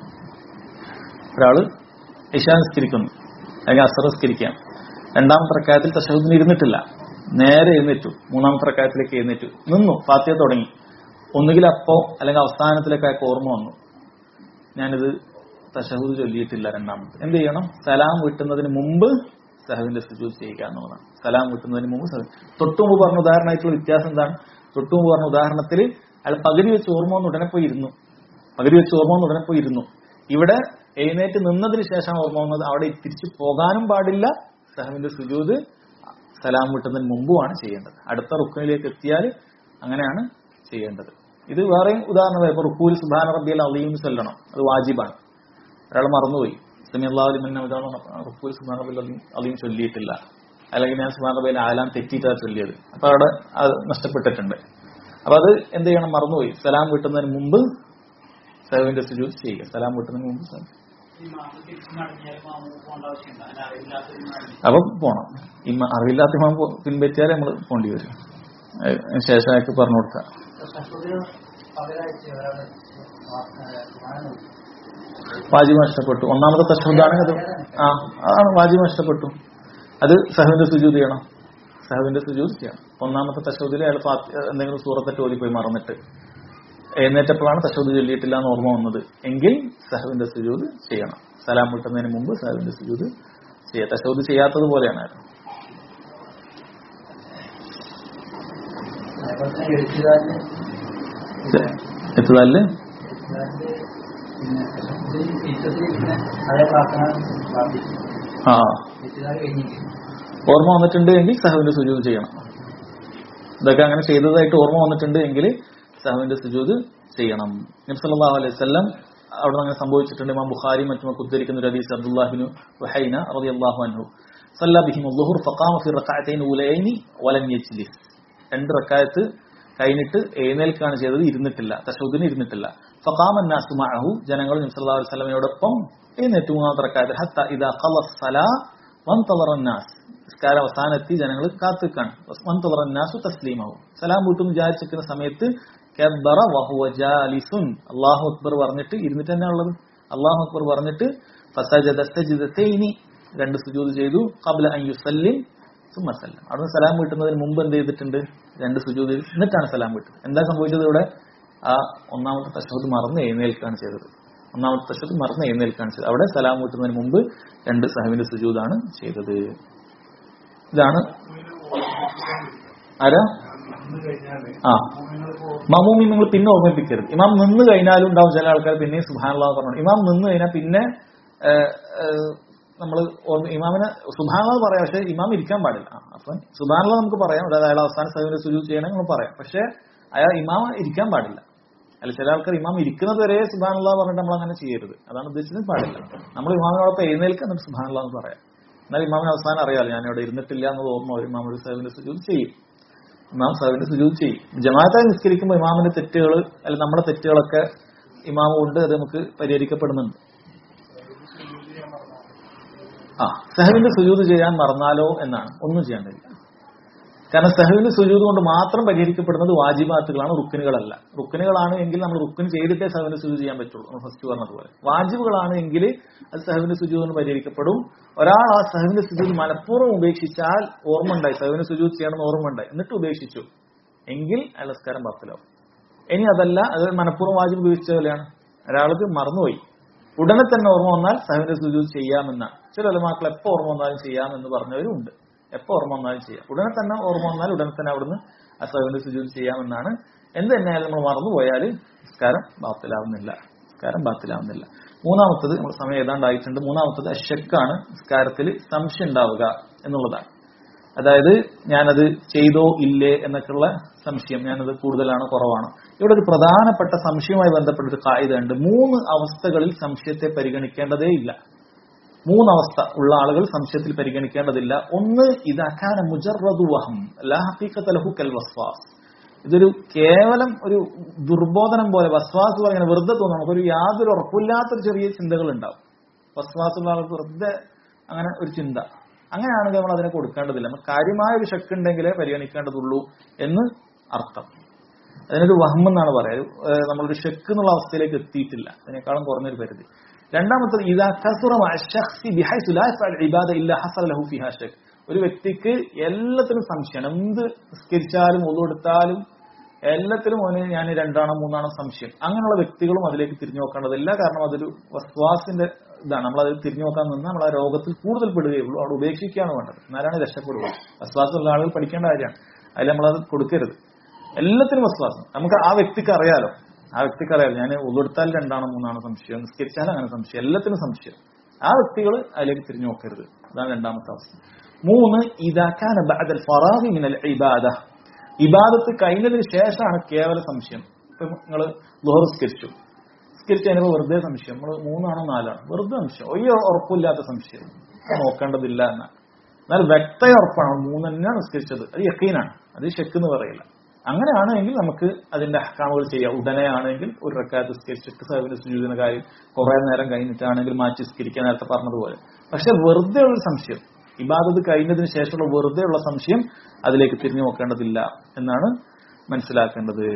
ഒരാള് ഇഷാ നിസ്കരിക്കുന്നു അല്ലെങ്കിൽ അസർ നിസ്കരിക്കാം രണ്ടാമത്തെ റക്കായത്തിൽ തശഹുദിന് ഇരുന്നിട്ടില്ല നേരെ എഴുന്നേറ്റു മൂന്നാമത്തെ റക്കായത്തിലേക്ക് എഴുന്നേറ്റു നിന്നു ഫാത്തിയ തുടങ്ങി ഒന്നുകിൽ അപ്പോ അല്ലെങ്കിൽ അവസാനത്തിലേക്ക് അയാൾക്ക് ഓർമ്മ വന്നു ഞാനിത് തശഹുദ് ചൊല്ലിയിട്ടില്ല രണ്ടാമത് എന്ത് ചെയ്യണം സലാം വിട്ടുന്നതിന് മുമ്പ് സഹവിന്റെ സുജൂദ് ചെയ്യുക എന്നുള്ളതാണ് സലാം വിട്ടുന്നതിന് മുമ്പ് സഹ തൊട്ടു മുമ്പ് പറഞ്ഞ ഉദാഹരണമായിട്ടുള്ള വ്യത്യാസം എന്താണ് തൊട്ടു മുമ്പ് പറഞ്ഞ ഉദാഹരണത്തിൽ അയാൾ പകുതി വെച്ച് ഓർമ്മ വന്ന് ഉടനെ പോയി ഇരുന്നു പകുതി വെച്ച് ഓർമ്മ വന്ന് ഉടനെ പോയി ഇരുന്നു ഇവിടെ എഴുന്നേറ്റ് നിന്നതിന് ശേഷം ഓർമ്മ വന്നത് അവിടെ തിരിച്ചു പോകാനും പാടില്ല സഹവിന്റെ സുജൂദ് സലാം വിട്ടുന്നതിന് മുമ്പുമാണ് ചെയ്യേണ്ടത് അടുത്ത റുക്കിനിലേക്ക് എത്തിയാൽ അങ്ങനെയാണ് ചെയ്യേണ്ടത് ഇത് വേറെയും ഉദാഹരണം ഇപ്പൊ റുക്കൂൽ സുബാന റബ്ബിയൽ അലീം ചൊല്ലണം അത് വാജിബാണ് ഒരാൾ മറന്നുപോയി സമി അള്ളാഹുലിമന്നെ റുക്കൂൽ സുബാൻ റബ്ബിൽ അലീം അലീം ചൊല്ലിയിട്ടില്ല അല്ലെങ്കിൽ ഞാൻ സുബാൻ റബ്ബിൽ ആലാം തെറ്റിയിട്ടാണ് ചൊല്ലിയത് അപ്പൊ അവിടെ അത് നഷ്ടപ്പെട്ടിട്ടുണ്ട് അപ്പൊ അത് എന്ത് ചെയ്യണം മറന്നുപോയി സലാം വിട്ടുന്നതിന് മുമ്പ് സഹവിന്റെ സുജൂദ് ചെയ്യുക സലാം വിട്ടുന്നതിന് മുമ്പ് സഹവ്. അപ്പൊ പോണം ഇമ്മ അറിവില്ലാത്ത ഇമാം പോ- പിൻപറ്റിയാൽ നമ്മൾ പോണ്ടി വരും അതിന് ശേഷം അയാൾക്ക് പറഞ്ഞു കൊടുക്കാം വാജിബ് നഷ്ടപ്പെട്ടു ഒന്നാമത്തെ തഷഹുദാണെങ്കിൽ അത് ആ അതാണ് വാജിബ് നഷ്ടപ്പെട്ടു അത് സഹവിന്റെ സുജൂത് ചെയ്യണം സഹവിന്റെ സുജൂത് ചെയ്യണം ഒന്നാമത്തെ തഷഹുദിൽ അയാൾ ഫാത്തി- എന്തെങ്കിലും സൂറത്തെ ഓതിപ്പോയി മറന്നിട്ട് എഴുന്നേറ്റപ്പോഴാണ് തഷഹുദ് ചൊല്ലിയിട്ടില്ല എന്ന് ഓർമ്മ വന്നത് എങ്കിൽ സഹവിന്റെ സുജൂത് ചെയ്യണം സലാം വിട്ടുന്നതിന് മുമ്പ് സഹവിന്റെ സുജൂത് ചെയ്യുക തഷഹുദ് ചെയ്യാത്തത് പോലെയാണ് അയാൾ എഴുത്തുകാരന് എത്തുതാല് എഴുത്തുകാരന്റെ പിന്നെ ഇത് ഈശ്വരത്തിൽ ഇങ്ങനെ അതേ പ്രാർത്ഥന പ്രാർത്ഥിക്കും ആ എഴുത്തുകാർ കഴിഞ്ഞിരിക്കും ഓർമ്മ വന്നിട്ടുണ്ട് എങ്കിൽ സഹവിന്റെ സുജൂത് ചെയ്യണം ഇതൊക്കെ അങ്ങനെ ചെയ്തതായിട്ട് ഓർമ്മ വന്നിട്ടുണ്ട് എങ്കിൽ സഹവിന്റെ സുജൂത് ചെയ്യണം നബി സല്ലല്ലാഹു അലൈഹി വസല്ലം അവിടെ അങ്ങനെ സംഭവിച്ചിട്ടുണ്ട് ഇമാം ബുഖാരി മറ്റുമൊക്കെ ഉദ്ധരിക്കുന്ന ഒരു ഹദീസ് അബ്ദുല്ലാഹിബിൻ വഹൈന റളിയല്ലാഹു അൻഹു സല്ല ബിഹിം الظهر فقام في الركعتين الاولين ولم يجلس രണ്ട് റക്കായത്ത് കഴിഞ്ഞിട്ട് എഴുന്നേൽക്കാണ് ചെയ്തത് ഇരുന്നിട്ടില്ല തശഹുദിന് ഇരുന്നിട്ടില്ല ഫഖാമ الناس معه ജനങ്ങൾ നബി സല്ലല്ലാഹു അലൈഹി വസല്ലമയോടൊപ്പം എഴുന്നേറ്റു മൂന്നാമത്തെ റക്കായത്ത് ഹത്ത ഇദാ ഖല الصلاه വൻതളറ الناس നിസ്കാരം അവസാനെത്തി ജനങ്ങൾ കാത്തുക്കാണ് വൻതളറ الناس തസ്ലീമാവും സലാം വീട്ടും വിചാരിച്ചിരിക്കുന്ന സമയത്ത് കബ്ബറ വഹുവ ജാലിസുൻ അല്ലാഹു അക്ബർ പറഞ്ഞിട്ട് ഇരുന്നിട്ട് തന്നെ ഉള്ളത് അല്ലാഹു അക്ബർ പറഞ്ഞിട്ട് ഫസജദ സജ്ദതൈനി രണ്ട് സുജൂദ് ചെയ്തു ഖബ്ല അൻ യുസല്ലിം സുമ്മ സല്ലം അവിടുന്ന് സലാം വീട്ടുന്നതിന് മുമ്പ് എന്ത് ചെയ്തിട്ടുണ്ട് രണ്ട് സുജൂദ് ചെയ്തു എന്നിട്ടാണ് സലാം വീട്ടുന്നത് എന്താ സംഭവിച്ചത് ഇവിടെ ആ ഒന്നാമത്തെ തശഹുദ് മറന്ന് എഴുന്നേൽക്കുകയാണ് ചെയ്തത് ഒന്നാമത്തെ തശഹുദ് മറന്ന് എഴുന്നേൽക്കുകയാണ് ചെയ്തത് അവിടെ സലാം വീട്ടുന്നതിന് മുമ്പ് രണ്ട് സഹവിന്റെ സുജൂദാണ് ചെയ്തത് ഇതാണ് ആരാ ആ മമൂമി നിങ്ങൾ പിന്നെ ഓർമ്മിപ്പിക്കരുത് ഇമാം നിന്ന് കഴിഞ്ഞാലും ഉണ്ടാവും ചില ആൾക്കാർ പിന്നെ സുബാനുള്ള പറഞ്ഞു ഇമാം നിന്ന് കഴിഞ്ഞാൽ പിന്നെ നമ്മൾ ഇമാമിന് സുബാനുള്ള പറയാം പക്ഷെ ഇമാം ഇരിക്കാൻ പാടില്ല ആ, അപ്പൊ സുബാനുള്ള നമുക്ക് പറയാം അതായത് അയാൾ അവസാന സഹവിന്റെ സുജു ചെയ്യണം നമ്മൾ പറയാം പക്ഷെ അയാൾ ഇമാം ഇരിക്കാൻ പാടില്ല അല്ല ചില ആൾക്കാർ ഇമാം ഇരിക്കുന്നത് വരെ സുബാനുള്ള പറഞ്ഞിട്ട് നമ്മൾ അങ്ങനെ ചെയ്യരുത് അതാണ് ഉദ്ദേശിച്ചത് പാടില്ല നമ്മൾ ഇമാമിനോടൊപ്പം എഴുന്നേൽക്കാൻ എന്നിട്ട് സുബാനുള്ള എന്ന് പറയാം എന്നാൽ ഇമാമിന് അവസാനം അറിയാലോ ഞാൻ ഇവിടെ ഇരുന്നിട്ടില്ല എന്നത് ഓർമ്മ വരും ഇമാം ഒരു സഹവിന്റെ സുജു ചെയ്യും ഇമാം സഹവിന്റെ സുജൂദ് ചെയ്യും ജമാഅത്തായി നിസ്കരിക്കുമ്പോൾ ഇമാമിന്റെ തെറ്റുകൾ അല്ല നമ്മുടെ തെറ്റുകളൊക്കെ ഇമാം കൊണ്ട് അത് നമുക്ക് പരിഹരിക്കപ്പെടുന്നുണ്ട് ആ സഹവിന്റെ സുജൂദ് ചെയ്യാൻ മറന്നാലോ എന്നാണ് ഒന്നും ചെയ്യേണ്ടതില്ല കാരണം സഹവിന്റെ സുജൂദ് കൊണ്ട് മാത്രം പരിഹരിക്കപ്പെടുന്നത് വാജിബാത്തുകളാണ് റുക്കിനുകളല്ല റുക്കിനുകളാണ് എങ്കിൽ നമ്മൾ റുക്കിന് ചെയ്തിട്ടേ സഹവിന്റെ സുജൂദ് ചെയ്യാൻ പറ്റുള്ളൂ നമ്മൾ ഫസ്റ്റ് പറഞ്ഞതുപോലെ വാജിബുകളാണ് എങ്കിൽ അത് സഹവിന്റെ സുജൂദ് കൊണ്ട് പരിഹരിക്കപ്പെടും ഒരാൾ ആ സഹവിന്റെ സുജൂദ് മനഃപൂർവ്വം ഉപേക്ഷിച്ചാൽ ഓർമ്മ ഉണ്ടായി സഹവിന്റെ സുജൂദ് ചെയ്യണമെന്ന് ഓർമ്മ ഉണ്ടായി എന്നിട്ട് ഉപേക്ഷിച്ചു എങ്കിൽ അയാൾ നിസ്കാരം പത്തിലാവും ഇനി അതല്ല അത് മനഃപൂർവ്വം വാജിബ് ഉപേക്ഷിച്ച പോലെയാണ് ഒരാൾക്ക് മറന്നുപോയി ഉടനെ തന്നെ ഓർമ്മ വന്നാൽ സഹവിന്റെ സുജൂദ് ചെയ്യാമെന്നാണ് ചില ഒലമാക്കൾ എപ്പോ ഓർമ്മ വന്നാലും ചെയ്യാമെന്ന് പറഞ്ഞവരും ഉണ്ട് എപ്പോ ഓർമ്മ വന്നാലും ചെയ്യാം ഉടനെ തന്നെ ഓർമ്മ വന്നാൽ ഉടനെ തന്നെ അവിടുന്ന് ആ സഹവിന്റെ സുജൂദ് ചെയ്യാമെന്നാണ് എന്ത് തന്നെയായാലും നമ്മൾ മറന്നുപോയാൽ നിസ്കാരം ബാത്തിലാവുന്നില്ല നിസ്കാരം ബാത്തിലാവുന്നില്ല മൂന്നാമത്തത് നമ്മുടെ സമയം ഏതാണ്ടായിട്ടുണ്ട് മൂന്നാമത്തത് അഷക്കാണ് നിസ്കാരത്തിൽ സംശയം ഉണ്ടാവുക എന്നുള്ളതാണ് അതായത് ഞാനത് ചെയ്തോ ഇല്ലേ എന്നൊക്കെയുള്ള സംശയം ഞാനത് കൂടുതലാണോ കുറവാണോ ഇവിടെ ഒരു പ്രധാനപ്പെട്ട സംശയവുമായി ബന്ധപ്പെട്ട ഒരു കായിക ഉണ്ട് മൂന്ന് അവസ്ഥകളിൽ സംശയത്തെ പരിഗണിക്കേണ്ടതേ ഇല്ല മൂന്നവസ്ഥ ഉള്ള ആളുകൾ സംശയത്തിൽ പരിഗണിക്കേണ്ടതില്ല ഒന്ന് ഇതാക്കാന മുജറദു വഹം ലാ ഹഖീഖത ലഹു കൽ വസ്വാസ് ഇതൊരു കേവലം ഒരു ദുർബോധനം പോലെ വസ്വാസ് പറയുന്നത് വെറുതെ തോന്നും നമുക്കൊരു യാതൊരു ഉറപ്പില്ലാത്തൊരു ചെറിയ ചിന്തകൾ ഉണ്ടാവും വസ്വാസുള്ള ആൾക്ക് വെറുതെ അങ്ങനെ ഒരു ചിന്ത അങ്ങനെയാണെങ്കിൽ നമ്മൾ അതിനെ കൊടുക്കേണ്ടതില്ല നമ്മൾ കാര്യമായ ഒരു ഷക്ക് ഉണ്ടെങ്കിലേ പരിഗണിക്കേണ്ടതുള്ളൂ എന്ന് അർത്ഥം അതിനൊരു വഹം എന്നാണ് പറയാ ഒരു, ഏഹ്, നമ്മളൊരു ഷെക്ക് എന്നുള്ള അവസ്ഥയിലേക്ക് എത്തിയിട്ടില്ല അതിനേക്കാളും കുറഞ്ഞൊരു പരിധി രണ്ടാമത്തത് ഇതാ കസുറ മഅ ശഖ്സി ബിഹൈസു ലാ യഫഅൽ ഇബാദ ഇല്ലാ ഹസല ലഹു ഫിഹാ ശക്ക് ഒരു വ്യക്തിക്ക് എല്ലാത്തിനും സംശയമാണ് എന്ത് നിസ്കരിച്ചാലും ഒതുകൊടുത്താലും എല്ലാത്തിലും അവന് ഞാൻ രണ്ടാണോ മൂന്നാണോ സംശയം അങ്ങനെയുള്ള വ്യക്തികളും അതിലേക്ക് തിരിഞ്ഞു നോക്കേണ്ടതില്ല കാരണം അതൊരു വസ്വാസിന്റെ ഇതാണ് നമ്മൾ അതിൽ തിരിഞ്ഞു നോക്കാൻ നിന്ന് നമ്മൾ ആ രോഗത്തിൽ കൂടുതൽ പെടുകയുള്ളൂ അവിടെ ഉപേക്ഷിക്കുകയാണ് വേണ്ടത് എന്നാലാണ് രക്ഷപ്പെടുക വസ്വാസമുള്ള ആളുകൾ പഠിക്കേണ്ട കാര്യമാണ് അതിൽ നമ്മളത് കൊടുക്കരുത് എല്ലാത്തിനും വസ്വാസം നമുക്ക് ആ വ്യക്തിക്ക് അറിയാലോ ആ വ്യക്തിക്ക് അറിയാലോ ഞാൻ ഉള്ളെടുത്താൽ രണ്ടാണോ മൂന്നാണോ സംശയം നിസ്കരിച്ചാൽ അങ്ങനെ സംശയം എല്ലാത്തിനും സംശയം ആ വ്യക്തികൾ അതിലേക്ക് തിരിഞ്ഞു നോക്കരുത് അതാണ് രണ്ടാമത്തെ അവസ്ഥ മൂന്ന് ഇതാക്കാൻ ബഅദൽ ഫറാഗി മിനൽ ഇബാദ ഇബാദത്ത് കഴിഞ്ഞതിന് ശേഷമാണ് കേവല സംശയം ഇപ്പൊ നിങ്ങൾ ലോഹസ്കരിച്ചു സ്കരിച്ച് അതിന് വെറുതെ സംശയം നമ്മൾ മൂന്നാണോ നാലാണോ വെറുതെ സംശയം ഒരു ഉറപ്പില്ലാത്ത സംശയം അത് നോക്കേണ്ടതില്ല എന്നാണ് എന്നാൽ വ്യക്തത ഉറപ്പാണ് മൂന്ന് തന്നെയാണ് നിസ്കരിച്ചത് അത് യക്കീനാണ് അത് ഷെക്ക് എന്ന് പറയില്ല അങ്ങനെയാണെങ്കിൽ നമുക്ക് അതിന്റെ അഹ്കാമുകൾ ചെയ്യാം ഉടനെ ആണെങ്കിൽ ഒരു റക്കാത്ത് നിസ്കരിച്ചിട്ട് സഹവിന്റെ സുജൂതിന്റെ കാര്യം കുറെ നേരം കഴിഞ്ഞിട്ടാണെങ്കിൽ മാറ്റി നിസ്കരിക്കാൻ നേരത്തെ പറഞ്ഞതുപോലെ പക്ഷെ വെറുതെ ഉള്ള സംശയം ഇബാദത്ത് കഴിഞ്ഞതിന് ശേഷമുള്ള വെറുതെ ഉള്ള സംശയം അതിലേക്ക് തിരിഞ്ഞു നോക്കേണ്ടതില്ല എന്നാണ് മനസ്സിലാക്കേണ്ടത്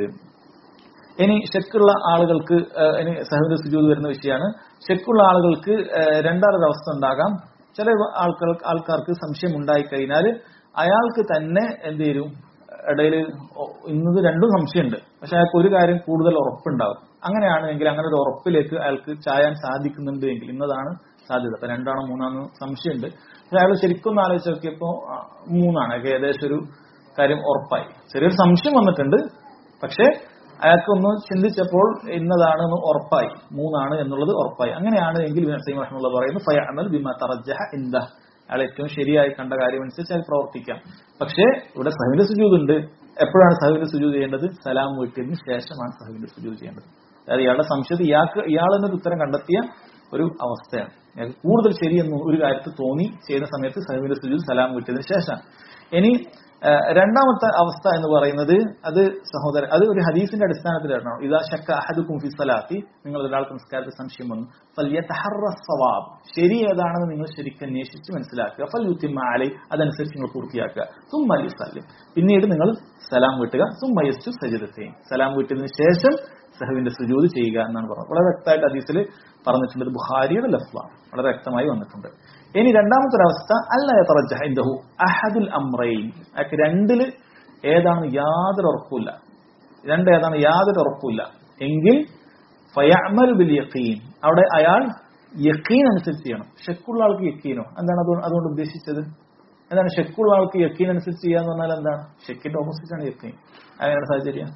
ഇനി ഷെക്കുള്ള ആളുകൾക്ക് ഏഹ്, ഇനി സഹോദര സുജൂത് വരുന്ന വിഷയമാണ് ഷെക്കുള്ള ആളുകൾക്ക് ഏഹ്, രണ്ടാമതൊരു അവസ്ഥ ഉണ്ടാകാം ചില ആൾക്കാർ ആൾക്കാർക്ക് സംശയം ഉണ്ടായി കഴിഞ്ഞാൽ അയാൾക്ക് തന്നെ എന്ത് ചെയ്യും ഇടയിൽ ഇന്നത് രണ്ടും സംശയമുണ്ട് പക്ഷെ അയാൾക്ക് ഒരു കാര്യം കൂടുതൽ ഉറപ്പുണ്ടാവും അങ്ങനെയാണെങ്കിൽ അങ്ങനെ ഒരു ഉറപ്പിലേക്ക് അയാൾക്ക് ചായാൻ സാധിക്കുന്നുണ്ട് എങ്കിൽ ഇന്നതാണ് സാധ്യത അപ്പൊ രണ്ടാണോ മൂന്നാണോ സംശയമുണ്ട് പക്ഷെ അയാൾ ശരിക്കും ഒന്ന് ആലോചിച്ച് നോക്കിയപ്പോ ആ, മൂന്നാണ് അയാൾക്ക് ഏകദേശം ഒരു കാര്യം ഉറപ്പായി ചെറിയൊരു സംശയം വന്നിട്ടുണ്ട് പക്ഷേ അയാൾക്കൊന്ന് ചിന്തിച്ചപ്പോൾ ഇന്നതാണ് എന്ന് ഉറപ്പായി മൂന്നാണ് എന്നുള്ളത് ഉറപ്പായി അങ്ങനെയാണ് എങ്കിൽ സൈം റഹ്മുള്ള പറയുന്നു ഫയഅമൽ ബിമ തറജ്ജഹ ഇന്ദ അയാൾ ഏറ്റവും ശരിയായി കണ്ട കാര്യം അനുസരിച്ച് അയാൾ പ്രവർത്തിക്കാം പക്ഷേ ഇവിടെ സഹവിന്റെ സുജൂദ് ഉണ്ട് എപ്പോഴാണ് സഹവിന്റെ സുജൂദ് ചെയ്യേണ്ടത് സലാം വീട്ടിയതിന് ശേഷമാണ് സഹവിന്റെ സുജൂദ് ചെയ്യേണ്ടത് അതായത് ഇയാളുടെ സംശയത്തിൽ ഇയാൾക്ക് ഇയാൾ എന്നൊരു ഉത്തരം കണ്ടെത്തിയ ഒരു അവസ്ഥയാണ് അയാൾക്ക് കൂടുതൽ ശരിയെന്ന് ഒരു കാര്യത്തിൽ തോന്നി ചെയ്യുന്ന സമയത്ത് സഹവിന്റെ സുജൂദ് സലാം വീട്ടിയതിന് ശേഷമാണ് ഇനി ആ, രണ്ടാമത്തെ അവസ്ഥ എന്ന് പറയുന്നത് അത് സഹോദരൻ അത് ഒരു ഹദീസിന്റെ അടിസ്ഥാനത്തിലാണ് ഇതാ ശക്ക അഹദുക്കും ഫി സലാത്തി നിങ്ങൾ ഒരാൾക്ക് നിസ്കാരത്തിൽ സംശയം വന്നു ഫല്യതഹറ സവാബ് ശരി ഏതാണെന്ന് നിങ്ങൾ ശരിക്കും അന്വേഷിച്ച് മനസ്സിലാക്കുക ഫൽ യുത്തിമ അലൈ അതനുസരിച്ച് നിങ്ങൾ പൂർത്തിയാക്കുക സുമ്മ യുസല്ലിം പിന്നീട് നിങ്ങൾ സലാം വീട്ടുക സുമ്മ യസ്തു സജിദത്തെയും സലാം വീട്ടിയതിനു ശേഷം സഹവിന്റെ സുജൂത് ചെയ്യുക എന്നാണ് പറഞ്ഞത് വളരെ വ്യക്തമായിട്ട് ഹദീസിൽ പറഞ്ഞിട്ടുണ്ട് ഇത് ബുഹാരിയുടെ ലഫ്ലാണ് വളരെ വ്യക്തമായി വന്നിട്ടുണ്ട് ഇനി രണ്ടാമത്തെ ഒരു അവസ്ഥ അല്ല യതറജ്ജഹ ഇൻദഹു അഹദുൽ അംറൈൻ അയാൾക്ക് രണ്ടില് ഏതാണ് യാതൊരു ഉറപ്പില്ല രണ്ട് ഏതാണ് യാതൊരു ഉറപ്പില്ല എങ്കിൽ ഫയഅമൽ ബിൽ യഖീൻ അവിടെ അയാൾ യഖീൻ അനുസരിച്ച് ചെയ്യണം ഷെക്കുള്ള ആൾക്ക് യക്കീനോ എന്താണ് അതുകൊണ്ട് അതുകൊണ്ട് ഉദ്ദേശിച്ചത് എന്താണ് ഷെക്കുള്ള ആൾക്ക് യക്കീൻ അനുസരിച്ച് ചെയ്യാന്ന് പറഞ്ഞാൽ എന്താണ് ഷെക്കിന്റെ ഓപ്പോസിറ്റ് ആണ് യക്കീൻ അങ്ങനെയാണ് സാഹചര്യം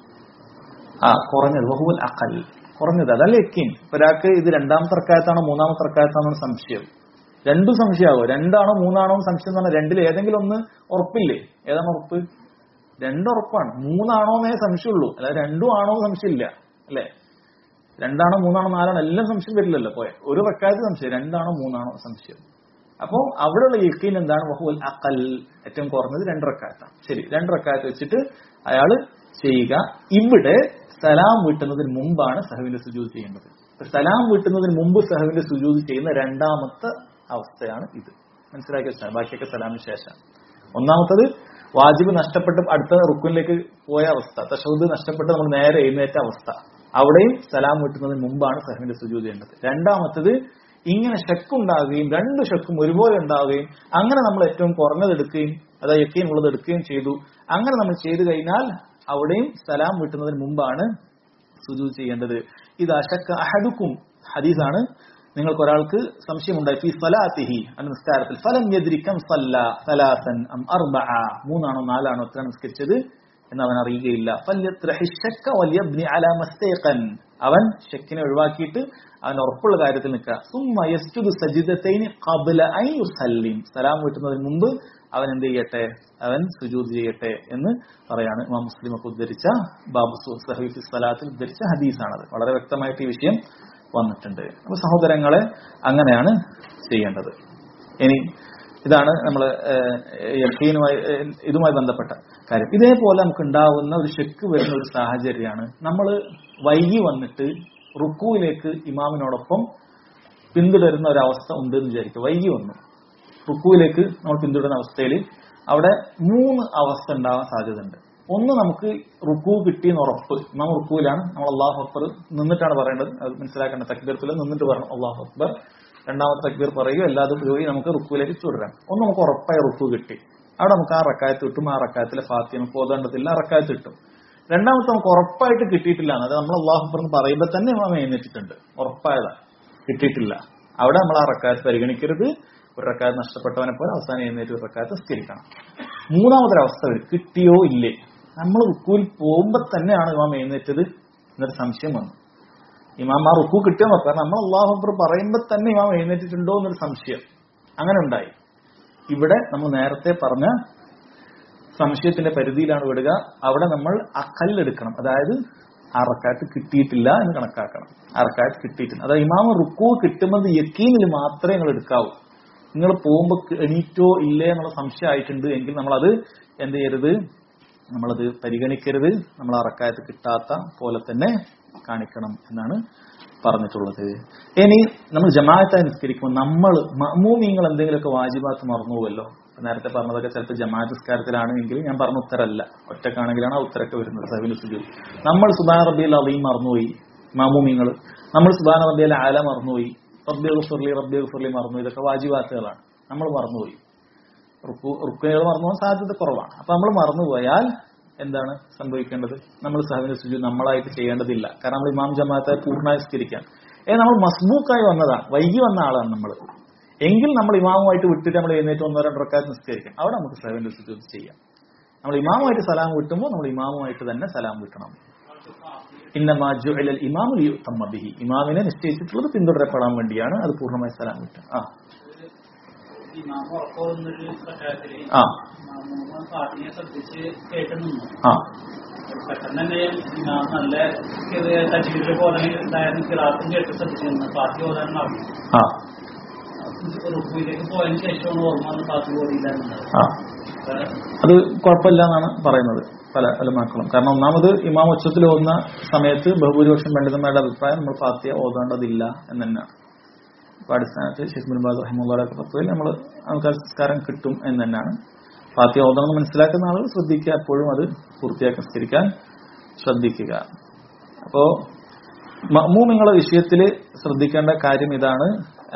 ആ കുറഞ്ഞത് ബഹുവൽ അക്കൽ കുറഞ്ഞത് അതല്ല യക്കീൻ ഇപ്പൊ ഒരാൾക്ക് ഇത് രണ്ടാമത്തെ റക്കായത്താണോ മൂന്നാമത്തെ റക്കായത്താണോ എന്ന് സംശയം രണ്ടും സംശയമാവോ രണ്ടാണോ മൂന്നാണോ എന്ന് സംശയം എന്ന് പറഞ്ഞാൽ രണ്ടിൽ ഏതെങ്കിലും ഒന്ന് ഉറപ്പില്ലേ ഏതാണ് ഉറപ്പ് രണ്ടും ഉറപ്പാണ് മൂന്നാണോ എന്നേ സംശയമുള്ളൂ അല്ലാതെ രണ്ടും ആണോ എന്ന് സംശയമില്ല അല്ലേ രണ്ടാണോ മൂന്നാണോ നാലാണോ എല്ലാം സംശയം വരില്ലല്ലോ പോയ ഒരു റക്കായത്ത് സംശയം രണ്ടാണോ മൂന്നാണോ സംശയം അപ്പോ അവിടെയുള്ള യക്കീൻ എന്താണ് വഹുൽ അക്കൽ ഏറ്റവും കുറഞ്ഞത് രണ്ട് റക്കായത്താണ് ശരി രണ്ട് റക്കായത്ത് വെച്ചിട്ട് അയാള് ചെയ്യുക ഇവിടെ സലാം വീട്ടുന്നതിന് മുമ്പാണ് സഹവിന്റെ സുജൂത് ചെയ്യേണ്ടത് അപ്പൊ സലാം വീട്ടുന്നതിന് മുമ്പ് സഹവിന്റെ സുജൂത് ചെയ്യുന്ന രണ്ടാമത്തെ അവസ്ഥയാണ് ഇത് മനസ്സിലാക്കി വെച്ചാൽ ബാക്കിയൊക്കെ സലാമിന് ശേഷം ഒന്നാമത്തത് വാജിബ് നഷ്ടപ്പെട്ട് അടുത്ത റുക്കുനിലേക്ക് പോയ അവസ്ഥ തഷഹുദ് നഷ്ടപ്പെട്ട് നമ്മൾ നേരെ എഴുന്നേറ്റ അവസ്ഥ അവിടെയും സലാം വീട്ടുന്നതിന് മുമ്പാണ് സഹവിന്റെ സുജൂത് ചെയ്യേണ്ടത് രണ്ടാമത്തത് ഇങ്ങനെ ഷക്കുണ്ടാകുകയും രണ്ട് ഷക്കും ഒരുപോലെ ഉണ്ടാവുകയും അങ്ങനെ നമ്മൾ ഏറ്റവും കുറഞ്ഞത് എടുക്കുകയും അതായത് യക്കീൻ ഉള്ളത് എടുക്കുകയും ചെയ്തു അങ്ങനെ നമ്മൾ ചെയ്തു കഴിഞ്ഞാൽ അവിടെയും സലാം വീട്ടുന്നതിന് മുമ്പാണ് സുജു ചെയ്യേണ്ടത് ഇത് അശക്ക അഹദുക്കും ഹദീസാണ് നിങ്ങൾക്ക് ഒരാൾക്ക് സംശയമുണ്ടായി ഫി സലാത്തിഹി അന്ന് നിസ്കാരത്തിൽ ഫലം യദ്രിക്കം സല്ല സലാസൻ അം അർബഅ മൂന്നാണോ നാലാണോ എത്ര നിസ്കരിച്ചത് എന്ന് അവൻ അറിയുകയില്ല ഫല്യത്രഹി ശക്ക വല്യബ്നി അലാ മസ്തേഖൻ അവൻ ഷക്കിനെ ഒഴിവാക്കിയിട്ട് അവൻ ഉറപ്പുള്ള കാര്യത്തിൽ നിൽക്കുക സുമ്മ യസ്ജുദു സജിദത്തൈനി ഖബ്ല അൻ യുസല്ലിം സലാം വീട്ടുന്നതിന് മുമ്പ് അവൻ എന്ത് ചെയ്യട്ടെ അവൻ സുജൂദ് ചെയ്യട്ടെ എന്ന് പറയാണ് ഇമാം മുസ്ലിം ഒക്കെ ഉദ്ധരിച്ച ബാബു സു- സഹീഫ് സലാത്തിൽ ഉദ്ധരിച്ച ഹദീസാണത് വളരെ വ്യക്തമായിട്ട് ഈ വിഷയം വന്നിട്ടുണ്ട് അപ്പൊ സഹോദരങ്ങളെ അങ്ങനെയാണ് ചെയ്യേണ്ടത് ഇനി ഇതാണ് നമ്മൾ യക്കീനുമായി ഏഹ്, ഇതുമായി ബന്ധപ്പെട്ട കാര്യം ഇതേപോലെ നമുക്ക് ഉണ്ടാവുന്ന ഒരു ഷെക്ക് വരുന്ന ഒരു സാഹചര്യമാണ് നമ്മൾ വൈകി വന്നിട്ട് റുക്കുവിലേക്ക് ഇമാമിനോടൊപ്പം പിന്തുടരുന്ന ഒരു അവസ്ഥ ഉണ്ട് എന്ന് വിചാരിക്കുക വൈകി വന്നു റുക്കുവിലേക്ക് നമ്മൾ പിന്തുടരുന്ന അവസ്ഥയിൽ അവിടെ മൂന്ന് അവസ്ഥ ഉണ്ടാവാൻ സാധ്യതയുണ്ട് ഒന്ന് നമുക്ക് റുക്കു കിട്ടിയെന്ന് ഉറപ്പ് ഇമാം റുക്കുവിലാണ് നമ്മൾ അള്ളാഹു അക്ബർ നിന്നിട്ടാണ് പറയേണ്ടത് അത് മനസ്സിലാക്കേണ്ട തക്ബീർത്തിൽ നിന്നിട്ട് പറയണം അള്ളാഹു അക്ബർ രണ്ടാമത്തെ തക്ബീർ പറയുകയോ അല്ലാതെ പോയി നമുക്ക് റുക്കുവിലേക്ക് തുടരാം ഒന്ന് നമുക്ക് ഉറപ്പായ റുക്കു കിട്ടി അവിടെ നമുക്ക് ആ റക്കായത്ത് കിട്ടും ആ റക്കായത്തിലെ ഫാത്തി നമുക്ക് ഓതേണ്ടതില്ല ആ റക്കായത്ത് കിട്ടും രണ്ടാമത്തെ നമുക്ക് ഉറപ്പായിട്ട് കിട്ടിയിട്ടില്ല അത് നമ്മൾ അള്ളാഹു അക്ബർ എന്ന് പറയുമ്പോൾ തന്നെ ഇമാം എഴുന്നേറ്റിട്ടുണ്ട് ഉറപ്പായതാണ് കിട്ടിയിട്ടില്ല അവിടെ നമ്മൾ ആ റക്കായത്ത് പരിഗണിക്കരുത് ഒരു റക്കായത്ത് നഷ്ടപ്പെട്ടവനെ പോലെ അവസാനം എഴുന്നേറ്റ് ഒരു റക്കായത്ത് സ്കരിക്കണം മൂന്നാമതൊരവസ്ഥ വരും കിട്ടിയോ ഇല്ലേ നമ്മൾ റുക്കുവിൽ പോകുമ്പോ തന്നെയാണ് ഇമാം എഴുന്നേറ്റത് എന്നൊരു സംശയം വന്നു ഇമാം ആ റുക്കു കിട്ടിയോ നോക്കാം നമ്മൾ അള്ളാഹു അക്ബർ പറയുമ്പോ തന്നെ ഇമാം എഴുന്നേറ്റിട്ടുണ്ടോ എന്നൊരു സംശയം അങ്ങനെ ഉണ്ടായി ഇവിടെ നമ്മൾ നേരത്തെ പറഞ്ഞ സംശയത്തിന്റെ പരിധിയിലാണ് വിടുക അവിടെ നമ്മൾ അക്കല്ലെടുക്കണം അതായത് ആ റക്കാത്ത് കിട്ടിയിട്ടില്ല എന്ന് കണക്കാക്കണം ആ റക്കാത്ത് കിട്ടിയിട്ടില്ല അതായത് ഇമാമ റുക്കു കിട്ടുന്നത് യക്കീനിൽ മാത്രമേ നിങ്ങൾ എടുക്കാവൂ നിങ്ങൾ പോകുമ്പോൾ എണീറ്റോ ഇല്ലേ എന്നുള്ള സംശയം ആയിട്ടുണ്ട് എങ്കിൽ നമ്മളത് എന്ത് ചെയ്യരുത് നമ്മളത് പരിഗണിക്കരുത് നമ്മൾ ആ റക്കായത്ത് കിട്ടാത്ത പോലെ തന്നെ കാണിക്കണം എന്നാണ് പറഞ്ഞിട്ടുള്ളത് ഇനി നമ്മൾ ജമാഅത്തായി നിസ്കരിക്കുമ്പോൾ നമ്മൾ മമൂമിങ്ങൾ എന്തെങ്കിലുമൊക്കെ വാജിബാത്ത് മറന്നുപോവല്ലോ ഇപ്പൊ നേരത്തെ പറഞ്ഞതൊക്കെ ചിലപ്പോൾ ജമാഅത്ത് നിസ്കാരത്തിലാണെങ്കിൽ ഞാൻ പറഞ്ഞ ഉത്തരമല്ല ഒറ്റക്കാണെങ്കിലാണ് ആ ഉത്തരമൊക്കെ വരുന്നത് സഹിബിന് സുജൂദ് നമ്മൾ സുബാന റബിയിൽ അലീം മറന്നുപോയി മാമൂമിങ്ങൾ നമ്മൾ സുബാന റബിയിൽ ആല മറന്നുപോയി റബ്ബി ഗുഫുർലി റബ്ബി ഗുഫുർലി മറന്നു ഇതൊക്കെ വാജിബാത്തുകളാണ് നമ്മൾ മറന്നുപോയി റുക്കു റുക്കുകൾ മറന്നുപോകാൻ സാധ്യത കുറവാണ് അപ്പൊ നമ്മൾ മറന്നുപോയാൽ എന്താണ് സംഭവിക്കേണ്ടത് നമ്മൾ സഹവിന്റെ സുജു നമ്മളായിട്ട് ചെയ്യേണ്ടതില്ല കാരണം നമ്മൾ ഇമാം ജമാഅത്തെ പൂർണ്ണമായി സ്കരിക്കാൻ ഏ നമ്മൾ മസ്ബൂക്കായി വന്നതാണ് വൈകി വന്ന ആളാണ് നമ്മൾ എങ്കിൽ നമ്മൾ ഇമാമുമായിട്ട് വിട്ടിട്ട് നമ്മൾ എഴുന്നേറ്റ് ഒന്നോ രണ്ടോ റക്കാത്ത് നിസ്കരിക്കാം അവിടെ നമുക്ക് സഹവിന്റെ സുജു ചെയ്യാം നമ്മൾ ഇമാമുമായിട്ട് സലാം വീട്ടുമ്പോൾ നമ്മൾ ഇമാമുമായിട്ട് തന്നെ സലാം വീട്ടണം ഇന്നമാ ജുഅലൽ ഇമാമു ലിയുത്തമ്മ ബിഹി ഇമാമിനെ നിശ്ചയിച്ചിട്ടുള്ളത് പിന്തുടരപ്പെടാൻ വേണ്ടിയാണ് അത് പൂർണ്ണമായി സലാം വീട്ടുക ആ ഇമാം ഉറക്കമൊന്നൊരു പ്രകാരത്തില് ആ ഇമാമ പാട്ടിനെ ശ്രദ്ധിച്ച് കേട്ട് നിന്നു ആ പെട്ടെന്ന് തന്നെ ഇമാം നല്ല തജീവിലെ പോലെ ഉണ്ടായിരുന്നു കിറാത്തും കേട്ട് ശ്രദ്ധിച്ച് നിന്ന് പാർട്ടി ഓതാൻ മറന്നു ആ റുക്കുയിലേക്ക് പോയതിനു ശേഷമാണ് ഓർമ്മ വന്ന് പാർട്ടി ഓടിയില്ലായിരുന്നത് ആ അത് കുഴപ്പമില്ല എന്നാണ് പറയുന്നത് പല പല മക്കളും കാരണം ഒന്നാമത് ഇമാം ഉച്ചത്തിൽ ഓതുന്ന സമയത്ത് ബഹുഭൂരിപക്ഷം പണ്ഡിതന്മാരുടെ അഭിപ്രായം നമ്മൾ ഫാത്തിയ ഓതേണ്ടതില്ല എന്ന് തന്നെയാണ് അപ്പൊ അടിസ്ഥാനത്തിൽ ഷെയ്ഖ് ബിൻബാസ് റഹിമുള്ളൊക്കെ പത്തുവിൽ നമ്മൾ നമുക്ക് ആ സംസ്കാരം കിട്ടും എന്ന് തന്നെയാണ് ഫാത്തിയ ഓതണം എന്ന് മനസ്സിലാക്കുന്ന ആളുകൾ ശ്രദ്ധിക്കുക എപ്പോഴും അത് പൂർത്തിയാക്കി സംസ്കരിക്കാൻ ശ്രദ്ധിക്കുക അപ്പോ മമ്മൂമിങ്ങളുടെ വിഷയത്തിൽ ശ്രദ്ധിക്കേണ്ട കാര്യം ഇതാണ്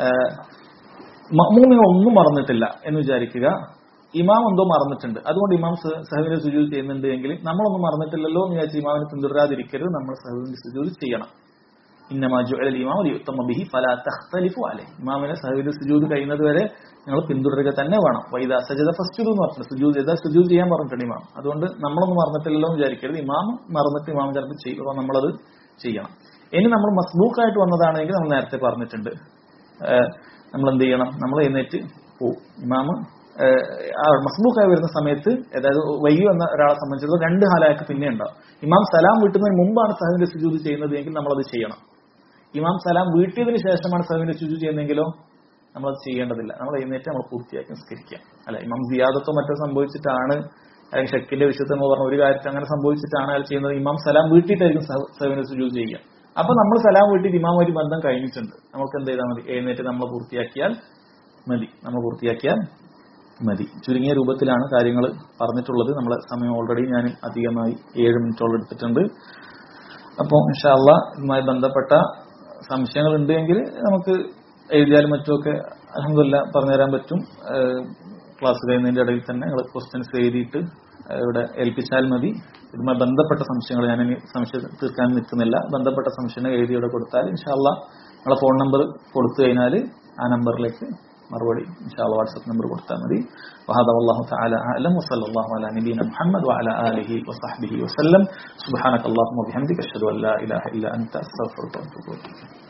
മമ്മൂമിങ്ങൾ ഒന്നും മറന്നിട്ടില്ല എന്ന് വിചാരിക്കുക ഇമാം എന്തോ മറന്നിട്ടുണ്ട് അതുകൊണ്ട് ഇമാം സ- സഹവിനെ സുജൂത് ചെയ്യുന്നുണ്ട് എങ്കിൽ നമ്മളൊന്നും മറന്നിട്ടില്ലല്ലോ എന്ന് വിചാരിച്ച് ഇമാമിനെ പിന്തുടരാതിരിക്കരുത് നമ്മൾ സഹവിന്റെ സുജൂത് ചെയ്യണം ഇന്നമാ ജുഅലൽ ഇമാം ലിയുത്തമ ബിഹി ഫലാ തഖ്തലിഫു അലൈഹി ഇമാമിനെ സഹവിന്റെ സുജൂത് കഴിയുന്നത് വരെ നിങ്ങൾ പിന്തുടരുക തന്നെ വേണം വൈദ സജദ ഫസ്ജുദ് എന്ന് പറഞ്ഞു സുജൂത് ചെയ്താൽ സുജൂത് ചെയ്യാൻ പറഞ്ഞിട്ടുണ്ട് ഇമാം അതുകൊണ്ട് നമ്മളൊന്നും മറന്നിട്ടില്ലല്ലോ എന്ന് വിചാരിക്കരുത് ഇമാം മറന്നിട്ട് ഇമാം ചിലപ്പോൾ ചെയ്യുക നമ്മളത് ചെയ്യണം ഇനി നമ്മൾ മസ്ബൂക്കായിട്ട് വന്നതാണെങ്കിൽ നമ്മൾ നേരത്തെ പറഞ്ഞിട്ടുണ്ട് ഏഹ് നമ്മൾ എന്ത് ചെയ്യണം നമ്മൾ എഴുന്നേറ്റ് പോവും ഇമാമ് ഏഹ് ആ മസ്ബൂക്കായി വരുന്ന സമയത്ത് അതായത് വൈകി വന്ന ഒരാളെ സംബന്ധിച്ചിടത്തോളം രണ്ട് ഹാലാക്ക് പിന്നെ ഉണ്ടാവും ഇമാം സലാം വീട്ടുന്നതിന് മുമ്പാണ് സഹവിന്റെ സുജൂത് ചെയ്യുന്നത് എങ്കിൽ നമ്മളത് ചെയ്യണം ഇമാം സലാം വീട്ടിയതിന് ശേഷമാണ് സഹവിന്റെ സുജൂത് ചെയ്യുന്നതെങ്കിലോ നമ്മളത് ചെയ്യേണ്ടതില്ല നമ്മൾ എഴുന്നേറ്റ് നമ്മൾ പൂർത്തിയാക്കി നിസ്കരിക്കുക അല്ല ഇമാം സിയാദത്തോ മറ്റോ സംഭവിച്ചിട്ടാണ് അല്ലെങ്കിൽ ഷെക്കിന്റെ വിഷയത്തിൽ നമ്മൾ പറഞ്ഞ ഒരു കാര്യത്തിൽ അങ്ങനെ സംഭവിച്ചിട്ടാണ് അയാൾ ചെയ്യുന്നത് ഇമാം സലാം വീട്ടിയിട്ടായിരിക്കും സഹ- സഹവിന്റെ സുജൂത് ചെയ്യുക അപ്പൊ നമ്മൾ സലാം വീട്ടിൽ ഇമാമുമായിട്ട് ബന്ധം കഴിഞ്ഞിട്ടുണ്ട് നമുക്ക് എന്ത് ചെയ്താൽ മതി എഴുന്നേറ്റ് നമ്മൾ പൂർത്തിയാക്കിയാൽ മതി നമ്മൾ പൂർത്തിയാക്കിയാൽ മതി ചുരുങ്ങിയ രൂപത്തിലാണ് കാര്യങ്ങൾ പറഞ്ഞിട്ടുള്ളത് നമ്മളെ സമയം ഓൾറെഡി ഞാൻ അധികമായി ഏഴ് മിനിറ്റോളം എടുത്തിട്ടുണ്ട് അപ്പോൾ ഇൻഷാല്ല ഇതുമായി ബന്ധപ്പെട്ട സംശയങ്ങൾ ഉണ്ടെങ്കിൽ നമുക്ക് എഴുതിയാലും മറ്റുമൊക്കെ അലഹമില്ല പറഞ്ഞുതരാൻ പറ്റും ഏഹ് ക്ലാസ് കഴിയുന്നതിന്റെ ഇടയിൽ തന്നെ നിങ്ങൾ ക്വസ്റ്റ്യൻസ് എഴുതിയിട്ട് ഏഹ് ഇവിടെ ഏൽപ്പിച്ചാൽ മതി ഇതുമായി ബന്ധപ്പെട്ട സംശയങ്ങൾ ഞാൻ ഇനി സംശയം തീർക്കാൻ നിൽക്കുന്നില്ല ബന്ധപ്പെട്ട സംശയങ്ങൾ എഴുതി ഇവിടെ കൊടുത്താൽ ഇൻഷാല്ല നിങ്ങളെ ഫോൺ നമ്പർ കൊടുത്തു കഴിഞ്ഞാൽ ആ നമ്പറിലേക്ക് മറുപടി ഇൻഷാല്ല വാട്സ്ആപ്പ് നമ്പർ കൊടുത്താൽ മതി وهذا والله تعالى أعلم وصلى الله على نبينا محمد وعلى آله وصحبه وسلم سبحانك اللهم وبحمدك أشهد أن لا إله إلا أنت أستغفرك وأتوب إليك